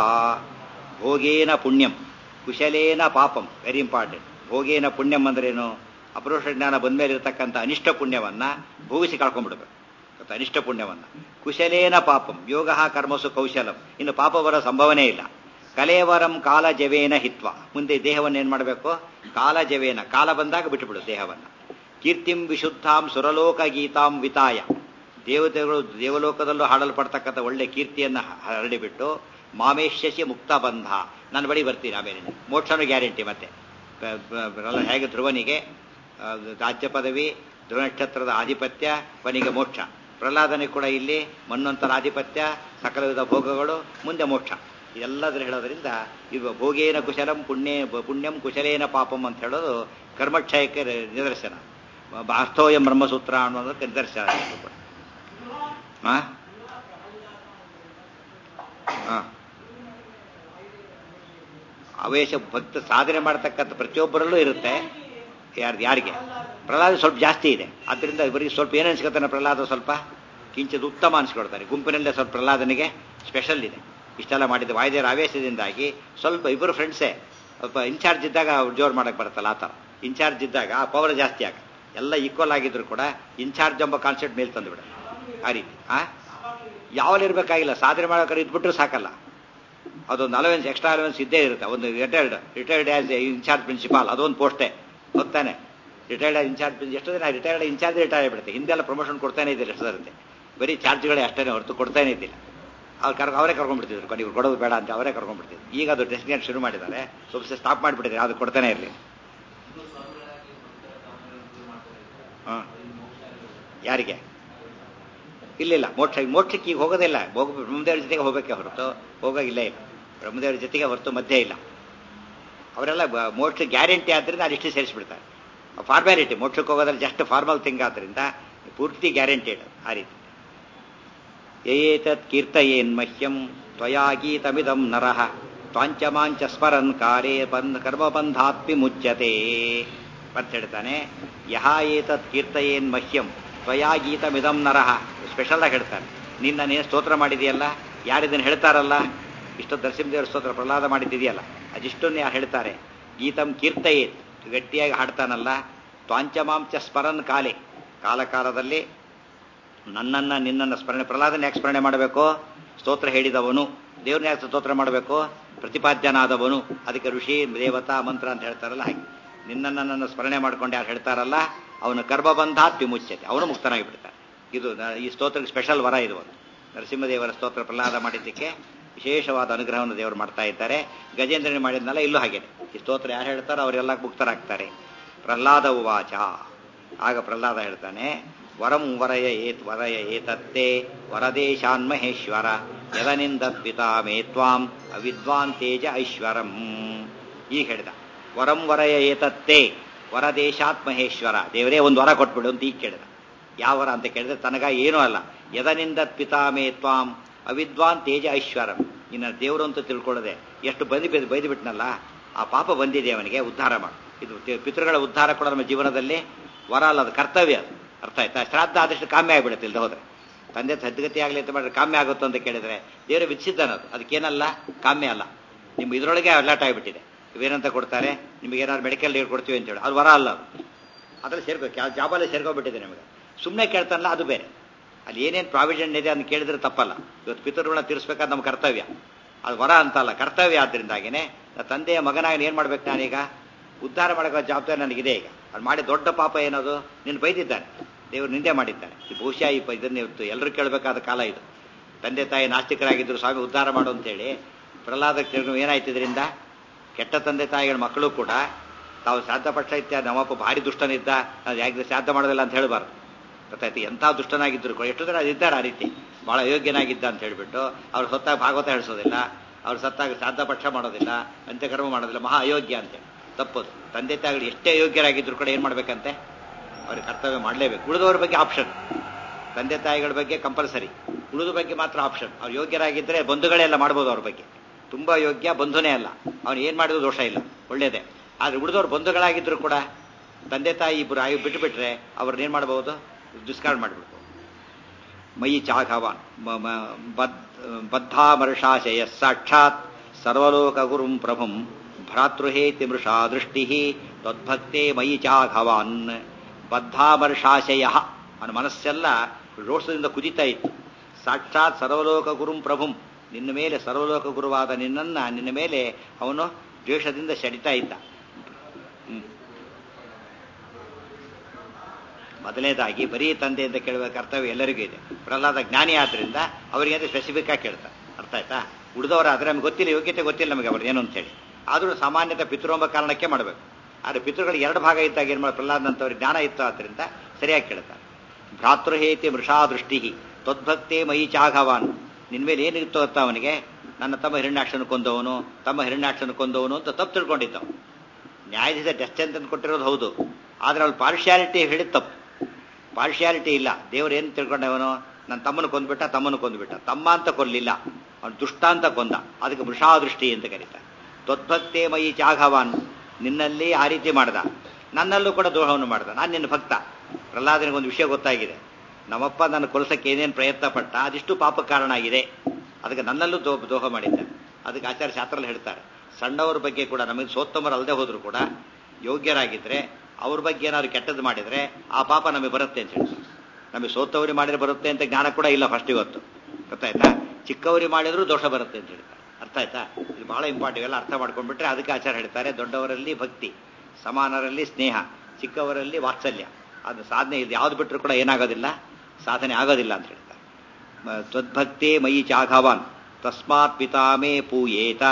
ಭೋಗೇನ ಪುಣ್ಯಂ ಕುಶಲೇನ ಪಾಪಂ ವೆರಿ ಇಂಪಾರ್ಟೆಂಟ್ ಭೋಗೇನ ಪುಣ್ಯಂ ಅಂದ್ರೇನು ಅಪರೋಷ ಜ್ಞಾನ ಬಂದ್ಮೇಲೆ ಇರತಕ್ಕಂಥ ಅನಿಷ್ಟ ಪುಣ್ಯವನ್ನ ಭೋಗಿಸಿ ಕಳ್ಕೊಂಡ್ಬಿಡ್ಬೇಕು ಮತ್ತು ಅನಿಷ್ಟ ಪುಣ್ಯವನ್ನ ಕುಶಲೇನ ಪಾಪಂ ಯೋಗ ಕರ್ಮಸು ಕೌಶಲಂ ಇನ್ನು ಪಾಪ ಬರೋ ಸಂಭವನೇ ಇಲ್ಲ ಕಲೇವರಂ ಕಾಲ ಜವೇನ ಹಿತ್ವ ಮುಂದೆ ದೇಹವನ್ನು ಏನ್ ಮಾಡಬೇಕು ಕಾಲ ಜವೇನ ಕಾಲ ಬಂದಾಗ ಬಿಟ್ಟುಬಿಡು ದೇಹವನ್ನ ಕೀರ್ತಿಂ ವಿಶುದ್ಧಾಂ ಸುರಲೋಕ ಗೀತಾಂ ವಿತಾಯ ದೇವತೆಗಳು ದೇವಲೋಕದಲ್ಲೂ ಹಾಡಲ್ಪಡ್ತಕ್ಕಂಥ ಒಳ್ಳೆ ಕೀರ್ತಿಯನ್ನ ಹರಡಿಬಿಟ್ಟು ಮಾಮೇಶ್ಯಸಿ ಮುಕ್ತ ಬಂಧ ನಾನು ಬಳಿ ಬರ್ತೀನಿ ಆಮೇಲೆ ಮೋಕ್ಷನೂ ಗ್ಯಾರಂಟಿ ಮತ್ತೆ ಹೇಗೆ ಧ್ರುವನಿಗೆ ರಾಜ್ಯ ಪದವಿ ಧ್ರುವ ನಕ್ಷತ್ರದ ಆಧಿಪತ್ಯ ಕೊನೆಗೆ ಮೋಕ್ಷ ಪ್ರಹ್ಲಾದನಿಗೆ ಕೂಡ ಇಲ್ಲಿ ಮಣ್ಣೊಂತರ ಆಧಿಪತ್ಯ ಸಕಲ ವಿಧ ಭೋಗಗಳು ಮುಂದೆ ಮೋಕ್ಷ ಇದೆಲ್ಲದ್ರ ಹೇಳೋದ್ರಿಂದ ಇದು ಭೋಗೇನ ಕುಶಲಂ ಪುಣ್ಯ ಪುಣ್ಯಂ ಕುಶಲೇನ ಪಾಪಂ ಅಂತ ಹೇಳೋದು ಕರ್ಮಕ್ಷಯಕ್ಕೆ ನಿದರ್ಶನ ಅರ್ಥೋಯಂ ಬ್ರಹ್ಮಸೂತ್ರ ಅನ್ನೋದಕ್ಕೆ ನಿದರ್ಶನ ಹಾ ಹಾ ಆವೇಶ ಭಕ್ತ ಸಾಧನೆ ಮಾಡತಕ್ಕಂಥ ಪ್ರತಿಯೊಬ್ಬರಲ್ಲೂ ಇರುತ್ತೆ ಯಾರ್ದು ಯಾರಿಗೆ ಪ್ರಹ್ಲಾದ ಸ್ವಲ್ಪ ಜಾಸ್ತಿ ಇದೆ ಅದರಿಂದ ಇವರಿಗೆ ಸ್ವಲ್ಪ ಏನು ಅನ್ಸ್ಕೊತಾನೆ ಪ್ರಹ್ಲಾದ ಸ್ವಲ್ಪ ಕಿಂಚಿತ್ ಉತ್ತಮ ಅನ್ಸ್ಕೊಳ್ತಾರೆ ಗುಂಪಿನಲ್ಲೇ ಸ್ವಲ್ಪ ಪ್ರಹ್ಲಾದನಿಗೆ ಸ್ಪೆಷಲ್ ಇದೆ ಇಷ್ಟೆಲ್ಲ ಮಾಡಿದ ವಾಯುದೇವರ ಆವೇಶದಿಂದಾಗಿ ಸ್ವಲ್ಪ ಇಬ್ಬರು ಫ್ರೆಂಡ್ಸೇ ಸ್ವಲ್ಪ ಇನ್ಚಾರ್ಜ್ ಇದ್ದಾಗ ಜೋರು ಮಾಡಕ್ಕೆ ಬರುತ್ತಲ್ಲ ಆ ಥರ ಇನ್ಚಾರ್ಜ್ ಇದ್ದಾಗ ಆ ಪವರ್ ಜಾಸ್ತಿ ಆಗ ಎಲ್ಲ ಈಕ್ವಲ್ ಆಗಿದ್ರು ಕೂಡ ಇನ್ಚಾರ್ಜ್ ಎಂಬ ಕಾನ್ಸೆಪ್ಟ್ ಮೇಲೆ ತಂದುಬಿಡ ಆ ರೀತಿ ಆ ಯಾವಲ್ಲಿ ಇರಬೇಕಾಗಿಲ್ಲ ಸಾಧನೆ ಮಾಡೋಕೆ ಇದ್ಬಿಟ್ರು ಸಾಕಲ್ಲ ಅದೊಂದು ಅಲವೆನ್ಸ್ ಎಕ್ಸ್ಟ್ರಾ ಅಲವೆನ್ಸ್ ಇದ್ದೇ ಇರುತ್ತೆ ಒಂದು retired retired as in charge principal ಅದೊಂದು ಪೋಸ್ಟೇ ಹೋಗ್ತಾನೆ ರಿಟೈರ್ಡ್ ಇನ್ಚಾರ್ಜ್ ಎಷ್ಟು ದಿನ ರಿಟೈರ್ಡ್ ಇನ್ಚಾರ್ಜ್ ರಿಟೈರ್ ಆಗಿಬಿಡುತ್ತೆ ಹಿಂದೆಲ್ಲ ಪ್ರಮೋಷನ್ ಕೊಡ್ತಾನೆ ಇದ್ದಿಲ್ಲ ಎಷ್ಟು ಇರುತ್ತೆ ಬರೀ ಚಾರ್ಜ್ಗಳೇ ಅಷ್ಟೇ ಹೊರತು ಕೊಡ್ತಾನೆ ಇದ್ದಿಲ್ಲ ಅವ್ರು ಕರ್ ಅವರೇ ಕರ್ಕೊಂಡ್ಬಿಡ್ತಿದ್ರು ಕೊನೆ ಇವ್ರು ಕೊಡೋದು ಬೇಡ ಅಂತ ಅವರೇ ಕರ್ಕೊಂಡ್ಬಿಡ್ತಿದ್ರು ಈಗ ಅದು ಡೆಸ್ಟಿನೇಟ್ ಶುರು ಮಾಡಿದ್ದಾರೆ ಸ್ವಲ್ಪ ಸ್ಟಾಪ್ ಮಾಡಿಬಿಟ್ಟಿದ್ದಾರೆ ಅದು ಕೊಡ್ತಾನೆ ಇರಲಿ ಹಾಂ ಯಾರಿಗೆ ಇಲ್ಲಿಲ್ಲ ಮೋಕ್ಷ ಮೋಕ್ಷಕ್ಕೆ ಈಗ ಹೋಗೋದಿಲ್ಲ ಹೋಗ ಬ್ರಹ್ಮದೇವ್ರ ಜೊತೆಗೆ ಹೋಗಬೇಕೆ ಹೊರತು ಹೋಗೋಗಿಲ್ಲ ಇಲ್ಲ ಬ್ರಹ್ಮದೇವ್ರ ಜೊತೆಗೆ ಹೊರತು ಮಧ್ಯೆ ಇಲ್ಲ ಅವರೆಲ್ಲ ಮೋಕ್ಷ ಗ್ಯಾರಂಟಿ ಆದ್ದರಿಂದ ಅದಿಷ್ಟು ಸೇರಿಸ್ಬಿಡ್ತಾರೆ ಫಾರ್ಮ್ಯಾಲಿಟಿ ಮೋಕ್ಷಕ್ಕೆ ಹೋಗೋದ್ರಲ್ಲಿ ಜಸ್ಟ್ ಫಾರ್ಮಲ್ ಥಿಂಗ್ ಆದ್ದರಿಂದ ಪೂರ್ತಿ ಗ್ಯಾರಂಟೆಡ್ ಆ ರೀತಿ ಏತತ್ ಕೀರ್ತಯೇನ್ ಮಹ್ಯಂ ತ್ವಯಾ ಗೀತಮಿದಂ ನರಃ ತ್ವಾಂಚಮಾಂಚ ಸ್ಮರನ್ ಕಾರ್ಯೇ ಬಂಧ ಕರ್ಮಬಂಧಾತ್ಮಿ ಮುಚ್ಯತೆ ಅಂತ ಹೇಳ್ತಾನೆ ಯಹ ಏತತ್ ಕೀರ್ತಯೇನ್ ಮಹ್ಯಂ ತ್ವಯಾ ಗೀತಮಿದಂ ನರಃ ಸ್ಪೆಷಲ್ ಆಗಿ ಹೇಳ್ತಾನೆ ನಿನ್ನ ನೀನು ಸ್ತೋತ್ರ ಮಾಡಿದೆಯಲ್ಲ ಯಾರಿದನ್ನು ಹೇಳ್ತಾರಲ್ಲ ಇಷ್ಟು ನರಸಿಂಹದೇವರ ಸ್ತೋತ್ರ ಪ್ರಹ್ಲಾದ ಮಾಡಿದ್ದಿದೆಯಲ್ಲ ಅದಿಷ್ಟನ್ನು ಯಾರು ಹೇಳ್ತಾರೆ ಗೀತಂ ಕೀರ್ತಯೇತ್ ಗಟ್ಟಿಯಾಗಿ ಹಾಡ್ತಾನಲ್ಲ ತ್ವಾಂಚಮಾಂಚ ಸ್ಮರನ್ ಕಾಲೆ ಕಾಲ ಕಾಲದಲ್ಲಿ ನನ್ನನ್ನ ನಿನ್ನನ್ನು ಸ್ಮರಣೆ ಪ್ರಹ್ಲಾದನ ಯಾಕೆ ಸ್ಮರಣೆ ಮಾಡಬೇಕು ಸ್ತೋತ್ರ ಹೇಳಿದವನು ದೇವ್ರನ್ನ ಯಾಕೆ ಸ್ತೋತ್ರ ಮಾಡಬೇಕು ಪ್ರತಿಪಾದ್ಯನಾದವನು ಅದಕ್ಕೆ ಋಷಿ ದೇವತಾ ಮಂತ್ರ ಅಂತ ಹೇಳ್ತಾರಲ್ಲ ಹಾಗೆ ನಿನ್ನನ್ನು ನನ್ನ ಸ್ಮರಣೆ ಮಾಡ್ಕೊಂಡು ಯಾರು ಹೇಳ್ತಾರಲ್ಲ ಅವನು ಗರ್ಭಬಂಧಾತ್ ವಿಮುಚ್ಯತೆ ಅವನು ಮುಕ್ತನಾಗಿ ಬಿಡ್ತಾನೆ ಇದು ನ- ಈ ಸ್ತೋತ್ರಕ್ಕೆ ಸ್ಪೆಷಲ್ ವರ ಇದು ಒಂದು ನರಸಿಂಹದೇವರ ಸ್ತೋತ್ರ ಪ್ರಹ್ಲಾದ ಮಾಡಿದ್ದಕ್ಕೆ ವಿಶೇಷವಾದ ಅನುಗ್ರಹವನ್ನು ದೇವರು ಮಾಡ್ತಾ ಇದ್ದಾರೆ ಗಜೇಂದ್ರನೇ ಮಾಡಿದ್ನಲ್ಲ ಇಲ್ಲೂ ಹಾಗೆ ಈ ಸ್ತೋತ್ರ ಯಾರು ಹೇಳ್ತಾರೋ ಅವರೆಲ್ಲ ಮುಕ್ತರಾಗ್ತಾರೆ ಪ್ರಹ್ಲಾದ ಉವಾಚ ಆಗ ಪ್ರಹ್ಲಾದ ಹೇಳ್ತಾನೆ ವರಂ ವರಯ ಏತ್ ವರಯ ಏತತ್ತೇ ವರದೇಶಾನ್ ಮಹೇಶ್ವರ ಯದನಿಂದ ಪಿತಾ ಮೇ ತ್ವಾಂ ಅವಿದ್ವಾನ್ ತೇಜ ಐಶ್ವರಂ ಈಗ ಹೇಳಿದ ವರಂ ವರಯ ಏತತ್ತೇ ವರದೇಶಾತ್ ಮಹೇಶ್ವರ ದೇವರೇ ಒಂದು ವರ ಕೊಟ್ಬಿಡು ಅಂತ ಈಗ ಕೇಳಿದ ಯಾವ ವರ ಅಂತ ಕೇಳಿದ್ರೆ ತನಗ ಏನೂ ಅಲ್ಲ ಯದನಿಂದ ಪಿತಾ ಮೇ ತ್ವಾಂ ಅವಿದ್ವಾನ್ ತೇಜ ಐಶ್ವರಂ ಇನ್ನು ದೇವರು ಅಂತ ತಿಳ್ಕೊಳ್ಳದೆ ಎಷ್ಟು ಬಂದು ಬೈದು ಬೈದು ಬಿಟ್ನಲ್ಲ ಆ ಪಾಪ ಬಂದಿದೆ ಅವನಿಗೆ ಉದ್ಧಾರ ಮಾಡು ಇದು ತಿ- ಪಿತೃಗಳ ಉದ್ಧಾರ ಕೂಡ ನಮ್ಮ ಜೀವನದಲ್ಲಿ ವರ ಅಲ್ಲ ಅದು ಕರ್ತವ್ಯ ಅದು ಅರ್ಥ ಆಯ್ತಾ ಶ್ರಾದ್ದ ಆದಷ್ಟು ಕಾಮ್ಯ ಆಗಿಬಿಡುತ್ತೆ ಇಲ್ದ ಹೋದ್ರೆ ತಂದೆ ಸದ್ಗತಿ ಆಗಲಿ ಅಂತ ಮಾಡಿದ್ರೆ ಕಾಮ್ಯ ಆಗುತ್ತೋ ಅಂತ ಕೇಳಿದ್ರೆ ದೇವರು ವಿಧಿಸಿದ್ದಾನದು ಅದಕ್ಕೇನಲ್ಲ ಕಾಮ್ಯ ಅಲ್ಲ ನಿಮ್ಮ ಇದರೊಳಗೆ ಅಲಾಟ್ ಆಗಿಬಿಟ್ಟಿದೆ ಇವೇನಂತ ಕೊಡ್ತಾರೆ ನಿಮಗೆ ಏನಾದ್ರು ಮೆಡಿಕಲ್ ಲೀವ್ ಕೊಡ್ತೀವಿ ಅಂತ ಹೇಳಿ ಅದು ವರ ಅಲ್ಲ ಅದು ಅದ್ರಲ್ಲಿ ಸೇರ್ಕೋ ಜಾಬಲ್ಲೇ ಸೇರ್ಕೊಂಡ್ಬಿಟ್ಟಿದೆ ನಿಮಗೆ ಸುಮ್ಮನೆ ಕೇಳ್ತಾನಲ್ಲ ಅದು ಬೇರೆ ಅಲ್ಲಿ ಏನೇನು ಪ್ರಾವಿಷನ್ ಇದೆ ಅಂತ ಕೇಳಿದ್ರೆ ತಪ್ಪಲ್ಲ ಇವತ್ತು ಪಿತೃಗಳನ್ನ ತೀರಿಸ್ಬೇಕಾದ ನಮ್ಮ ಕರ್ತವ್ಯ ಅದು ವರ ಅಂತಲ್ಲ ಕರ್ತವ್ಯ ಆದ್ರಿಂದಾಗಿನೇ ನನ್ನ ತಂದೆಯ ಮಗನಾಗಿ ಏನು ಮಾಡ್ಬೇಕು ನಾನೀಗ ಉದ್ಧಾರ ಮಾಡೋ ಜವಾಬ್ದಾರಿ ನನಗಿದೆ ಈಗ ಅದು ಮಾಡಿ ದೊಡ್ಡ ಪಾಪ ಏನದು ನೀನು ಬೈದಿದ್ದಾನೆ ದೇವರು ನಿಂದೆ ಮಾಡಿದ್ದಾನೆ ಈ ಬಹುಶಃ ಈ ಪ- ಇದನ್ನ ಇವತ್ತು ಎಲ್ಲರೂ ಕೇಳಬೇಕಾದ ಕಾಲ ಇದು ತಂದೆ ತಾಯಿ ನಾಸ್ತಿಕರಾಗಿದ್ದರು ಸ್ವಾಮಿ ಉದ್ಧಾರ ಮಾಡು ಅಂತೇಳಿ ಪ್ರಹ್ಲಾದ ಏನಾಯ್ತು ಇದರಿಂದ ಕೆಟ್ಟ ತಂದೆ ತಾಯಿಗಳ ಮಕ್ಕಳು ಕೂಡ ತಾವು ಶ್ರಾದ್ದ ಪಕ್ಷ ಇತ್ಯಾದಿ ನಮ್ಮಪ್ಪ ಭಾರಿ ದುಷ್ಟನಿದ್ದ ಅದು ಯಾಕೆ ಶ್ರಾದ್ದ ಮಾಡೋದಿಲ್ಲ ಅಂತ ಹೇಳಬಾರ್ದು ಗೊತ್ತಾಯ್ತು ಎಂಥ ದುಷ್ಟನಾಗಿದ್ದರು ಕೂಡ ಎಷ್ಟು ಜನ ಇದ್ದಾರೆ ಆ ರೀತಿ ಬಹಳ ಅಯೋಗ್ಯನಾಗಿದ್ದ ಅಂತ ಹೇಳ್ಬಿಟ್ಟು ಅವ್ರು ಸತ್ತಾಗ ಭಾಗವತ ಹೇಳಿಸೋದಿಲ್ಲ ಅವ್ರು ಸತ್ತಾಗ ಶ್ರಾದ್ದ ಪಕ್ಷ ಮಾಡೋದಿಲ್ಲ ಅಂತ್ಯಕರ್ಮ ಮಾಡೋದಿಲ್ಲ ಮಹಾ ಅಯೋಗ್ಯ ಅಂತೇಳಿ ತಪ್ಪದು ತಂದೆ ತಾಯಿಗಳು ಎಷ್ಟೇ ಅಯೋಗ್ಯರಾಗಿದ್ರು ಕೂಡ ಏನು ಮಾಡ್ಬೇಕಂತೆ ಅವ್ರಿಗೆ ಕರ್ತವ್ಯ ಮಾಡಲೇಬೇಕು ಉಳಿದವ್ರ ಬಗ್ಗೆ ಆಪ್ಷನ್ ತಂದೆ ತಾಯಿಗಳ ಬಗ್ಗೆ ಕಂಪಲ್ಸರಿ ಉಳಿದ ಬಗ್ಗೆ ಮಾತ್ರ ಆಪ್ಷನ್ ಅವ್ರು ಯೋಗ್ಯರಾಗಿದ್ದರೆ ಬಂಧುಗಳೆಲ್ಲ ಮಾಡ್ಬೋದು ಅವ್ರ ಬಗ್ಗೆ ತುಂಬಾ ಯೋಗ್ಯ ಬಂಧುನೇ ಅಲ್ಲ ಅವ್ನು ಏನು ಮಾಡಿದ್ರು ದೋಷ ಇಲ್ಲ ಒಳ್ಳೇದೇ ಆದ್ರೆ ಉಳಿದವ್ರು ಬಂಧುಗಳಾಗಿದ್ರು ಕೂಡ ತಂದೆ ತಾಯಿ ಇಬ್ಬರು ಆಗಿ ಬಿಟ್ಟುಬಿಟ್ರೆ ಅವ್ರನ್ನ ಏನು ಮಾಡ್ಬೋದು ಡಿಸ್ಕಾರ್ಡ್ ಮಾಡಿಬಿಡ್ಬೋದು ಮಯಿ ಚಾಘವಾನ್ ಮ- ಮ- ಬದ್ ಬದ್ಧಾಮರ್ಷಾಶಯ ಸಾಕ್ಷಾತ್ ಸರ್ವಲೋಕ ಗುರುಂ ಪ್ರಭುಂ ಭ್ರಾತೃಹೇತಿ ಮೃಷಾ ದೃಷ್ಟಿ ತದ್ಭಕ್ತೆ ಮಯಿ ಚಾಘವಾನ್ ಬದ್ಧಾಮರ್ಷಾಶಯ ಅವನ ಮನಸ್ಸೆಲ್ಲ ರೋಷದಿಂದ ಕುದಿತಾ ಇತ್ತು ಸಾಕ್ಷಾತ್ ಸರ್ವಲೋಕ ಗುರುಂ ಪ್ರಭುಂ ನಿನ್ನ ಮೇಲೆ ಸರ್ವಲೋಕ ಗುರುವಾದ ನಿನ್ನನ್ನ ನಿನ್ನ ಮೇಲೆ ಅವನು ದ್ವೇಷದಿಂದ ಸೆಡಿತಾ ಇದ್ದ ಹ್ಮ್. ಮೊದಲನೇದಾಗಿ ಬರೀ ತಂದೆ ಅಂತ ಕೇಳುವ ಕರ್ತವ್ಯ ಎಲ್ಲರಿಗೂ ಇದೆ ಪ್ರಹ್ಲಾದ ಜ್ಞಾನಿ ಆದ್ರಿಂದ ಅವರಿಗೆ ಅದು ಸ್ಪೆಸಿಫಿಕ್ ಆಗಿ ಕೇಳ್ತಾರೆ ಅರ್ಥ ಆಯ್ತಾ ಉಳಿದವರಾದ್ರೆ ನಮ್ಗೆ ಗೊತ್ತಿಲ್ಲ ಯೋಗ್ಯತೆ ಗೊತ್ತಿಲ್ಲ ನಮಗೆ ಅವ್ರು ಏನು ಅಂತೇಳಿ ಆದರೂ ಸಾಮಾನ್ಯತ ಪಿತೃಂಬ ಕಾರಣಕ್ಕೆ ಮಾಡಬೇಕು ಆದರೆ ಪಿತೃಗಳಿಗೆ ಎರಡು ಭಾಗ ಇದ್ದಾಗ ಏನು ಮಾಡಿ ಪ್ರಹ್ಲಾದಂತವ್ರಿಗೆ ಜ್ಞಾನ ಇತ್ತು ಆದ್ರಿಂದ ಸರಿಯಾಗಿ ಕೇಳ್ತಾರೆ ಭ್ರಾತೃಹೇತಿ ಮೃಷಾ ದೃಷ್ಟಿ ತದ್ಭಕ್ತೆ ಮಯಿ ಚಾಘವಾನ್ ನಿನ್ಮೇಲೆ ಏನಿತ್ತು ಗೊತ್ತಾ ಅವನಿಗೆ ನನ್ನ ತಮ್ಮ ಹಿರಣ್ಯಾಕ್ಷನ ಕೊಂದವನು ತಮ್ಮ ಹಿರಣ್ಯಾಕ್ಷನ ಕೊಂದವನು ಅಂತ ತಪ್ಪು ತಿಳ್ಕೊಂಡಿದ್ದವು ನ್ಯಾಯಾಧೀಶ ಡೆತ್ ಸೆಂಟೆನ್ಸ್ ಕೊಟ್ಟಿರೋದು ಹೌದು ಆದ್ರೆ ಅವ್ಳು ಪಾರ್ಶಿಯಾಲಿಟಿ ಹೇಳಿದ ತಪ್ಪು ಪಾರ್ಶಿಯಾಲಿಟಿ ಇಲ್ಲ ದೇವ್ರು ಏನು ತಿಳ್ಕೊಂಡವನು ನನ್ನ ತಮ್ಮನ ಕೊಂದ್ಬಿಟ್ಟ ತಮ್ಮನ ಕೊಂದ್ಬಿಟ್ಟ ತಮ್ಮ ಅಂತ ಕೊಲ್ಲಿಲ್ಲ ಅವನು ದುಷ್ಟ ಅಂತ ಕೊಂದ ಅದಕ್ಕೆ ವೃಷಾದೃಷ್ಟಿ ಅಂತ ಕರೀತಾರೆ ತ್ವದ್ಭಕ್ತೆ ಮಯಿ ಚಾಘವಾನ್ ನಿನ್ನಲ್ಲಿ ಆ ರೀತಿ ಮಾಡ್ದ ನನ್ನಲ್ಲೂ ಕೂಡ ದೋಹವನ್ನು ಮಾಡ್ದ ನಾನು ನಿನ್ನ ಭಕ್ತ ಪ್ರಹ್ಲಾದನಿಗೆ ಒಂದು ವಿಷಯ ಗೊತ್ತಾಗಿದೆ ನಮ್ಮಪ್ಪ ನನ್ನ ಕೊಲ್ಸಕ್ಕೆ ಏನೇನು ಪ್ರಯತ್ನ ಪಟ್ಟ ಅದಿಷ್ಟು ಪಾಪ ಕಾರಣ ಆಗಿದೆ ಅದಕ್ಕೆ ನನ್ನಲ್ಲೂ ದೋ ದೋಹ ಮಾಡಿದ್ದ ಅದಕ್ಕೆ ಆಚಾರ್ಯ ಶಾಸ್ತ್ರದಲ್ಲಿ ಹೇಳ್ತಾರೆ ಸಣ್ಣವ್ರ ಬಗ್ಗೆ ಕೂಡ ನಮಗೆ ಸೋತ್ತಮರು ಅಲ್ಲದೆ ಹೋದ್ರು ಕೂಡ ಯೋಗ್ಯರಾಗಿದ್ರೆ ಅವ್ರ ಬಗ್ಗೆ ಏನಾದ್ರು ಕೆಟ್ಟದ್ದು ಮಾಡಿದ್ರೆ ಆ ಪಾಪ ನಮಗೆ ಬರುತ್ತೆ ಅಂತ ಹೇಳ್ತಾರೆ ನಮಗೆ ಸೋತವರಿ ಮಾಡಿದ್ರೆ ಬರುತ್ತೆ ಅಂತ ಜ್ಞಾನ ಕೂಡ ಇಲ್ಲ ಫಸ್ಟ್ ಇವತ್ತು ಗೊತ್ತಾಯ್ತಾ ಚಿಕ್ಕವರಿ ಮಾಡಿದ್ರು ದೋಷ ಬರುತ್ತೆ ಅಂತ ಹೇಳ್ತಾರೆ ಅರ್ಥ ಆಯ್ತಾ ಇದು ಬಹಳ ಇಂಪಾರ್ಟೆಂಟ್ ಎಲ್ಲ ಅರ್ಥ ಮಾಡ್ಕೊಂಡ್ಬಿಟ್ರೆ ಅದಕ್ಕೆ ಆಚಾರ ಹೇಳ್ತಾರೆ ದೊಡ್ಡವರಲ್ಲಿ ಭಕ್ತಿ ಸಮಾನರಲ್ಲಿ ಸ್ನೇಹ ಚಿಕ್ಕವರಲ್ಲಿ ವಾತ್ಸಲ್ಯ ಅದು ಸಾಧನೆ ಇದು ಯಾವ್ದು ಬಿಟ್ಟರು ಕೂಡ ಏನಾಗೋದಿಲ್ಲ ಸಾಧನೆ ಆಗೋದಿಲ್ಲ ಅಂತ ಹೇಳ್ತಾರೆ ಮ- ತ್ವದ್ಭಕ್ತೆ ಮಯಿ ಚಾಘವಾನ್ ತಸ್ಮಾತ್ ಪಿತಾಮೇ ಪೂಯೇತ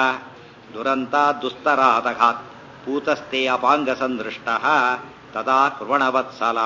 ದುರಂತ ದುಸ್ತರಾದಘಾತ್ ಪೂತಸ್ಥೆ ಅಪಾಂಗ ಸಂದೃಷ್ಟ ತದಾ ಕೃವಣವತ್ಸಲ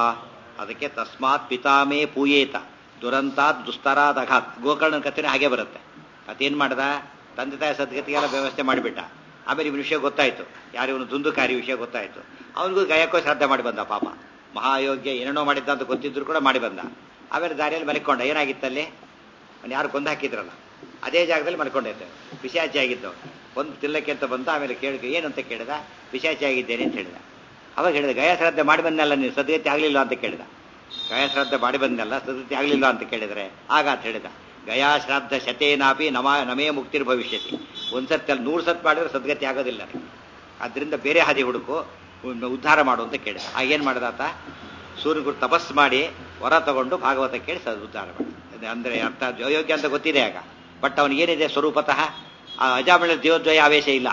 ಅದಕ್ಕೆ ತಸ್ಮಾತ್ ಪಿತಾಮೇ ಪೂಯೇತ ದುರಂತಾತ್ ದುಸ್ತರಾದಘಾತ್ ಗೋಕರ್ಣನ ಕಥೆನೇ ಹಾಗೆ ಬರುತ್ತೆ ಅದೇನ್ ಮಾಡ್ದ ತಂದೆ ತಾಯಿ ಸದ್ಗತಿಗೆಲ್ಲ ವ್ಯವಸ್ಥೆ ಮಾಡಿಬಿಟ್ಟ ಆಮೇಲೆ ಇವನ ವಿಷಯ ಗೊತ್ತಾಯ್ತು ಯಾರು ಇವನು ದುಂದುಕಾರಿ ವಿಷಯ ಗೊತ್ತಾಯ್ತು ಅವನಿಗೂ ಗಾಯಕ್ಕೋ ಶ್ರದ್ಧೆ ಮಾಡಿ ಬಂದ ಪಾಪ ಮಹಾಯೋಗ್ಯ ಏನೇನೋ ಮಾಡಿದ್ದ ಅಂತ ಗೊತ್ತಿದ್ರು ಕೂಡ ಮಾಡಿ ಬಂದ ಆಮೇಲೆ ದಾರಿಯಲ್ಲಿ ಮಲ್ಕೊಂಡ ಏನಾಗಿತ್ತಲ್ಲಿ ಅವ್ನು ಯಾರು ಕೊಂದು ಹಾಕಿದ್ರಲ್ಲ ಅದೇ ಜಾಗದಲ್ಲಿ ಮಲ್ಕೊಂಡಿದ್ದೆ ಪಿಶಾಚಿ ಆಗಿದ್ದವು ಒಂದು ತಿಲ್ಲಕ್ಕೆ ಅಂತ ಬಂದ ಆಮೇಲೆ ಕೇಳಿದ ಏನಂತ ಕೇಳಿದ ಪಿಶಾಚಿ ಆಗಿದ್ದೇನೆ ಅಂತ ಹೇಳಿದ ಅವಾಗ ಹೇಳಿದ ಗಯ ಶ್ರದ್ಧೆ ಮಾಡಿ ಬಂದಲ್ಲ ನೀವು ಸದ್ಗತಿ ಆಗಲಿಲ್ಲ ಅಂತ ಕೇಳಿದ ಗಯ ಶ್ರದ್ಧೆ ಮಾಡಿ ಬಂದಲ್ಲ ಸದ್ಗತಿ ಆಗಲಿಲ್ಲ ಅಂತ ಕೇಳಿದ್ರೆ ಆಗ ಅಂತ ಹೇಳಿದ ಗಯಾ ಶ್ರಾದ್ದ ಶತೇನಾಪಿ ನಮ ನಮೇ ಮುಕ್ತಿರ್ ಭವಿಷ್ಯತಿ ಒಂದ್ಸತಿ ಅಲ್ಲಿ ನೂರು ಸತ್ ಮಾಡಿದ್ರೆ ಸದ್ಗತಿ ಆಗೋದಿಲ್ಲ ಅದರಿಂದ ಬೇರೆ ಹಾದಿ ಹುಡುಕು ಉ- ಉದ್ಧಾರ ಮಾಡು ಅಂತ ಕೇಳಿದ ಆಗ ಏನು ಮಾಡಿದಾತ ಸೂರ್ಯಗುರು ತಪಸ್ ಮಾಡಿ ಹೊರ ತಗೊಂಡು ಭಾಗವತ ಕೇಳಿ ಸದ್ ಉದ್ಧಾರ ಮಾಡಿ ಅಂದ್ರೆ ಅರ್ಥ ಅಯೋಗ್ಯ ಅಂತ ಗೊತ್ತಿದೆ ಆಗ ಬಟ್ ಅವನಿಗೇನಿದೆ ಸ್ವರೂಪತಃ ಆ ಅಜಾಮಳ ಜೀವದ್ವಯ ಆವೇಶ ಇಲ್ಲ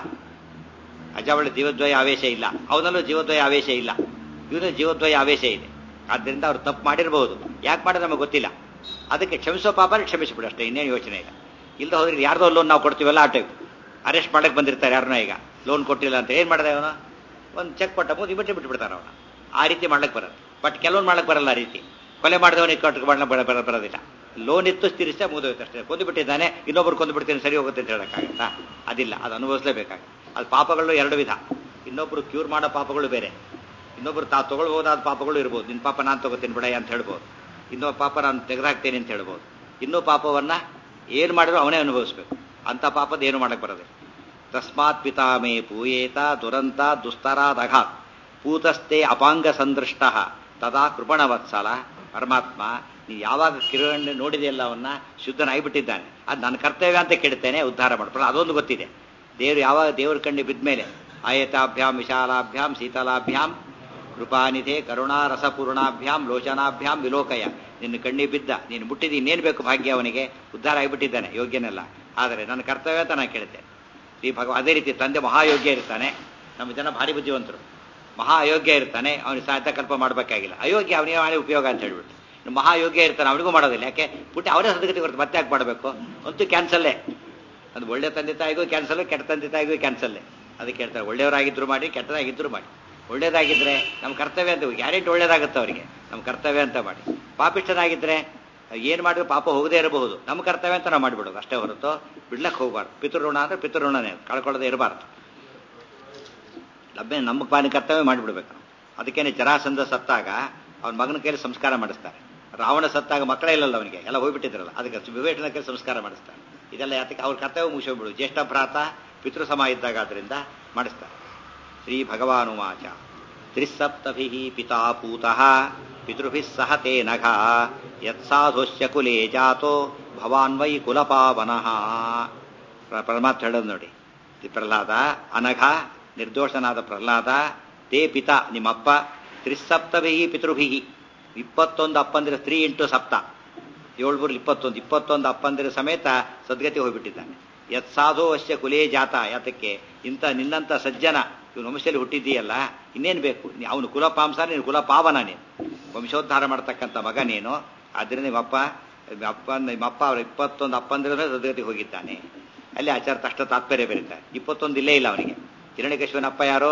ಅಜಾಮಳ ಜೀವದ್ವಯ ಆವೇಶ ಇಲ್ಲ ಅವನಲ್ಲೂ ಜೀವದ್ವಯ ಆವೇಶ ಇಲ್ಲ ಇವನು ಜೀವದ್ವಯ ಆವೇಶ ಇದೆ ಆದ್ದರಿಂದ ಅವ್ರು ತಪ್ಪು ಮಾಡಿರ್ಬೋದು ಯಾಕೆ ಮಾಡೋದು ನಮಗೆ ಗೊತ್ತಿಲ್ಲ ಅದಕ್ಕೆ ಕ್ಷಮಿಸೋ ಪಾಪ ಕ್ಷಮಿಸಿಬಿಡು ಅಷ್ಟೇ ಇನ್ನೇನು ಯೋಚನೆ ಇಲ್ಲ ಇಲ್ಲದ ಹೋದ್ರೆ ಯಾರ್ದೋ ಲೋನ್ ನಾವು ಕೊಡ್ತೀವಲ್ಲ ಆ ಟೈಪ್ ಅರೆಸ್ಟ್ ಮಾಡಕ್ಕೆ ಬಂದಿರ್ತಾರೆ ಯಾರನ್ನ ಈಗ ಲೋನ್ ಕೊಟ್ಟಿಲ್ಲ ಅಂತ ಏನು ಮಾಡಿದೆ ಅವನು ಒಂದು ಚೆಕ್ ಕೊಟ್ಟ ಮುಗಿ ಬಿಟ್ಟು ಬಿಟ್ಬಿಡ್ತಾರೆ ಅವನು ಆ ರೀತಿ ಮಾಡ್ಲಿಕ್ಕೆ ಬರೋದು ಬಟ್ ಕೆಲವೊಂದು ಮಾಡ್ಲಿಕ್ಕೆ ಬರಲ್ಲ ಆ ರೀತಿ ಕೊಲೆ ಮಾಡಿದವನಿಗೆ ಕಟ್ಟು ಮಾಡ್ಲಿಕ್ಕೆ ಬರ- ಬರ- ಬರೋದಿಲ್ಲ ಲೋನ್ ಇತ್ತು ಸ್ಥಿರಿಸೇ ಮುಗಿದೋಯ್ತು ಅಷ್ಟೇ ಕೊಂದು ಬಿಟ್ಟಿದ್ದಾನೆ ಇನ್ನೊಬ್ರು ಕೊಂದು ಬಿಡ್ತೀನಿ ಸರಿ ಹೋಗುತ್ತೆ ಅಂತ ಹೇಳಕ್ಕಾಗತ್ತಾ ಅದಿಲ್ಲ ಅದು ಅನುಭವಿಸಲೇಬೇಕಾಗುತ್ತೆ ಅದು ಪಾಪಗಳು ಎರಡು ವಿಧ ಇನ್ನೊಬ್ರು ಕ್ಯೂರ್ ಮಾಡೋ ಪಾಪಗಳು ಬೇರೆ ಇನ್ನೊಬ್ರು ತಾ ತಗೊಳ್ಬಹುದಾದ ಪಾಪಗಳು ಇರ್ಬೋದು ನಿನ್ನ ಪಾಪ ನಾನು ತಗೋತೀನಿ ಬಿಡಯ್ಯ ಅಂತ ಹೇಳ್ಬೋದು ಇನ್ನೊಬ್ಬ ಪಾಪ ನಾನು ತೆಗೆದಾಕ್ತೇನೆ ಅಂತ ಹೇಳ್ಬೋದು ಇನ್ನೂ ಪಾಪವನ್ನ ಏನು ಮಾಡಿದ್ರು ಅವನೇ ಅನುಭವಿಸ್ಬೇಕು ಅಂತ ಪಾಪದ ಏನು ಮಾಡಕ್ಕೆ ಬರೋದಿಲ್ಲ ತಸ್ಮಾತ್ ಪಿತಾಮೇ ಪೂಯೇತ ದುರಂತ ದುಸ್ತರಾದಘಾತ್ ಪೂತಸ್ಥೆ ಅಪಾಂಗ ಸಂದೃಷ್ಟ ತದಾ ಕೃಪಣವತ್ಸಲ ಪರಮಾತ್ಮ ನೀ ಯಾವಾಗ ಕಿರಣ ನೋಡಿದೆಯಲ್ಲ ಅವನ್ನ ಶುದ್ಧನಾಗಿಬಿಟ್ಟಿದ್ದಾನೆ ಅದು ನನ್ನ ಕರ್ತವ್ಯ ಅಂತ ಕೇಳ್ತೇನೆ ಉದ್ಧಾರ ಮಾಡ್ಕೊಳ್ಳ ಅದೊಂದು ಗೊತ್ತಿದೆ ದೇವರು ಯಾವಾಗ ದೇವ್ರ ಕಣ್ಣಿ ಬಿದ್ಮೇಲೆ ಆಯತಾಭ್ಯಾಂ ವಿಶಾಲಾಭ್ಯಾಂ ಶೀತಲಾಭ್ಯಾಂ ಕೃಪಾನಿಧೆ ಕರುಣಾರಸಪೂರ್ಣಾಭ್ಯಾಂ ಲೋಚನಾಭ್ಯಾಂ ವಿಲೋಕಯ ನಿನ್ನ ಕಣ್ಣಿ ಬಿದ್ದ ನೀನು ಮುಟ್ಟಿದ ಇನ್ನೇನು ಬೇಕು ಭಾಗ್ಯ ಅವನಿಗೆ ಉದ್ಧಾರ ಆಗಿಬಿಟ್ಟಿದ್ದಾನೆ ಯೋಗ್ಯನೆಲ್ಲ ಆದರೆ ನನ್ನ ಕರ್ತವ್ಯ ಅಂತ ನಾನು ಕೇಳ್ತೇನೆ ಶ್ರೀ ಭಗವ ಅದೇ ರೀತಿ ತಂದೆ ಮಹಾಯೋಗ್ಯ ಇರ್ತಾನೆ ನಮ್ಮ ಜನ ಭಾರಿ ಬುದ್ಧಿವಂತರು ಮಹಾ ಅಯೋಗ್ಯ ಇರ್ತಾನೆ ಅವನಿಗೆ ಸಾಹಿತ್ಯ ಕಲ್ಪ ಮಾಡಬೇಕಾಗಿಲ್ಲ ಅಯೋಗ್ಯ ಅವನಿಗೆ ಮಾಡಿ ಉಪಯೋಗ ಅಂತ ಹೇಳ್ಬಿಟ್ಟು ಇನ್ನು ಮಹಾಯೋಗ್ಯ ಇರ್ತಾನೆ ಅವನಿಗೂ ಮಾಡೋದಿಲ್ಲ ಯಾಕೆ ಪುಟ್ಟಿ ಅವರೇ ಸದ್ಗತಿ ಬರುತ್ತೆ ಮತ್ತೆ ಯಾಕೆ ಮಾಡಬೇಕು ಅಂತೂ ಕ್ಯಾನ್ಸಲ್ಲೇ ಅದು ಒಳ್ಳೆ ತಂದೆ ತಾಯಿಗೂ ಕ್ಯಾನ್ಸಲ್ ಕೆಟ್ಟ ತಂದೆ ತಾಯಿಗೂ ಕ್ಯಾನ್ಸಲ್ಲೇ ಅದಕ್ಕೆ ಹೇಳ್ತಾರೆ ಒಳ್ಳೆಯವರಾಗಿದ್ರು ಮಾಡಿ ಕೆಟ್ಟದಾಗಿದ್ರು ಮಾಡಿ ಒಳ್ಳೇದಾಗಿದ್ರೆ ನಮ್ಮ ಕರ್ತವ್ಯ ಅಂತ ಗ್ಯಾರಂಟಿ ಒಳ್ಳೇದಾಗುತ್ತೆ ಅವರಿಗೆ ನಮ್ಮ ಕರ್ತವ್ಯ ಅಂತ ಮಾಡಿ ಪಾಪಿಷ್ಠನಾಗಿದ್ರೆ ಏನು ಮಾಡಿದ್ರು ಪಾಪ ಹೋಗದೇ ಇರಬಹುದು ನಮ್ಮ ಕರ್ತವ್ಯ ಅಂತ ನಾವು ಮಾಡಿಬಿಡೋದು ಅಷ್ಟೇ ಹೊರತು ಬಿಡ್ಲಕ್ಕೆ ಹೋಗಬಾರ್ದು ಪಿತೃಋಣ ಅಂದ್ರೆ ಪಿತೃಋಣನೇ ಅದು. ಕಳ್ಕೊಳ್ಳೋದೇ ಇರಬಾರ್ದು ಲಭ್ಯ ನಮ್ಮ ಪಾಲಿನ ಕರ್ತವ್ಯ ಮಾಡಿಬಿಡ್ಬೇಕು ನಾವು ಅದಕ್ಕೇನೆ ಜರಾಸಂಧ ಸತ್ತಾಗ ಅವನ ಮಗನ ಕೈಯಲ್ಲಿ ಸಂಸ್ಕಾರ ಮಾಡಿಸ್ತಾರೆ ರಾವಣ ಸತ್ತಾಗ ಮಕ್ಕಳೇ ಇಲ್ಲಲ್ಲ ಅವನಿಗೆ ಎಲ್ಲ ಹೋಗ್ಬಿಟ್ಟಿದ್ರಲ್ಲ ಅದಕ್ಕೆ ವಿವೇಚನ ಕೈಲಿ ಸಂಸ್ಕಾರ ಮಾಡಿಸ್ತಾರೆ ಇದೆಲ್ಲ ಯಾತಕ್ಕೆ ಅವ್ರ ಕರ್ತವ್ಯ ಮುಗಿಸೋಗ್ಬಿಡು ಜ್ಯೇಷ್ಠ ಭ್ರಾತ ಪಿತೃ ಸಮ ಇದ್ದಾಗ ಆದ್ರಿಂದ ಮಾಡಿಸ್ತಾರೆ ಶ್ರೀ ಭಗವಾನುವಾಚ ತ್ರಿಸಪ್ತಭಿ ಪಿತಾ ಪೂತಃ ಪಿತೃಭಿಃ ಸಹ ತೇ ನಘ ಯತ್ಸಾಧುಶ್ಯ ಕುಲೇ ಜಾತೋ ಭವಾನ್ ವೈ ಕುಲಪಾವನಃ ಪ್ರ- ಪರಮಾತ್ಮ ಹೇಳೋದು ನೋಡಿ ಈ ಪ್ರಹ್ಲಾದ ಅನಘ ನಿರ್ದೋಷನಾದ ಪ್ರಹ್ಲಾದ ತೇ ಪಿತಾ ನಿಮ್ಮಪ್ಪ ತ್ರಿಸಪ್ತಭಿ ಪಿತೃಭಿ ಇಪ್ಪತ್ತೊಂದು ಅಪ್ಪಂದಿರ ಸ್ತ್ರೀ ಇಂಟು ಸಪ್ತ ಏಳು ಮೂರು ಇಪ್ಪತ್ತೊಂದು ಇಪ್ಪತ್ತೊಂದು ಅಪ್ಪಂದಿರ ಸಮೇತ ಸದ್ಗತಿ ಹೋಗ್ಬಿಟ್ಟಿದ್ದಾನೆ ಯತ್ ಸಾಧು ಅಶ್ಯ ಕುಲೇ ಜಾತ ಯಾತಕ್ಕೆ ಇಂಥ ನಿನ್ನಂಥ ಸಜ್ಜನ ಇವನು ವಂಶದಲ್ಲಿ ಹುಟ್ಟಿದ್ದೀಯಲ್ಲ ಇನ್ನೇನು ಬೇಕು ಅವನು ಕುಲಪಾಂಸ ನೀನು ಕುಲಪಾವನ ನೀನು ವಂಶೋದ್ಧಾರ ಮಾಡ್ತಕ್ಕಂಥ ಮಗ ನೀನು ಆದ್ದರಿಂದ ನಿಮ್ಮಪ್ಪ ಅಪ್ಪ ನಿಮ್ಮಪ್ಪ ಅವ್ರ ಇಪ್ಪತ್ತೊಂದು ಅಪ್ಪಂದಿರ ಸದ್ಗತಿ ಹೋಗಿದ್ದಾನೆ ಅಲ್ಲಿ ಆಚಾರ ತಷ್ಟ ತಾತ್ಪರ್ಯ ಬರೀತಾರೆ ಇಪ್ಪತ್ತೊಂದು ಇಲ್ಲೇ ಇಲ್ಲ ಅವನಿಗೆ ಹಿರಣ್ಯಕೇಶ್ವನ ಅಪ್ಪ ಯಾರು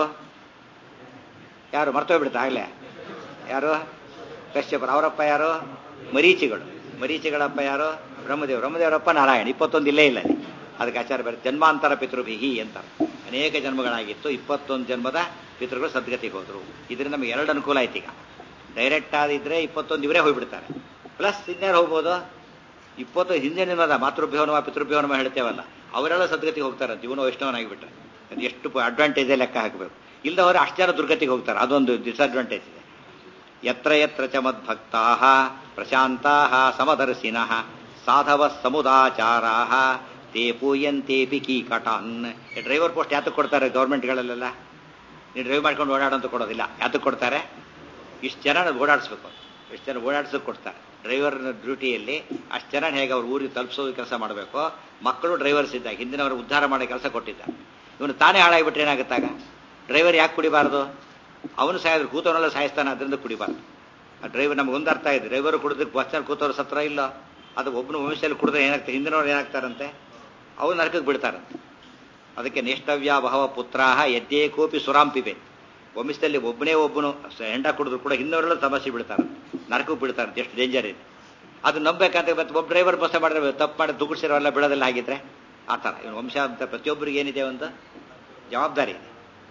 ಯಾರು ಮರ್ತೋಗ್ಬಿಡ್ತಾ ಆಗ್ಲೇ ಯಾರು ಕಶ್ಯಪರು ಅವರಪ್ಪ ಯಾರು ಮರೀಚಿಗಳು ಮರೀಚಿಗಳಪ್ಪ ಯಾರು ಬ್ರಹ್ಮದೇವ್ ಬ್ರಹ್ಮದೇವರಪ್ಪ ನಾರಾಯಣ ಇಪ್ಪತ್ತೊಂದು ಇಲ್ಲೇ ಇಲ್ಲ ಅಲ್ಲಿ ಅದಕ್ಕೆ ಆಚಾರ ಬೇರೆ ಜನ್ಮಾಂತರ ಪಿತೃಭಿಹಿ ಅಂತ ಅನೇಕ ಜನ್ಮಗಳಾಗಿತ್ತು ಇಪ್ಪತ್ತೊಂದು ಜನ್ಮದ ಪಿತೃಗಳು ಸದ್ಗತಿಗೆ ಹೋದ್ರು ಇದರಿಂದ ನಮಗೆ ಎರಡು ಅನುಕೂಲ ಆಯ್ತು ಈಗ ಡೈರೆಕ್ಟ್ ಆದಿದ್ರೆ ಇಪ್ಪತ್ತೊಂದು ಇವರೇ ಹೋಗ್ಬಿಡ್ತಾರೆ ಪ್ಲಸ್ ಇನ್ಯಾರು ಹೋಗ್ಬೋದು ಇಪ್ಪತ್ತು ಹಿಂದೆ ನಿಮ್ಮದ ಮಾತೃಭ್ಯೋನಮ ಪಿತೃಭ್ಯೋನಮ ಹೇಳ್ತೇವಲ್ಲ ಅವರೆಲ್ಲ ಸದ್ಗತಿಗೆ ಹೋಗ್ತಾರೆ ಜೀವನ ವೈಷ್ಣವನಾಗಿಬಿಟ್ರೆ ಅದು ಎಷ್ಟು ಅಡ್ವಾಂಟೇಜೇ ಲೆಕ್ಕ ಹಾಕಬೇಕು ಇಲ್ಲದವರು ಅಷ್ಟು ಜನ ದುರ್ಗತಿಗೆ ಹೋಗ್ತಾರೆ ಅದೊಂದು ಡಿಸ್ಅಡ್ವಾಂಟೇಜ್ ಇದೆ ಯತ್ರ ಯತ್ರ ಚ ಮದ್ಭಕ್ತಾ ಪ್ರಶಾಂತಾ ಸಮದರ್ಶಿನ ಸಾಧವ ಸಮುದಾಚಾರಾ ತೇ ಪೂಯಂತೇಪಿ ಕೀಕಟಾನ್ ಡ್ರೈವರ್ ಪೋಸ್ಟ್ ಯಾತಕ್ಕೆ ಕೊಡ್ತಾರೆ ಗೌರ್ಮೆಂಟ್ಗಳಲ್ಲೆಲ್ಲ ನೀವು ಡ್ರೈವ್ ಮಾಡ್ಕೊಂಡು ಓಡಾಡಂತ ಕೊಡೋದಿಲ್ಲ ಯಾತಕ್ಕೆ ಕೊಡ್ತಾರೆ ಇಷ್ಟು ಜನ ಓಡಾಡಿಸ್ಬೇಕು ಎಷ್ಟು ಜನ ಓಡಾಡ್ಸೋಕೆ ಕೊಡ್ತಾರೆ ಡ್ರೈವರ್ ಡ್ಯೂಟಿಯಲ್ಲಿ ಅಷ್ಟು ಜನ ಹೇಗೆ ಅವ್ರ ಊರಿಗೆ ತಲುಪಿಸೋದು ಕೆಲಸ ಮಾಡಬೇಕು ಮಕ್ಕಳು ಡ್ರೈವರ್ಸ್ ಇದ್ದಾಗ ಹಿಂದಿನವರು ಉದ್ಧಾರ ಮಾಡೋ ಕೆಲಸ ಕೊಟ್ಟಿದ್ದಾರೆ ಇವನು ತಾನೇ ಹಾಳಾಗಿಬಿಟ್ರೆ ಏನಾಗುತ್ತಾಗ ಡ್ರೈವರ್ ಯಾಕೆ ಕುಡಿಬಾರ್ದು ಅವನು ಸಾಯಿದ್ರು ಕೂತವನೆಲ್ಲ ಸಾಯಿಸ್ತಾನೆ ಅದರಿಂದ ಕುಡಿಬಾರ್ದು ಆ ಡ್ರೈವರ್ ನಮ್ಗೆ ಒಂದು ಅರ್ಥ ಇದೆ ಡ್ರೈವರ್ ಕುಡಿದಕ್ಕೆ ಬಸ್ನಲ್ಲಿ ಕೂತವ್ರು ಸತ್ರ ಇಲ್ಲ ಅದು ಒಬ್ಬನ ವಂಶದಲ್ಲಿ ಕುಡಿದ್ರೆ ಏನಾಗ್ತದೆ ಹಿಂದಿನವ್ರು ಏನಾಗ್ತಾರಂತೆ ಅವ್ರು ನರಕಕ್ಕೆ ಬಿಡ್ತಾರಂತೆ ಅದಕ್ಕೆ ನೇಷ್ಟವ್ಯ ಬಹವ ಪುತ್ರಾಹ ಯದ್ದೇ ಕೋಪಿ ಸುರಾಂಪಿವೆ ವಂಶದಲ್ಲಿ ಒಬ್ಬನೇ ಒಬ್ಬನು ಹೆಂಡ ಕುಡಿದ್ರು ಕೂಡ ಹಿಂದವರೆಲ್ಲ ಸಮಸ್ಯೆ ಬೀಳ್ತಾರೆ ನರಕಕ್ಕೆ ಬೀಳ್ತಾರೆ ಎಷ್ಟು ಡೇಂಜರ್ ಇದೆ ಅದು ನಂಬೇಕಂತ ಮತ್ತೆ ಒಬ್ಬ ಡ್ರೈವರ್ ಬಸ್ ಮಾಡಿದ್ರೆ ತಪ್ಪು ಮಾಡಿ ದುಗುಡ್ಸಿರೋಲ್ಲ ಬಿಡೋದಿಲ್ಲ ಆಗಿದ್ರೆ ಆ ಥರ ಇವನು ವಂಶ ಅಂತ ಪ್ರತಿಯೊಬ್ಬರಿಗೆ ಏನಿದೆ ಒಂದು ಜವಾಬ್ದಾರಿ ಇದೆ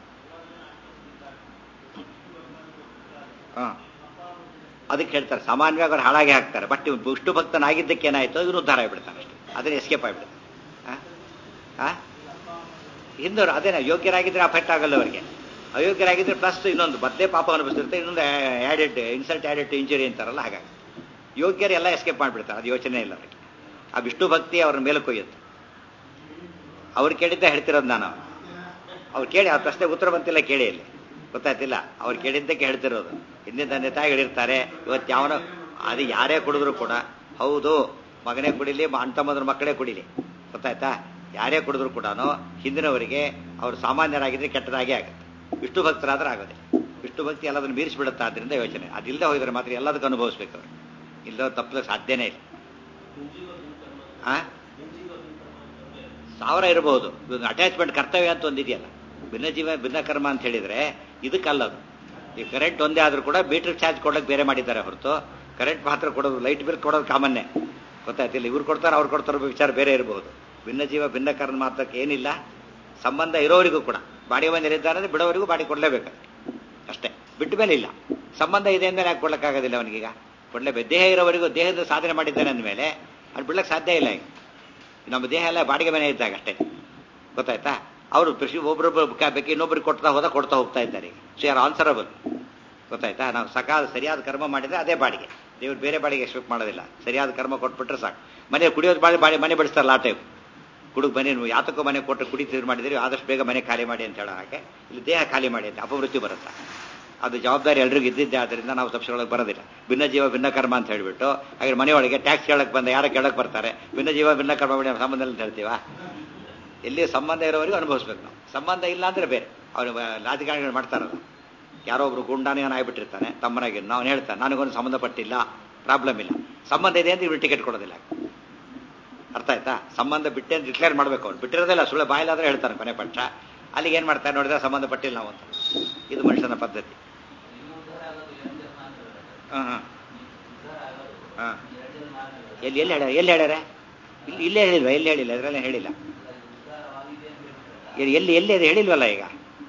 ಹಾಂ ಅದಕ್ಕೆ ಹೇಳ್ತಾರೆ ಸಾಮಾನ್ಯವಾಗಿ ಅವ್ರು ಹಾಳಾಗಿ ಹಾಕ್ತಾರೆ ಬಟ್ ಇವ್ನು ವಿಷ್ಣು ಭಕ್ತನಾಗಿದ್ದಕ್ಕೆ ಏನಾಯ್ತು ಇವನು ಉದ್ಧಾರ ಆಗಿಬಿಡ್ತಾನೆ ಅಷ್ಟೇ ಅದನ್ನ ಎಸ್ಕೇಪ್ ಆಗಿಬಿಡ್ತಾನೆ ಆ ಹಿಂದವರು ಅದೇನ ಯೋಗ್ಯರಾಗಿದ್ರೆ ಅಫೆಕ್ಟ್ ಆಗಲ್ಲ ಅವರಿಗೆ ಅಯೋಗ್ಯರಾಗಿದ್ರೆ ಪ್ಲಸ್ ಇನ್ನೊಂದು ಮೊದಲೇ ಪಾಪ ಅನುಭವಿಸಿರುತ್ತೆ ಇನ್ನೊಂದು ಆ್ಯಡೆಡ್ ಇನ್ಸಲ್ಟ್ ಆ್ಯಡೆಡ್ ಇಂಜುರಿ ಅಂತಾರಲ್ಲ ಹಾಗಾಗಿ ಯೋಗ್ಯರು ಎಲ್ಲ ಎಸ್ಕೇಪ್ ಮಾಡಿಬಿಡ್ತಾರೆ ಅದು ಯೋಚನೆ ಇಲ್ಲ ಅವರಿಗೆ ಆ ವಿಷ್ಣು ಭಕ್ತಿ ಅವ್ರ ಮೇಲೆ ಕೊಯ್ಯುತ್ತೆ ಅವ್ರು ಕೇಳಿದ್ದ ಹೇಳ್ತಿರೋದು ನಾನು ಅವ್ರು ಕೇಳಿ ಆ ಪ್ರಶ್ನೆ ಉತ್ತರ ಬಂತಿಲ್ಲ ಕೇಳಿ ಇಲ್ಲಿ ಗೊತ್ತಾಯ್ತಿಲ್ಲ ಅವ್ರು ಕೇಳಿದ್ದಕ್ಕೆ ಹೇಳ್ತಿರೋದು ಹಿಂದಿನ ತಂದೆ ತಾಯಿ ಹೇಳಿರ್ತಾರೆ ಇವತ್ತು ಯಾವನ ಅದು ಯಾರೇ ಕುಡಿದ್ರು ಕೂಡ ಹೌದು ಮಗನೇ ಕುಡಿಲಿ ಅಣ್ತಮ್ಮದ್ರ ಮಕ್ಕಳೇ ಕುಡಿಲಿ ಗೊತ್ತಾಯ್ತಾ ಯಾರೇ ಕುಡಿದ್ರು ಕೂಡ ಹಿಂದಿನವರಿಗೆ ಅವರು ಸಾಮಾನ್ಯರಾಗಿದ್ರೆ ಕೆಟ್ಟದಾಗೆ ಆಗುತ್ತೆ ವಿಷ್ಣು ಭಕ್ತರಾದ್ರೆ ಆಗೋದೆ ವಿಷ್ಣು ಭಕ್ತಿ ಎಲ್ಲದನ್ನು ಮೀರಿಸಿಬಿಡುತ್ತೆ ಆದ್ದರಿಂದ ಯೋಚನೆ ಅದಿಲ್ಲದೆ ಹೋಗಿದ್ರೆ ಮಾತ್ರ ಎಲ್ಲದಕ್ಕೂ ಅನುಭವಿಸ್ಬೇಕು ಅವರು ಇಲ್ಲದ ತಪ್ಪಲಿಕ್ಕೆ ಸಾಧ್ಯನೇ ಇಲ್ಲ ಆ ಸಾವಿರ ಇರಬಹುದು ಅಟ್ಯಾಚ್ಮೆಂಟ್ ಕರ್ತವ್ಯ ಅಂತ ಒಂದಿದೆಯಲ್ಲ ಭಿನ್ನ ಜೀವ ಭಿನ್ನ ಕರ್ಮ ಅಂತ ಹೇಳಿದ್ರೆ ಇದಕ್ಕಲ್ಲದು ಈ ಕರೆಂಟ್ ಒಂದೇ ಆದ್ರೂ ಕೂಡ ಮೀಟರ್ ಚಾರ್ಜ್ ಕೊಡೋಕೆ ಬೇರೆ ಮಾಡಿದ್ದಾರೆ ಹೊರತು ಕರೆಂಟ್ ಮಾತ್ರ ಕೊಡೋದು ಲೈಟ್ ಬಿಲ್ ಕೊಡೋದು ಕಾಮನ್ನೇ ಗೊತ್ತಾಯ್ತಿಲ್ಲ ಇವ್ರು ಕೊಡ್ತಾರೆ ಅವ್ರು ಕೊಡ್ತಾರೋ ವಿಚಾರ ಬೇರೆ ಇರಬಹುದು ಭಿನ್ನ ಜೀವ ಭಿನ್ನ ಕರ್ಮ ಮಾತ್ರಕ್ಕೆ ಏನಿಲ್ಲ ಸಂಬಂಧ ಇರೋವರಿಗೂ ಕೂಡ ಬಾಡಿ ಬಂದಿರಿದ್ದಾರೆ ಬಿಡೋವರಿಗೂ ಬಾಡಿ ಕೊಡಲೇಬೇಕು ಅಷ್ಟೇ ಬಿಟ್ಟ ಮೇಲೆ ಇಲ್ಲ ಸಂಬಂಧ ಇದೆ ಅಂದಮೇಲೆ ಯಾಕೆ ಕೊಡ್ಲಿಕ್ಕಾಗೋದಿಲ್ಲ ಅವನಿಗೀಗ ಕೊಡಲೇಬೇಕು ದೇಹ ಇರೋವರೆಗೂ ದೇಹದ ಸಾಧನೆ ಮಾಡಿದ್ದಾನೆ ಅಂದಮೇಲೆ ಅದು ಬಿಡ್ಲಕ್ಕೆ ಸಾಧ್ಯ ಇಲ್ಲ ಈಗ ನಮ್ಮ ದೇಹ ಎಲ್ಲ ಬಾಡಿಗೆ ಮನೆ ಇದ್ದಾಗ ಅಷ್ಟೇ ಗೊತ್ತಾಯ್ತಾ ಅವರು ಕೃಷಿ ಒಬ್ರೊಬ್ಬರು ಬೇಕು ಇನ್ನೊಬ್ರಿಗೆ ಕೊಡ್ತಾ ಹೋದ ಕೊಡ್ತಾ ಹೋಗ್ತಾ ಇದ್ದಾರೆ ಸೊ ಯಾರು ಆನ್ಸರಬಲ್ ಗೊತ್ತಾಯ್ತಾ ನಾವು ಸಕಾಲ ಸರಿಯಾದ ಕರ್ಮ ಮಾಡಿದ್ರೆ ಅದೇ ಬಾಡಿಗೆ ದೇವ್ರು ಬೇರೆ ಬಾಡಿಗೆ ಎಕ್ಸ್ಪೆಕ್ಟ್ ಮಾಡೋದಿಲ್ಲ ಸರಿಯಾದ ಕರ್ಮ ಕೊಟ್ಬಿಟ್ರೆ ಸಾಕು ಮನೆ ಕುಡಿಯೋದು ಬಾಡಿ ಬಾಡಿ ಮನೆ ಬಡಿಸ್ತಾರಲ್ಲ ಆ ಟೈಪ್ ಕುಡುಗ್ ಮನೆ ಯಾತಕ್ಕೂ ಮನೆ ಕೊಟ್ಟು ಕುಡಿ ತೀರ್ ಮಾಡಿದ್ರೆ ಆದಷ್ಟು ಬೇಗ ಮನೆ ಖಾಲಿ ಮಾಡಿ ಅಂತ ಹೇಳೋ ಹಾಗೆ ಇಲ್ಲಿ ದೇಹ ಖಾಲಿ ಮಾಡಿ ಅಂತ ಅಪವೃತ್ತಿ ಬರುತ್ತೆ ಅದು ಜವಾಬ್ದಾರಿ ಎಲ್ರಿಗೂ ಇದ್ದಿದ್ದೆ ಆದ್ದರಿಂದ ನಾವು ತಪ್ಪಿಸ್ಕೊಳ್ಳೋಕೆ ಬರೋದಿಲ್ಲ ಭಿನ್ನ ಜೀವ ಭಿನ್ನ ಕರ್ಮ ಅಂತ ಹೇಳ್ಬಿಟ್ಟು ಹಾಗೆ ಮನೆಯೊಳಗೆ ಟ್ಯಾಕ್ಸ್ ಕೇಳಕ್ಕೆ ಬಂದ ಯಾರ ಕೇಳಕ್ಕೆ ಬರ್ತಾರೆ ಭಿನ್ನ ಜೀವ ಭಿನ್ನ ಕರ್ಮ ಬಿಡಿ ಸಂಬಂಧ ಅಂತ ಹೇಳ್ತೀವ ಎಲ್ಲಿ ಸಂಬಂಧ ಇರೋವರೆಗೂ ಅನುಭವಿಸ್ಬೇಕು ನಾವು ಸಂಬಂಧ ಇಲ್ಲ ಅಂದ್ರೆ ಬೇರೆ ಅವನು ರಾಜಕಾರಣಿಗಳು ಮಾಡ್ತಾರಲ್ಲ ಯಾರೋ ಒಬ್ರು ಗುಂಡಾನೇ ಆಗ್ಬಿಟ್ಟಿರ್ತಾನೆ ತಮ್ಮನಾಗಿನ್ನು ಅವನು ಹೇಳ್ತಾನೆ ನನಗೊಂದು ಸಂಬಂಧಪಟ್ಟಿಲ್ಲ ಪ್ರಾಬ್ಲಮ್ ಇಲ್ಲ ಸಂಬಂಧ ಇದೆ ಅಂತ ಇವ್ರು ಟಿಕೆಟ್ ಕೊಡೋದಿಲ್ಲ ಅರ್ಥ ಆಯ್ತಾ ಸಂಬಂಧ ಬಿಟ್ಟೆ ಅಂತ ಡಿಕ್ಲೇರ್ ಮಾಡ್ಬೇಕು ಅವ್ನು ಬಿಟ್ಟಿರೋದಿಲ್ಲ ಸುಳ್ಳು ಬಾಯಿಲಾದ್ರೆ ಹೇಳ್ತಾನೆ ಕೊನೆ ಪಕ್ಷ ಅಲ್ಲಿಗೆ ಏನು ಮಾಡ್ತಾರೆ ನೋಡಿದ್ರೆ ಸಂಬಂಧಪಟ್ಟಿಲ್ಲ ನಾವು ಅಂತ ಇದು ಮನುಷ್ಯನ ಪದ್ಧತಿ ಹಾಂ ಹಾಂ ಹಾಂ ಎಲ್ಲಿ ಎಲ್ಲಿ ಹೇಳ್ಯಾರ ಎಲ್ಲಿ ಹೇಳ್ಯಾರ ಇಲ್ಲಿ ಇಲ್ಲೇ ಹೇಳಿಲ್ವ ಎಲ್ಲಿ ಹೇಳಿಲ್ಲ ಅದರಲ್ಲೇ ಹೇಳಿಲ್ಲ ಎಲ್ಲಿ ಎಲ್ಲಿ ಎಲ್ಲಿ ಅದು ಹೇಳಿಲ್ವಲ್ಲ ಈಗ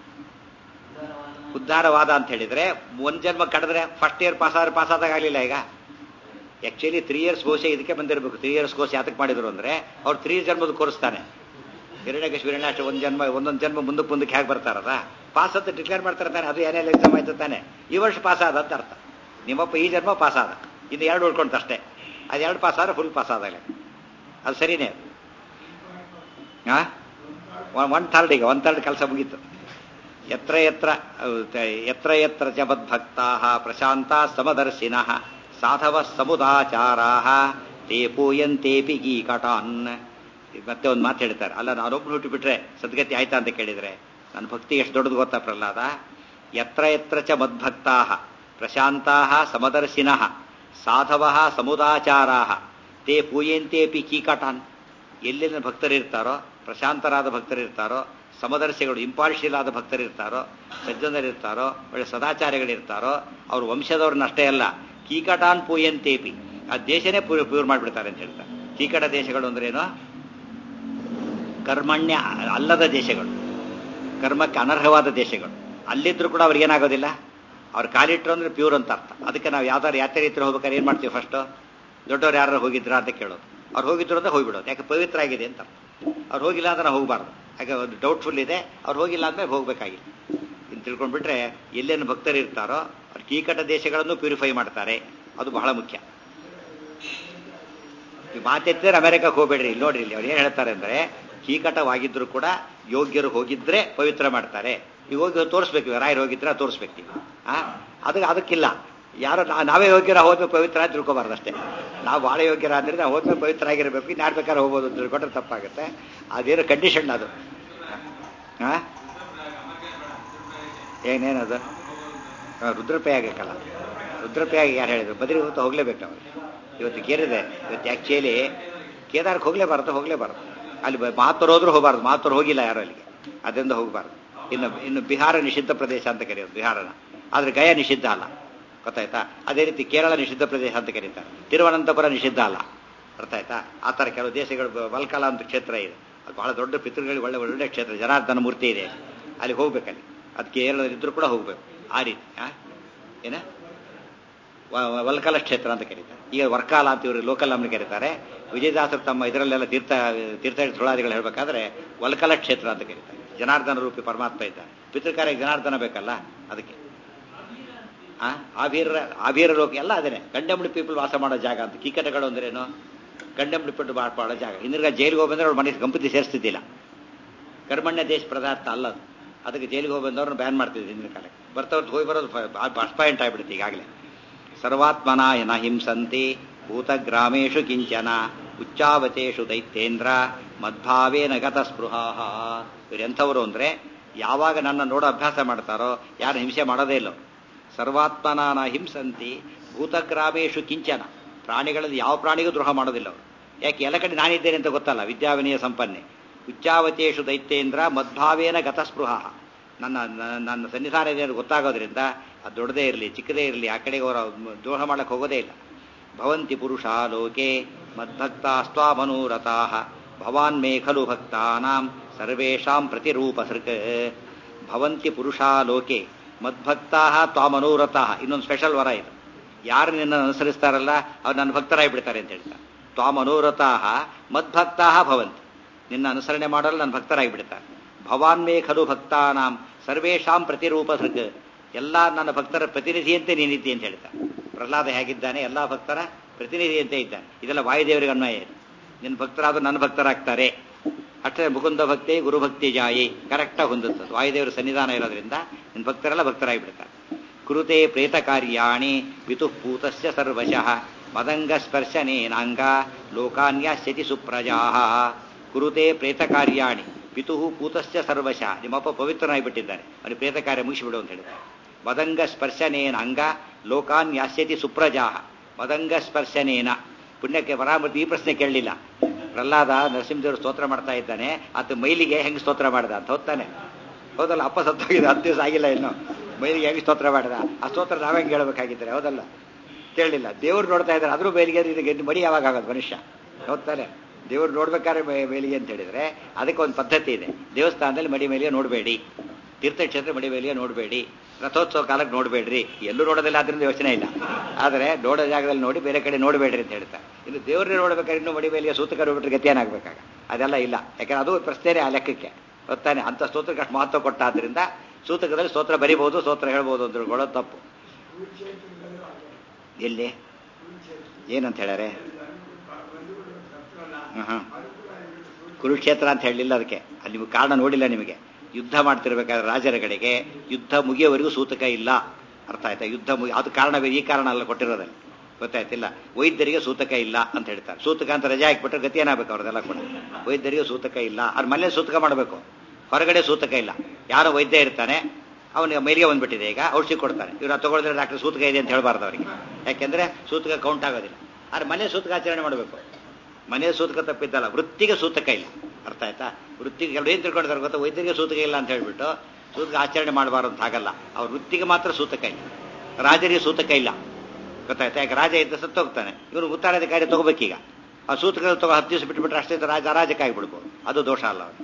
ಉದ್ಧಾರವಾದ ಅಂತ ಹೇಳಿದ್ರೆ ಒಂದ್ ಜನ್ಮ ಕಡಿದ್ರೆ ಫಸ್ಟ್ ಇಯರ್ ಪಾಸ್ ಆದ್ರೆ ಪಾಸ್ ಆದಾಗ ಆಗಲಿಲ್ಲ ಈಗ ಆಕ್ಚುಲಿ ತ್ರೀ ಇಯರ್ಸ್ ಕೋರ್ಸ್ ಇದಕ್ಕೆ ಬಂದಿರಬೇಕು ತ್ರೀ ಇಯರ್ಸ್ ಕೋರ್ಸ್ ಯಾತಕ್ಕೆ ಮಾಡಿದ್ರು ಅಂದ್ರೆ ಅವ್ರು ತ್ರೀ ಜನ್ಮದ ಕೋರ್ಸ್ತಾನೆ ಹಿರಣ್ಯಕೇಶ್ ಹಿರಣ್ಯಾಶ ಒಂದ್ ಜನ್ಮ ಒಂದೊಂದು ಜನ್ಮ ಮುಂದಕ್ಕೆ ಮುಂದಕ್ಕೆ ಹೇಗೆ ಬರ್ತಾರದ ಪಾಸ್ ಅಂತ ಡಿಕ್ಲೇರ್ ಮಾಡ್ತಾರೆ ತಾನೆ ಅದು ಏನೆಲ್ಲ ಎಕ್ಸಾಮ್ ಆಯ್ತು ತಾನೆ ಈ ವರ್ಷ ಪಾಸ್ ಆದ ಅಂತ ಅರ್ಥ ನಿಮ್ಮಪ್ಪ ಈ ಜನ್ಮ ಪಾಸ್ ಆದ ಇನ್ನು ಎರಡು ಉಳ್ಕೊಂತ ಅಷ್ಟೇ ಅದು ಎರಡು ಪಾಸ್ ಆದ್ರೆ ಫುಲ್ ಪಾಸ್ ಆದಾಗ ಅದು ಸರಿನೇ ಹಾ ಒನ್ ಥರ್ಡ್ ಈಗ ಒನ್ ಥರ್ಡ್ ಕೆಲಸ ಮುಗೀತು ಎತ್ರ ಎತ್ರ ಎತ್ರ ಎತ್ರ ಚ ಮದ್ಭಕ್ತಾ ಪ್ರಶಾಂತ ಸಮದರ್ಶಿನಃ ಸಾಧವ ಸಮುದಾಚಾರಾ ತೇ ಪೂಯಂತೇಪಿ ಗೀಕಟಾನ್ ಮತ್ತೆ ಒಂದು ಮಾತು ಹೇಳ್ತಾರೆ ಅಲ್ಲ ನಾನೊಬ್ರು ಹುಟ್ಟುಬಿಟ್ರೆ ಸದ್ಗತಿ ಆಯ್ತಾ ಅಂತ ಕೇಳಿದ್ರೆ ನನ್ನ ಭಕ್ತಿ ಎಷ್ಟು ದೊಡ್ಡದು ಗೊತ್ತಾ ಪ್ರಹ್ಲಾದ ಎತ್ರ ಎತ್ರ ಚ ಮದ್ಭಕ್ತಾ ಪ್ರಶಾಂತಾ ಸಮದರ್ಶಿನಃ ಸಾಧವ ಸಮುದಾಚಾರಾ ತೇ ಪೂಯಂತೇಪಿ ಕೀಕಟಾನ್ ಎಲ್ಲೆಲ್ಲ ಭಕ್ತರಿರ್ತಾರೋ ಪ್ರಶಾಂತರಾದ ಭಕ್ತರಿರ್ತಾರೋ ಸಮದರ್ಶಿಗಳು ಇಂಪಾರ್ಷಿಯಲ್ ಆದ ಭಕ್ತರಿರ್ತಾರೋ ಸಜ್ಜನರಿರ್ತಾರೋ ಒಳ್ಳೆ ಸದಾಚಾರಿಗಳಿರ್ತಾರೋ ಅವ್ರ ವಂಶದವ್ರನ್ನ ಅಷ್ಟೇ ಅಲ್ಲ ಕೀಕಟಾನ್ ಪೂಯಂತೇಪಿ ಆ ದೇಶನೇ ಪ್ಯೂರ್ ಪ್ಯೂರ್ ಮಾಡಿಬಿಡ್ತಾರೆ ಅಂತ ಹೇಳ್ತಾರೆ ಕೀಕಟ ದೇಶಗಳು ಅಂದ್ರೇನು ಕರ್ಮಣ್ಯ ಅಲ್ಲದ ದೇಶಗಳು ಕರ್ಮಕ್ಕೆ ಅನರ್ಹವಾದ ದೇಶಗಳು ಅಲ್ಲಿದ್ರು ಕೂಡ ಅವ್ರಿಗೆ ಏನಾಗೋದಿಲ್ಲ ಅವ್ರು ಕಾಲಿಟ್ರು ಅಂದ್ರೆ ಪ್ಯೂರ್ ಅಂತ ಅರ್ಥ ಅದಕ್ಕೆ ನಾವು ಯಾವ್ದಾರು ಯಾತ್ರೆ ರೀತಿ ಹೋಗ್ಬೇಕಾದ್ರೆ ಏನು ಮಾಡ್ತೀವಿ ಫಸ್ಟು ದೊಡ್ಡವ್ರು ಯಾರು ಹೋಗಿದ್ರ ಅಂತ ಕೇಳೋದು ಅವ್ರು ಹೋಗಿದ್ರು ಅಂತ ಹೋಗ್ಬಿಡೋದು ಯಾಕೆ ಪವಿತ್ರ ಆಗಿದೆ ಅಂತ ಅವ್ರು ಹೋಗಿಲ್ಲ ಅಂದ್ರೆ ಹೋಗಬಾರ್ದು ಯಾಕೆ ಒಂದು ಡೌಟ್ಫುಲ್ ಇದೆ ಅವ್ರು ಹೋಗಿಲ್ಲ ಅಂದ್ಮೇಲೆ ಹೋಗ್ಬೇಕಾಗಿಲ್ಲ ಇನ್ನು ತಿಳ್ಕೊಂಡ್ಬಿಟ್ರೆ ಎಲ್ಲೇನು ಭಕ್ತರು ಇರ್ತಾರೋ ಅವ್ರು ಕೀಕಟ ದೇಶಗಳನ್ನು ಪ್ಯೂರಿಫೈ ಮಾಡ್ತಾರೆ ಅದು ಬಹಳ ಮುಖ್ಯ ಈ ಮಾತೆತ್ತಿದ್ರೆ ಅಮೆರಿಕಕ್ಕೆ ಹೋಗ್ಬೇಡ್ರಿ ಇಲ್ಲಿ ನೋಡ್ರಿ ಇಲ್ಲಿ ಅವ್ರು ಏನು ಹೇಳ್ತಾರೆ ಅಂದ್ರೆ ಕೀಕಟವಾಗಿದ್ರು ಕೂಡ ಯೋಗ್ಯರು ಹೋಗಿದ್ರೆ ಪವಿತ್ರ ಮಾಡ್ತಾರೆ ಈಗ ಹೋಗಿ ತೋರಿಸ್ಬೇಕು ರಾಯರು ಹೋಗಿದ್ರೆ ತೋರಿಸ್ಬೇಕು ನೀವು ಆ ಅದಕ್ಕೆ ಅದಕ್ಕಿಲ್ಲ ಯಾರು ನಾವೇ ಯೋಗ್ಯರ ಹೋದ್ಮೇಲೆ ಪವಿತ್ರ ಅಂತ ತಿಳ್ಕೊಬಾರ್ದು ಅಷ್ಟೇ ನಾವು ಭಾಳ ಯೋಗ್ಯರ ಅಂದ್ರೆ ನಾವು ಹೋದ್ಮೇಲೆ ಪವಿತ್ರ ಆಗಿರಬೇಕು ಇನ್ನು ಬೇಕಾದ್ರೆ ಹೋಗ್ಬೋದು ಅಂತ ತಿಳ್ಕೊಂಡ್ರೆ ತಪ್ಪಾಗುತ್ತೆ ಅದೇನು ಕಂಡೀಷನ್ ಅದು ಹಾ ಏನೇನದು ರುದ್ರಪೇ ಆಗಬೇಕಲ್ಲ ರುದ್ರಪೇ ಆಗಿ ಯಾರು ಹೇಳಿದ್ರು ಬದ್ರಿ ಹೊತ್ತು ಹೋಗ್ಲೇಬೇಕು ನಾವು ಇವತ್ತು ಕೇರಿದೆ ಇವತ್ತು ಆ್ಯಕ್ಚುಲಿ ಕೇದಾರಕ್ಕೆ ಹೋಗ್ಲೇಬಾರ್ದು ಹೋಗ್ಲೇಬಾರ್ದು ಅಲ್ಲಿ ಮಹತ್ವರು ಹೋದ್ರೂ ಹೋಗಬಾರ್ದು ಮಹತ್ವರು ಹೋಗಿಲ್ಲ ಯಾರು ಅಲ್ಲಿಗೆ ಅದರಿಂದ ಹೋಗಬಾರ್ದು ಇನ್ನು ಇನ್ನು ಬಿಹಾರ ನಿಷಿದ್ಧ ಪ್ರದೇಶ ಅಂತ ಕರೆಯೋದು ಬಿಹಾರನ ಆದರೆ ಗಯ ನಿಷಿದ್ಧ ಅಲ್ಲ ಗೊತ್ತಾಯ್ತಾ ಅದೇ ರೀತಿ ಕೇರಳ ನಿಷಿದ್ಧ ಪ್ರದೇಶ ಅಂತ ಕರೀತಾರೆ ತಿರುವನಂತಪುರ ನಿಷಿದ್ಧ ಅಲ್ಲ ಅರ್ಥ ಆಯ್ತಾ ಆ ಥರ ಕೆಲವು ದೇಶಗಳು ವಲ್ಕಲ ಅಂತ ಕ್ಷೇತ್ರ ಇದೆ ಅದು ಬಹಳ ದೊಡ್ಡ ಪಿತೃಗಳಿಗೆ ಒಳ್ಳೆ ಒಳ್ಳೆ ಕ್ಷೇತ್ರ ಜನಾರ್ದನ ಮೂರ್ತಿ ಇದೆ ಅಲ್ಲಿ ಹೋಗ್ಬೇಕಲ್ಲಿ ಅದು ಕೇರಳದಲ್ಲಿದ್ದರೂ ಕೂಡ ಹೋಗ್ಬೇಕು ಆ ರೀತಿ ಆ ಏನ ವಲ್ಕಲ ಕ್ಷೇತ್ರ ಅಂತ ಕರೀತಾರೆ ಈಗ ವರ್ಕಾಲ ಅಂತ ಇವರು ಲೋಕಲ್ ನಮ್ಮನ್ನು ಕರೀತಾರೆ ವಿಜಯದಾಸರು ತಮ್ಮ ಇದರಲ್ಲೆಲ್ಲ ತೀರ್ಥ ತೀರ್ಥ ಸುಳಾದಿಗಳು ಹೇಳ್ಬೇಕಾದ್ರೆ ವಲ್ಕಲ ಕ್ಷೇತ್ರ ಅಂತ ಕರೀತಾರೆ ಜನಾರ್ದನ ರೂಪಿ ಪರಮಾತ್ಮ ಇದ್ದಾರೆ ಪಿತೃಕಾರ್ಯಕ್ಕೆ ಜನಾರ್ದನ ಬೇಕಲ್ಲ ಅದಕ್ಕೆ ಆ ಆಭೀರ ಆಭೀರ ಲೋಕ ಎಲ್ಲ ಅದೇನೆ ಕಂಡೆಮ್ಡ್ ಪೀಪಲ್ ವಾಸ ಮಾಡೋ ಜಾಗ ಅಂತ ಕೀಕಟಗಳು ಅಂದ್ರೇನು ಕಂಡಂಬಿಟ್ಟು ಮಾಡೋ ಜಾಗ ಹಿಂದಿರ್ಗ ಜೈಲಿಗೆ ಹೋಗಿ ಬಂದ್ರೆ ಅವ್ರ ಮನೆಗೆ ಕಂಪನಿ ಸೇರಿಸ್ತಿದ್ದಿಲ್ಲ ಕರ್ಮಣ್ಯ ದೇಶ ಪದಾರ್ಥ ಅಲ್ಲ ಅದು ಅದಕ್ಕೆ ಜೈಲಿಗೆ ಹೋಗಿ ಬಂದವ್ರನ್ನ ಬ್ಯಾನ್ ಮಾಡ್ತಿದ್ದೆ ಹಿಂದಿನ ಕಾಲಕ್ಕೆ ಬರ್ತವ್ರದ್ದು ಹೋಗಿ ಬರೋದು ಬಸ್ ಪಾಯಿಂಟ್ ಆಗ್ಬಿಡುತ್ತೆ ಈಗಾಗಲೇ ಸರ್ವಾತ್ಮನ ಯನ ಹಿಂಸಂತಿ ಭೂತಗ್ರಾಮೇಶು ಕಿಂಚನ ಉಚ್ಚಾವಚೇಶು ದೈತ್ಯೇಂದ್ರ ಮದ್ಭಾವೇನ ಗತ ಸ್ಪೃಹಾ ಇವರೆಂಥವರು ಅಂದ್ರೆ ಯಾವಾಗ ನನ್ನ ನೋಡೋ ಅಭ್ಯಾಸ ಮಾಡ್ತಾರೋ ಯಾರು ಹಿಂಸೆ ಮಾಡೋದೇ ಇಲ್ಲ ಸರ್ವಾತ್ಮನಾನ ಹಿಂಸಂತಿ ಭೂತಗ್ರಾಮೇಶು ಕಿಂಚನ ಪ್ರಾಣಿಗಳಲ್ಲಿ ಯಾವ ಪ್ರಾಣಿಗೂ ದ್ರೋಹ ಮಾಡೋದಿಲ್ಲ ಅವರು ಯಾಕೆ ಎಲ್ಲ ಕಡೆ ನಾನಿದ್ದೇನೆ ಅಂತ ಗೊತ್ತಲ್ಲ ವಿದ್ಯಾವಿನಯ ಸಂಪನ್ನೆ ಉಚ್ಚಾವಚೇಶು ದೈತ್ಯೇಂದ್ರ ಮದ್ಭಾವೇನ ಗತಸ್ಪೃಹ ನನ್ನ ನನ್ನ- ನನ್ನ ಸನ್ನಿಧಾನ ಇದೆ ಅಂತ ಗೊತ್ತಾಗೋದ್ರಿಂದ ಅದು ದೊಡ್ಡದೇ ಇರಲಿ ಚಿಕ್ಕದೇ ಇರಲಿ ಆ ಕಡೆಗೆ ಅವರ ದ್ರೋಹ ಮಾಡಕ್ಕೆ ಹೋಗೋದೇ ಇಲ್ಲ ಭವಂತಿ ಪುರುಷ ಲೋಕೆ ಮದ್ಭಕ್ತಾಸ್ತ್ವಾ ಮನೋರಥಾ ಭವಾನ್ ಮೇ ಖಲು ಭಕ್ತಾನಾಂ ಸರ್ವೇಷಾಂ ಪ್ರತಿರೂಪಸೃಕ್ ಭವಂತಿ ಪುರುಷ ಲೋಕೆ ಮದ್ಭಕ್ತಾ ತ್ವಾಮನೋರಥಾ ಇನ್ನೊಂದು ಸ್ಪೆಷಲ್ ವರ ಇದು ಯಾರು ನಿನ್ನನ್ನು ಅನುಸರಿಸ್ತಾರಲ್ಲ ಅವ್ರು ನನ್ನ ಭಕ್ತರಾಗಿ ಬಿಡ್ತಾರೆ ಅಂತ ಹೇಳ್ತಾರೆ ತ್ವಾಮನೋರಥಾ ಮದ್ಭಕ್ತಾ ಭವಂತಿ ನಿನ್ನ ಅನುಸರಣೆ ಮಾಡಲು ನನ್ನ ಭಕ್ತರಾಗಿ ಬಿಡ್ತಾರೆ ಭವಾನ್ ಮೇ ಖಲು ಭಕ್ತಾನಾಂ ಸರ್ವೇಷಾಂ ಪ್ರತಿರೂಪ ಸೃಕ್ ಎಲ್ಲ ನನ್ನ ಭಕ್ತರ ಪ್ರತಿನಿಧಿಯಂತೆ ನೀನಿದ್ದಿ ಅಂತ ಹೇಳ್ತಾರೆ ಪ್ರಹ್ಲಾದ ಹೇಗಿದ್ದಾನೆ ಎಲ್ಲ ಭಕ್ತರ ಪ್ರತಿನಿಧಿಯಂತೆ ಇದ್ದಾನೆ ಇದೆಲ್ಲ ವಾಯುದೇವರಿಗೆ ಅನ್ವಯ ಇದೆ ನಿನ್ನ ಭಕ್ತರಾದ್ರು ನನ್ನ ಭಕ್ತರಾಗ್ತಾರೆ ಅಷ್ಟೇ ಮುಕುಂದ ಭಕ್ತಿ ಗುರುಭಕ್ತಿ ಜಾಯಿ ಕರೆಕ್ಟಾಗಿ ಹೊಂದುತ್ತದೆ ವಾಯುದೇವರ ಸನ್ನಿಧಾನ ಇರೋದ್ರಿಂದ ನಿನ್ನ ಭಕ್ತರೆಲ್ಲ ಭಕ್ತರಾಗಿ ಬಿಡ್ತಾರೆ ಕೃತೆ ಪ್ರೇತ ಕಾರ್ಯಾಣಿ ಪಿತುಃ ಪೂತಸ್ಯ ಸರ್ವಶಃ ಮದಂಗ ಸ್ಪರ್ಶನೇನಾಂಗ ಲೋಕಾನ್ಯಾಸ್ಯತಿ ಸುಪ್ರಜಾ ಕುರುತೆ ಪ್ರೇತ ಕಾರ್ಯಾಣಿ ಪಿತುಃ ಪೂತಸ್ಯ ಸರ್ವಶಃ ನಿಮ್ಮಪ್ಪ ಪವಿತ್ರನಾಗಿ ಬಿಟ್ಟಿದ್ದಾನೆ ಅವನಿಗೆ ಪ್ರೇತ ಕಾರ್ಯ ಮುಗಿಸಿಬಿಡು ಅಂತ ಹೇಳಿದ್ದಾರೆ ಮದಂಗ ಸ್ಪರ್ಶನೇನ ಅಂಗ ಲೋಕಾನ್ ಯಾಸ್ಯತಿ ಸುಪ್ರಜಾ ಮದಂಗ ಸ್ಪರ್ಶನೇನ ಪುಣ್ಯಕ್ಕೆ ಪರಾಮೃತಿ ಈ ಪ್ರಶ್ನೆ ಕೇಳಲಿಲ್ಲ ಪ್ರಹ್ಲಾದ ನರಸಿಂಹದೇವರು ಸ್ತೋತ್ರ ಮಾಡ್ತಾ ಇದ್ದಾನೆ ಆತ ಮೈಲಿಗೆ ಹೆಂಗೆ ಸ್ತೋತ್ರ ಮಾಡ್ದ ಅಂತ ಹೋಗ್ತಾನೆ ಹೌದಲ್ಲ ಅಪ್ಪ ಸತ್ತೋಗಿದೆ ಹತ್ತು ದಿವಸ ಆಗಿಲ್ಲ ಇನ್ನು ಮೈಲಿಗೆ ಹೆಂಗೆ ಸ್ತೋತ್ರ ಮಾಡ್ದ ಆ ಸ್ತೋತ್ರ ನಾವೇ ಕೇಳಬೇಕಾಗಿದ್ದಾರೆ ಹೌದಲ್ಲ ಕೇಳಲಿಲ್ಲ ದೇವ್ರು ನೋಡ್ತಾ ಇದ್ದಾರೆ ಅದ್ರ ಮೇಲಿಗೆ ಇದಕ್ಕೆ ಮಡಿ ಯಾವಾಗ ಆಗೋದು ಮನುಷ್ಯ ಹೋಗ್ತಾನೆ ದೇವ್ರು ನೋಡ್ಬೇಕಾದ್ರೆ ಮೇ- ಮೇಲಿಗೆ ಅಂತ ಹೇಳಿದ್ರೆ ಅದಕ್ಕೆ ಒಂದು ಪದ್ಧತಿ ಇದೆ ದೇವಸ್ಥಾನದಲ್ಲಿ ಮಡಿ ಮೇಲಿಗೆ ನೋಡಬೇಡಿ ತೀರ್ಥಕ್ಷೇತ್ರ ಮಡಿ ಮೇಲಿಗೆ ನೋಡಬೇಡಿ ರಥೋತ್ಸವ ಕಾಲಕ್ಕೆ ನೋಡಬೇಡ್ರಿ ಎಲ್ಲೂ ನೋಡೋದಿಲ್ಲ ಅದರಿಂದ ಯೋಚನೆ ಇಲ್ಲ ಆದರೆ ನೋಡೋ ಜಾಗದಲ್ಲಿ ನೋಡಿ ಬೇರೆ ಕಡೆ ನೋಡಬೇಡ್ರಿ ಅಂತ ಹೇಳ್ತಾರೆ ಇನ್ನು ದೇವ್ರನ್ನೇ ನೋಡ್ಬೇಕಾದ್ರೆ ಇನ್ನೂ ಮಡಿ ಮೇಲಿಗೆ ಸೂತಕ ನೋಡ್ಬಿಟ್ರೆ ಗತಿ ಏನಾಗಬೇಕಾಗ ಅದೆಲ್ಲ ಇಲ್ಲ ಯಾಕಂದ್ರೆ ಅದು ಪ್ರಶ್ನೆನೇ ಆ ಲೆಕ್ಕಕ್ಕೆ ಗೊತ್ತಾನೆ ಅಂತ ಸ್ತೋತ್ರಕ್ಕೆ ಅಷ್ಟು ಮಹತ್ವ ಕೊಟ್ಟಾದ್ರಿಂದ ಸೂತಕದಲ್ಲಿ ಸ್ತೋತ್ರ ಬರಿಬಹುದು ಸ್ತೋತ್ರ ಹೇಳ್ಬೋದು ಅಂತ ತಿಳ್ಕೊಳ್ಳೋದು ತಪ್ಪು ಎಲ್ಲಿ ಏನಂತ ಹೇಳ್ಯಾರೆ ಹಾಂ ಕುರುಕ್ಷೇತ್ರ ಅಂತ ಹೇಳಲಿಲ್ಲ ಅದಕ್ಕೆ ಅಲ್ಲಿ ನಿಮಗೆ ಕಾರಣ ನೋಡಿಲ್ಲ ನಿಮಗೆ ಯುದ್ಧ ಮಾಡ್ತಿರ್ಬೇಕಾದ್ರೆ ರಾಜರ ಕಡೆಗೆ ಯುದ್ಧ ಮುಗಿಯೋವರೆಗೂ ಸೂತಕ ಇಲ್ಲ ಅರ್ಥ ಆಯ್ತಾ ಯುದ್ಧ ಮುಗಿ ಅದು ಕಾರಣವೇ ಈ ಕಾರಣ ಅಲ್ಲ ಕೊಟ್ಟಿರೋದಲ್ಲಿ ಗೊತ್ತಾಯ್ತಿಲ್ಲ ವೈದ್ಯರಿಗೆ ಸೂತಕ ಇಲ್ಲ ಅಂತ ಹೇಳ್ತಾರೆ ಸೂತಕ ಅಂತ ರಜೆ ಹಾಕ್ಬಿಟ್ರೆ ಗತಿ ಏನಾಗಬೇಕು ಅವ್ರದೆಲ್ಲ ಕೂಡ ವೈದ್ಯರಿಗೆ ಸೂತಕ ಇಲ್ಲ ಅವ್ರ ಮನೇಲಿ ಸೂತಕ ಮಾಡಬೇಕು ಹೊರಗಡೆ ಸೂತಕ ಇಲ್ಲ ಯಾರೋ ವೈದ್ಯ ಇರ್ತಾನೆ ಅವನಿಗೆ ಮೈಲಿಗೆ ಬಂದ್ಬಿಟ್ಟಿದೆ ಈಗ ಔಷಧಿ ಕೊಡ್ತಾನೆ ಇವ್ರು ತಗೊಳಿದ್ರೆ ಡಾಕ್ಟರ್ ಸೂತಕ ಇದೆ ಅಂತ ಹೇಳಬಾರ್ದು ಅವರಿಗೆ ಯಾಕೆಂದ್ರೆ ಸೂತಕ ಕೌಂಟ್ ಆಗೋದಿಲ್ಲ ಆದ್ರೆ ಮನೆ ಸೂತಕ ಆಚರಣೆ ಮಾಡಬೇಕು ಮನೆ ಸೂತಕ ತಪ್ಪಿದ್ದಲ್ಲ ವೃತ್ತಿಗೆ ಸೂತಕ ಇಲ್ಲ ಅರ್ಥ ಆಯ್ತಾ ವೃತ್ತಿಗೆ ಕೆಲವು ಏನು ತಿಳ್ಕೊಂಡಿದ್ದಾರೆ ಗೊತ್ತಾ ವೈದ್ಯರಿಗೆ ಸೂತಕ ಇಲ್ಲ ಅಂತ ಹೇಳ್ಬಿಟ್ಟು ಸೂತಕ ಆಚರಣೆ ಮಾಡಬಾರ್ದು ಅಂತ ಹಾಗಲ್ಲ ಅವ್ರ ವೃತ್ತಿಗೆ ಮಾತ್ರ ಸೂತಕ ಇಲ್ಲ ರಾಜರಿಗೆ ಸೂತಕ ಇಲ್ಲ ಗೊತ್ತಾಯ್ತಾ ಯಾಕೆ ರಾಜ ಇದ್ದ ಸತ್ತು ಹೋಗ್ತಾನೆ ಇವನು ಉತ್ತರಾಧಿಕಾರಿ ತಗೋಬೇಕೀಗ ಆ ಸೂತಕ ತಗೋ ಹತ್ತು ದಿವಸ ಬಿಟ್ಬಿಟ್ರೆ ಅಷ್ಟೇ ರಾಜ ಅರಾಜಕ ಆಗಿಬಿಡ್ಬೋದು ಅದು ದೋಷ ಅಲ್ಲ ಅವನು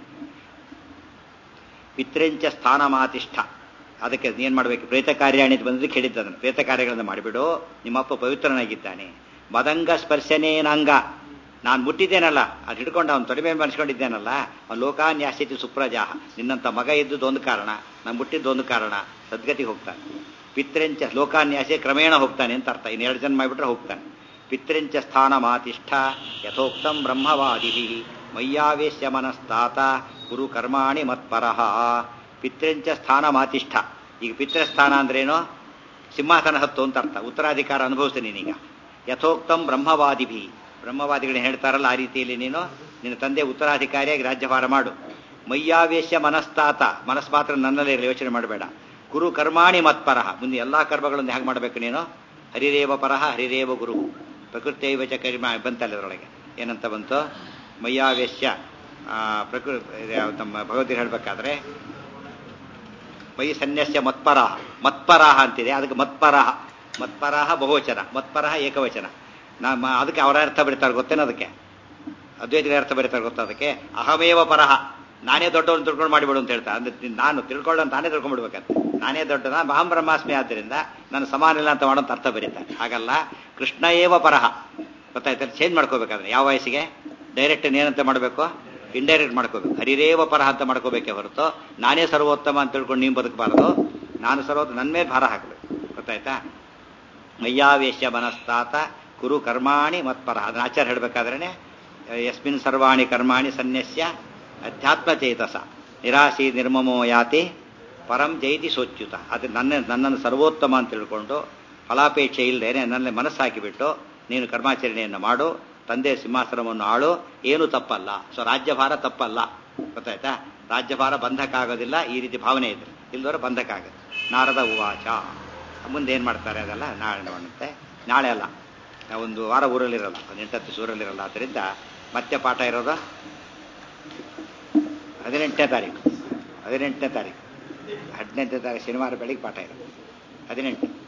ಪಿತ್ರೆಂಚ ಸ್ಥಾನ ಮಾತಿಷ್ಠ ಅದಕ್ಕೆ ಏನ್ ಮಾಡ್ಬೇಕು ಪ್ರೇತ ಕಾರ್ಯಾಣಿ ಅಂತ ಬಂದದಕ್ಕೆ ಹೇಳಿದ್ದ ಅದನ್ನು ಪ್ರೇತ ಕಾರ್ಯಗಳನ್ನು ಮಾಡಿಬಿಡು ನಿಮ್ಮಪ್ಪ ಪವಿತ್ರನಾಗಿದ್ದಾನೆ ಮದಂಗ ಸ್ಪರ್ಶನೇನಾಂಗ ನಾನು ಮುಟ್ಟಿದ್ದೇನಲ್ಲ ಅದು ಹಿಡ್ಕೊಂಡು ಅವನು ತೊಡೆ ಮೇಲೆ ಮನ್ಸ್ಕೊಂಡಿದ್ದೇನಲ್ಲ ಆ ಲೋಕಾನ್ಯಾಸ್ಯತಿ ಸುಪ್ರಜಾಹ ನಿನ್ನಂತ ಮಗ ಇದ್ದದ್ದು ಒಂದು ಕಾರಣ ನಾನು ಮುಟ್ಟಿದ್ದು ಒಂದು ಕಾರಣ ಸದ್ಗತಿ ಹೋಗ್ತಾನೆ ಪಿತ್ರೆಂಚ ಲೋಕಾನ್ಯಾಸೆ ಕ್ರಮೇಣ ಹೋಗ್ತಾನೆ ಅಂತ ಅರ್ಥ ಇನ್ನು ಎರಡು ಜನ ಮಾಡಿಬಿಟ್ರೆ ಹೋಗ್ತಾನೆ ಪಿತ್ರೆಂಚ ಸ್ಥಾನ ಮಾತಿಷ್ಠ ಯಥೋಕ್ತಂ ಬ್ರಹ್ಮವಾದಿ ಮಯ್ಯಾವೇಶ್ಯ ಮನಸ್ತಾತ ಗುರು ಕರ್ಮಾಣಿ ಮತ್ಪರಃ ಪಿತ್ರೆಂಚ ಸ್ಥಾನ ಮಾತಿಷ್ಠ ಈಗ ಪಿತೃಸ್ಥಾನ ಅಂದ್ರೇನು ಸಿಂಹಾಸನ ಹತ್ತು ಅಂತ ಅರ್ಥ ಉತ್ತರಾಧಿಕಾರ ಅನುಭವಿಸ್ತೀನಿ ನೀನೀಗ ಯಥೋಕ್ತಂ ಬ್ರಹ್ಮವಾದಿಭಿ ಬ್ರಹ್ಮವಾದಿಗಳು ಹೇಳ್ತಾರಲ್ಲ ಆ ರೀತಿಯಲ್ಲಿ ನೀನು ನಿನ್ನ ತಂದೆ ಉತ್ತರಾಧಿಕಾರಿಯಾಗಿ ರಾಜ್ಯಭಾರ ಮಾಡು ಮಯ್ಯಾವೇಶ್ಯ ಮನಸ್ತಾತ ಮನಸ್ ಮಾತ್ರ ನನ್ನಲ್ಲೇ ಇರಲಿ, ಯೋಚನೆ ಮಾಡಬೇಡ ಗುರು ಕರ್ಮಾಣಿ ಮತ್ಪರಃ ಮುಂದೆ ಎಲ್ಲಾ ಕರ್ಮಗಳನ್ನು ಹೇಗೆ ಮಾಡಬೇಕು ನೀನು ಹರಿರೇವ ಪರಹ ಹರಿರೇವ ಗುರು ಪ್ರಕೃತಿಯೈವ ಚ ಕರ್ಮ ಬಂತಲ್ಲ ಅದರೊಳಗೆ ಏನಂತ ಬಂತು ಮಯ್ಯಾವೇಶ್ಯ ಆ, ಪ್ರಕೃ ಇದು ಯಾವ್ದು ನಮ್ಮ ಭಗವದ್ಗೀತೆ ಹೇಳ್ಬೇಕಾದ್ರೆ ಮೈ ಸನ್ಯಸ್ಯ ಮತ್ಪರಾಹ ಮತ್ಪರಾಹ ಅಂತಿದೆ ಅದಕ್ಕೆ ಮತ್ಪರಾಹ ಮತ್ಪರಾಹ ಬಹುವಚನ ಮತ್ಪರಹ ಏಕವಚನ ನಮ್ಮ ಅದಕ್ಕೆ ಅವರ ಅರ್ಥ ಬರೀತಾರೆ ಗೊತ್ತೇನೋ ಅದಕ್ಕೆ ಅದ್ವೈತಿಗಳ ಅರ್ಥ ಬರೀತಾರೆ ಗೊತ್ತಾ ಅದಕ್ಕೆ ಅಹಮೇವ ಪರಹ ನಾನೇ ದೊಡ್ಡವನು ತಿಳ್ಕೊಂಡು ಮಾಡಿಬಿಡು ಅಂತ ಹೇಳ್ತಾರೆ ಅಂದ್ರೆ ನಾನು ತಿಳ್ಕೊಳ್ಳೋ ನಾನೇ ತಿಳ್ಕೊಂಡ್ಬಿಡ್ಬೇಕಂತ ನಾನೇ ದೊಡ್ಡನ ಅಹಂ ಬ್ರಹ್ಮಾಸ್ಮಿ ಆದ್ದರಿಂದ ನಾನು ಸಮಾನ ಇಲ್ಲ ಅಂತ ಮಾಡೋಂತ ಅರ್ಥ ಬರೀತಾರೆ ಹಾಗಲ್ಲ ಕೃಷ್ಣ ಏವ ಪರಹ ಗೊತ್ತಾಯ್ತು ಚೇಂಜ್ ಮಾಡ್ಕೋಬೇಕಾದ್ರೆ ಯಾವ ವಯಸ್ಸಿಗೆ ಡೈರೆಕ್ಟ್ ಏನಂತ ಮಾಡಬೇಕು ಇಂಡೈರೆಕ್ಟ್ ಮಾಡ್ಕೋಬೇಕು ಹರಿರೇವ ಪರಹ ಅಂತ ಮಾಡ್ಕೋಬೇಕೇ ಹೊರತು ನಾನೇ ಸರ್ವೋತ್ತಮ ಅಂತ ತಿಳ್ಕೊಂಡು ನೀವು ಬದುಕಬಾರದು ನಾನು ಸರ್ವೋತ್ತ ನನ್ನ ಮೇಲೆ ಭಾರ ಹಾಕಬೇಕು ಗೊತ್ತಾಯ್ತಾ ಮಯ್ಯಾವೇಶ್ಯ ಮನಸ್ತಾತ ಕುರು ಕರ್ಮಾಣಿ ಮತ್ಪರ ಅದನ್ನ ಆಚಾರ ಹೇಳಬೇಕಾದ್ರೆ ಯಸ್ಮಿನ್ ಸರ್ವಾಣಿ ಕರ್ಮಾಣಿ ಸನ್ಯಸ್ಯ ಅಧ್ಯಾತ್ಮ ಚೇತಸ ನಿರಾಶಿ ನಿರ್ಮಮೋ ಯಾತಿ ಪರಂ ಜೈತಿ ಸೋಚ್ಯುತ ಅದು ನನ್ನ ನನ್ನನ್ನು ಸರ್ವೋತ್ತಮ ಅಂತ ತಿಳ್ಕೊಂಡು ಫಲಾಪೇಕ್ಷೆ ಇಲ್ಲದೇನೆ ನನ್ನಲ್ಲಿ ಮನಸ್ಸು ಹಾಕಿಬಿಟ್ಟು ನೀನು ಕರ್ಮಾಚರಣೆಯನ್ನು ಮಾಡು ತಂದೆ ಸಿಂಹಾಸನವನ್ನು ಆಳು ಏನು ತಪ್ಪಲ್ಲ ಸೊ ರಾಜ್ಯಭಾರ ತಪ್ಪಲ್ಲ ಗೊತ್ತಾಯ್ತಾ ರಾಜ್ಯಭಾರ ಬಂಧಕ ಆಗೋದಿಲ್ಲ ಈ ರೀತಿ ಭಾವನೆ ಇದೆ ಇಲ್ದವರೆ ಬಂಧಕ ಆಗುತ್ತೆ ನಾರದ ಉವಾಚ ಮುಂದೆ ಏನು ಮಾಡ್ತಾರೆ ಅದೆಲ್ಲ ನಾಳೆ ನೋಡುತ್ತೆ ನಾಳೆ ಅಲ್ಲ ಒಂದು ವಾರ ಊರಲ್ಲಿರಲ್ಲ ಒಂದು ಎಂಟತ್ತು ಊರಲ್ಲಿರಲ್ಲ ಆದ್ದರಿಂದ ಮತ್ತೆ ಪಾಠ ಇರೋದು ಹದಿನೆಂಟನೇ ತಾರೀಕು ಹದಿನೆಂಟನೇ ತಾರೀಕು ಹದಿನೆಂಟನೇ ತಾರೀಕು ಶನಿವಾರ ಬೆಳಿಗ್ಗೆ ಪಾಠ ಇರೋದು ಹದಿನೆಂಟು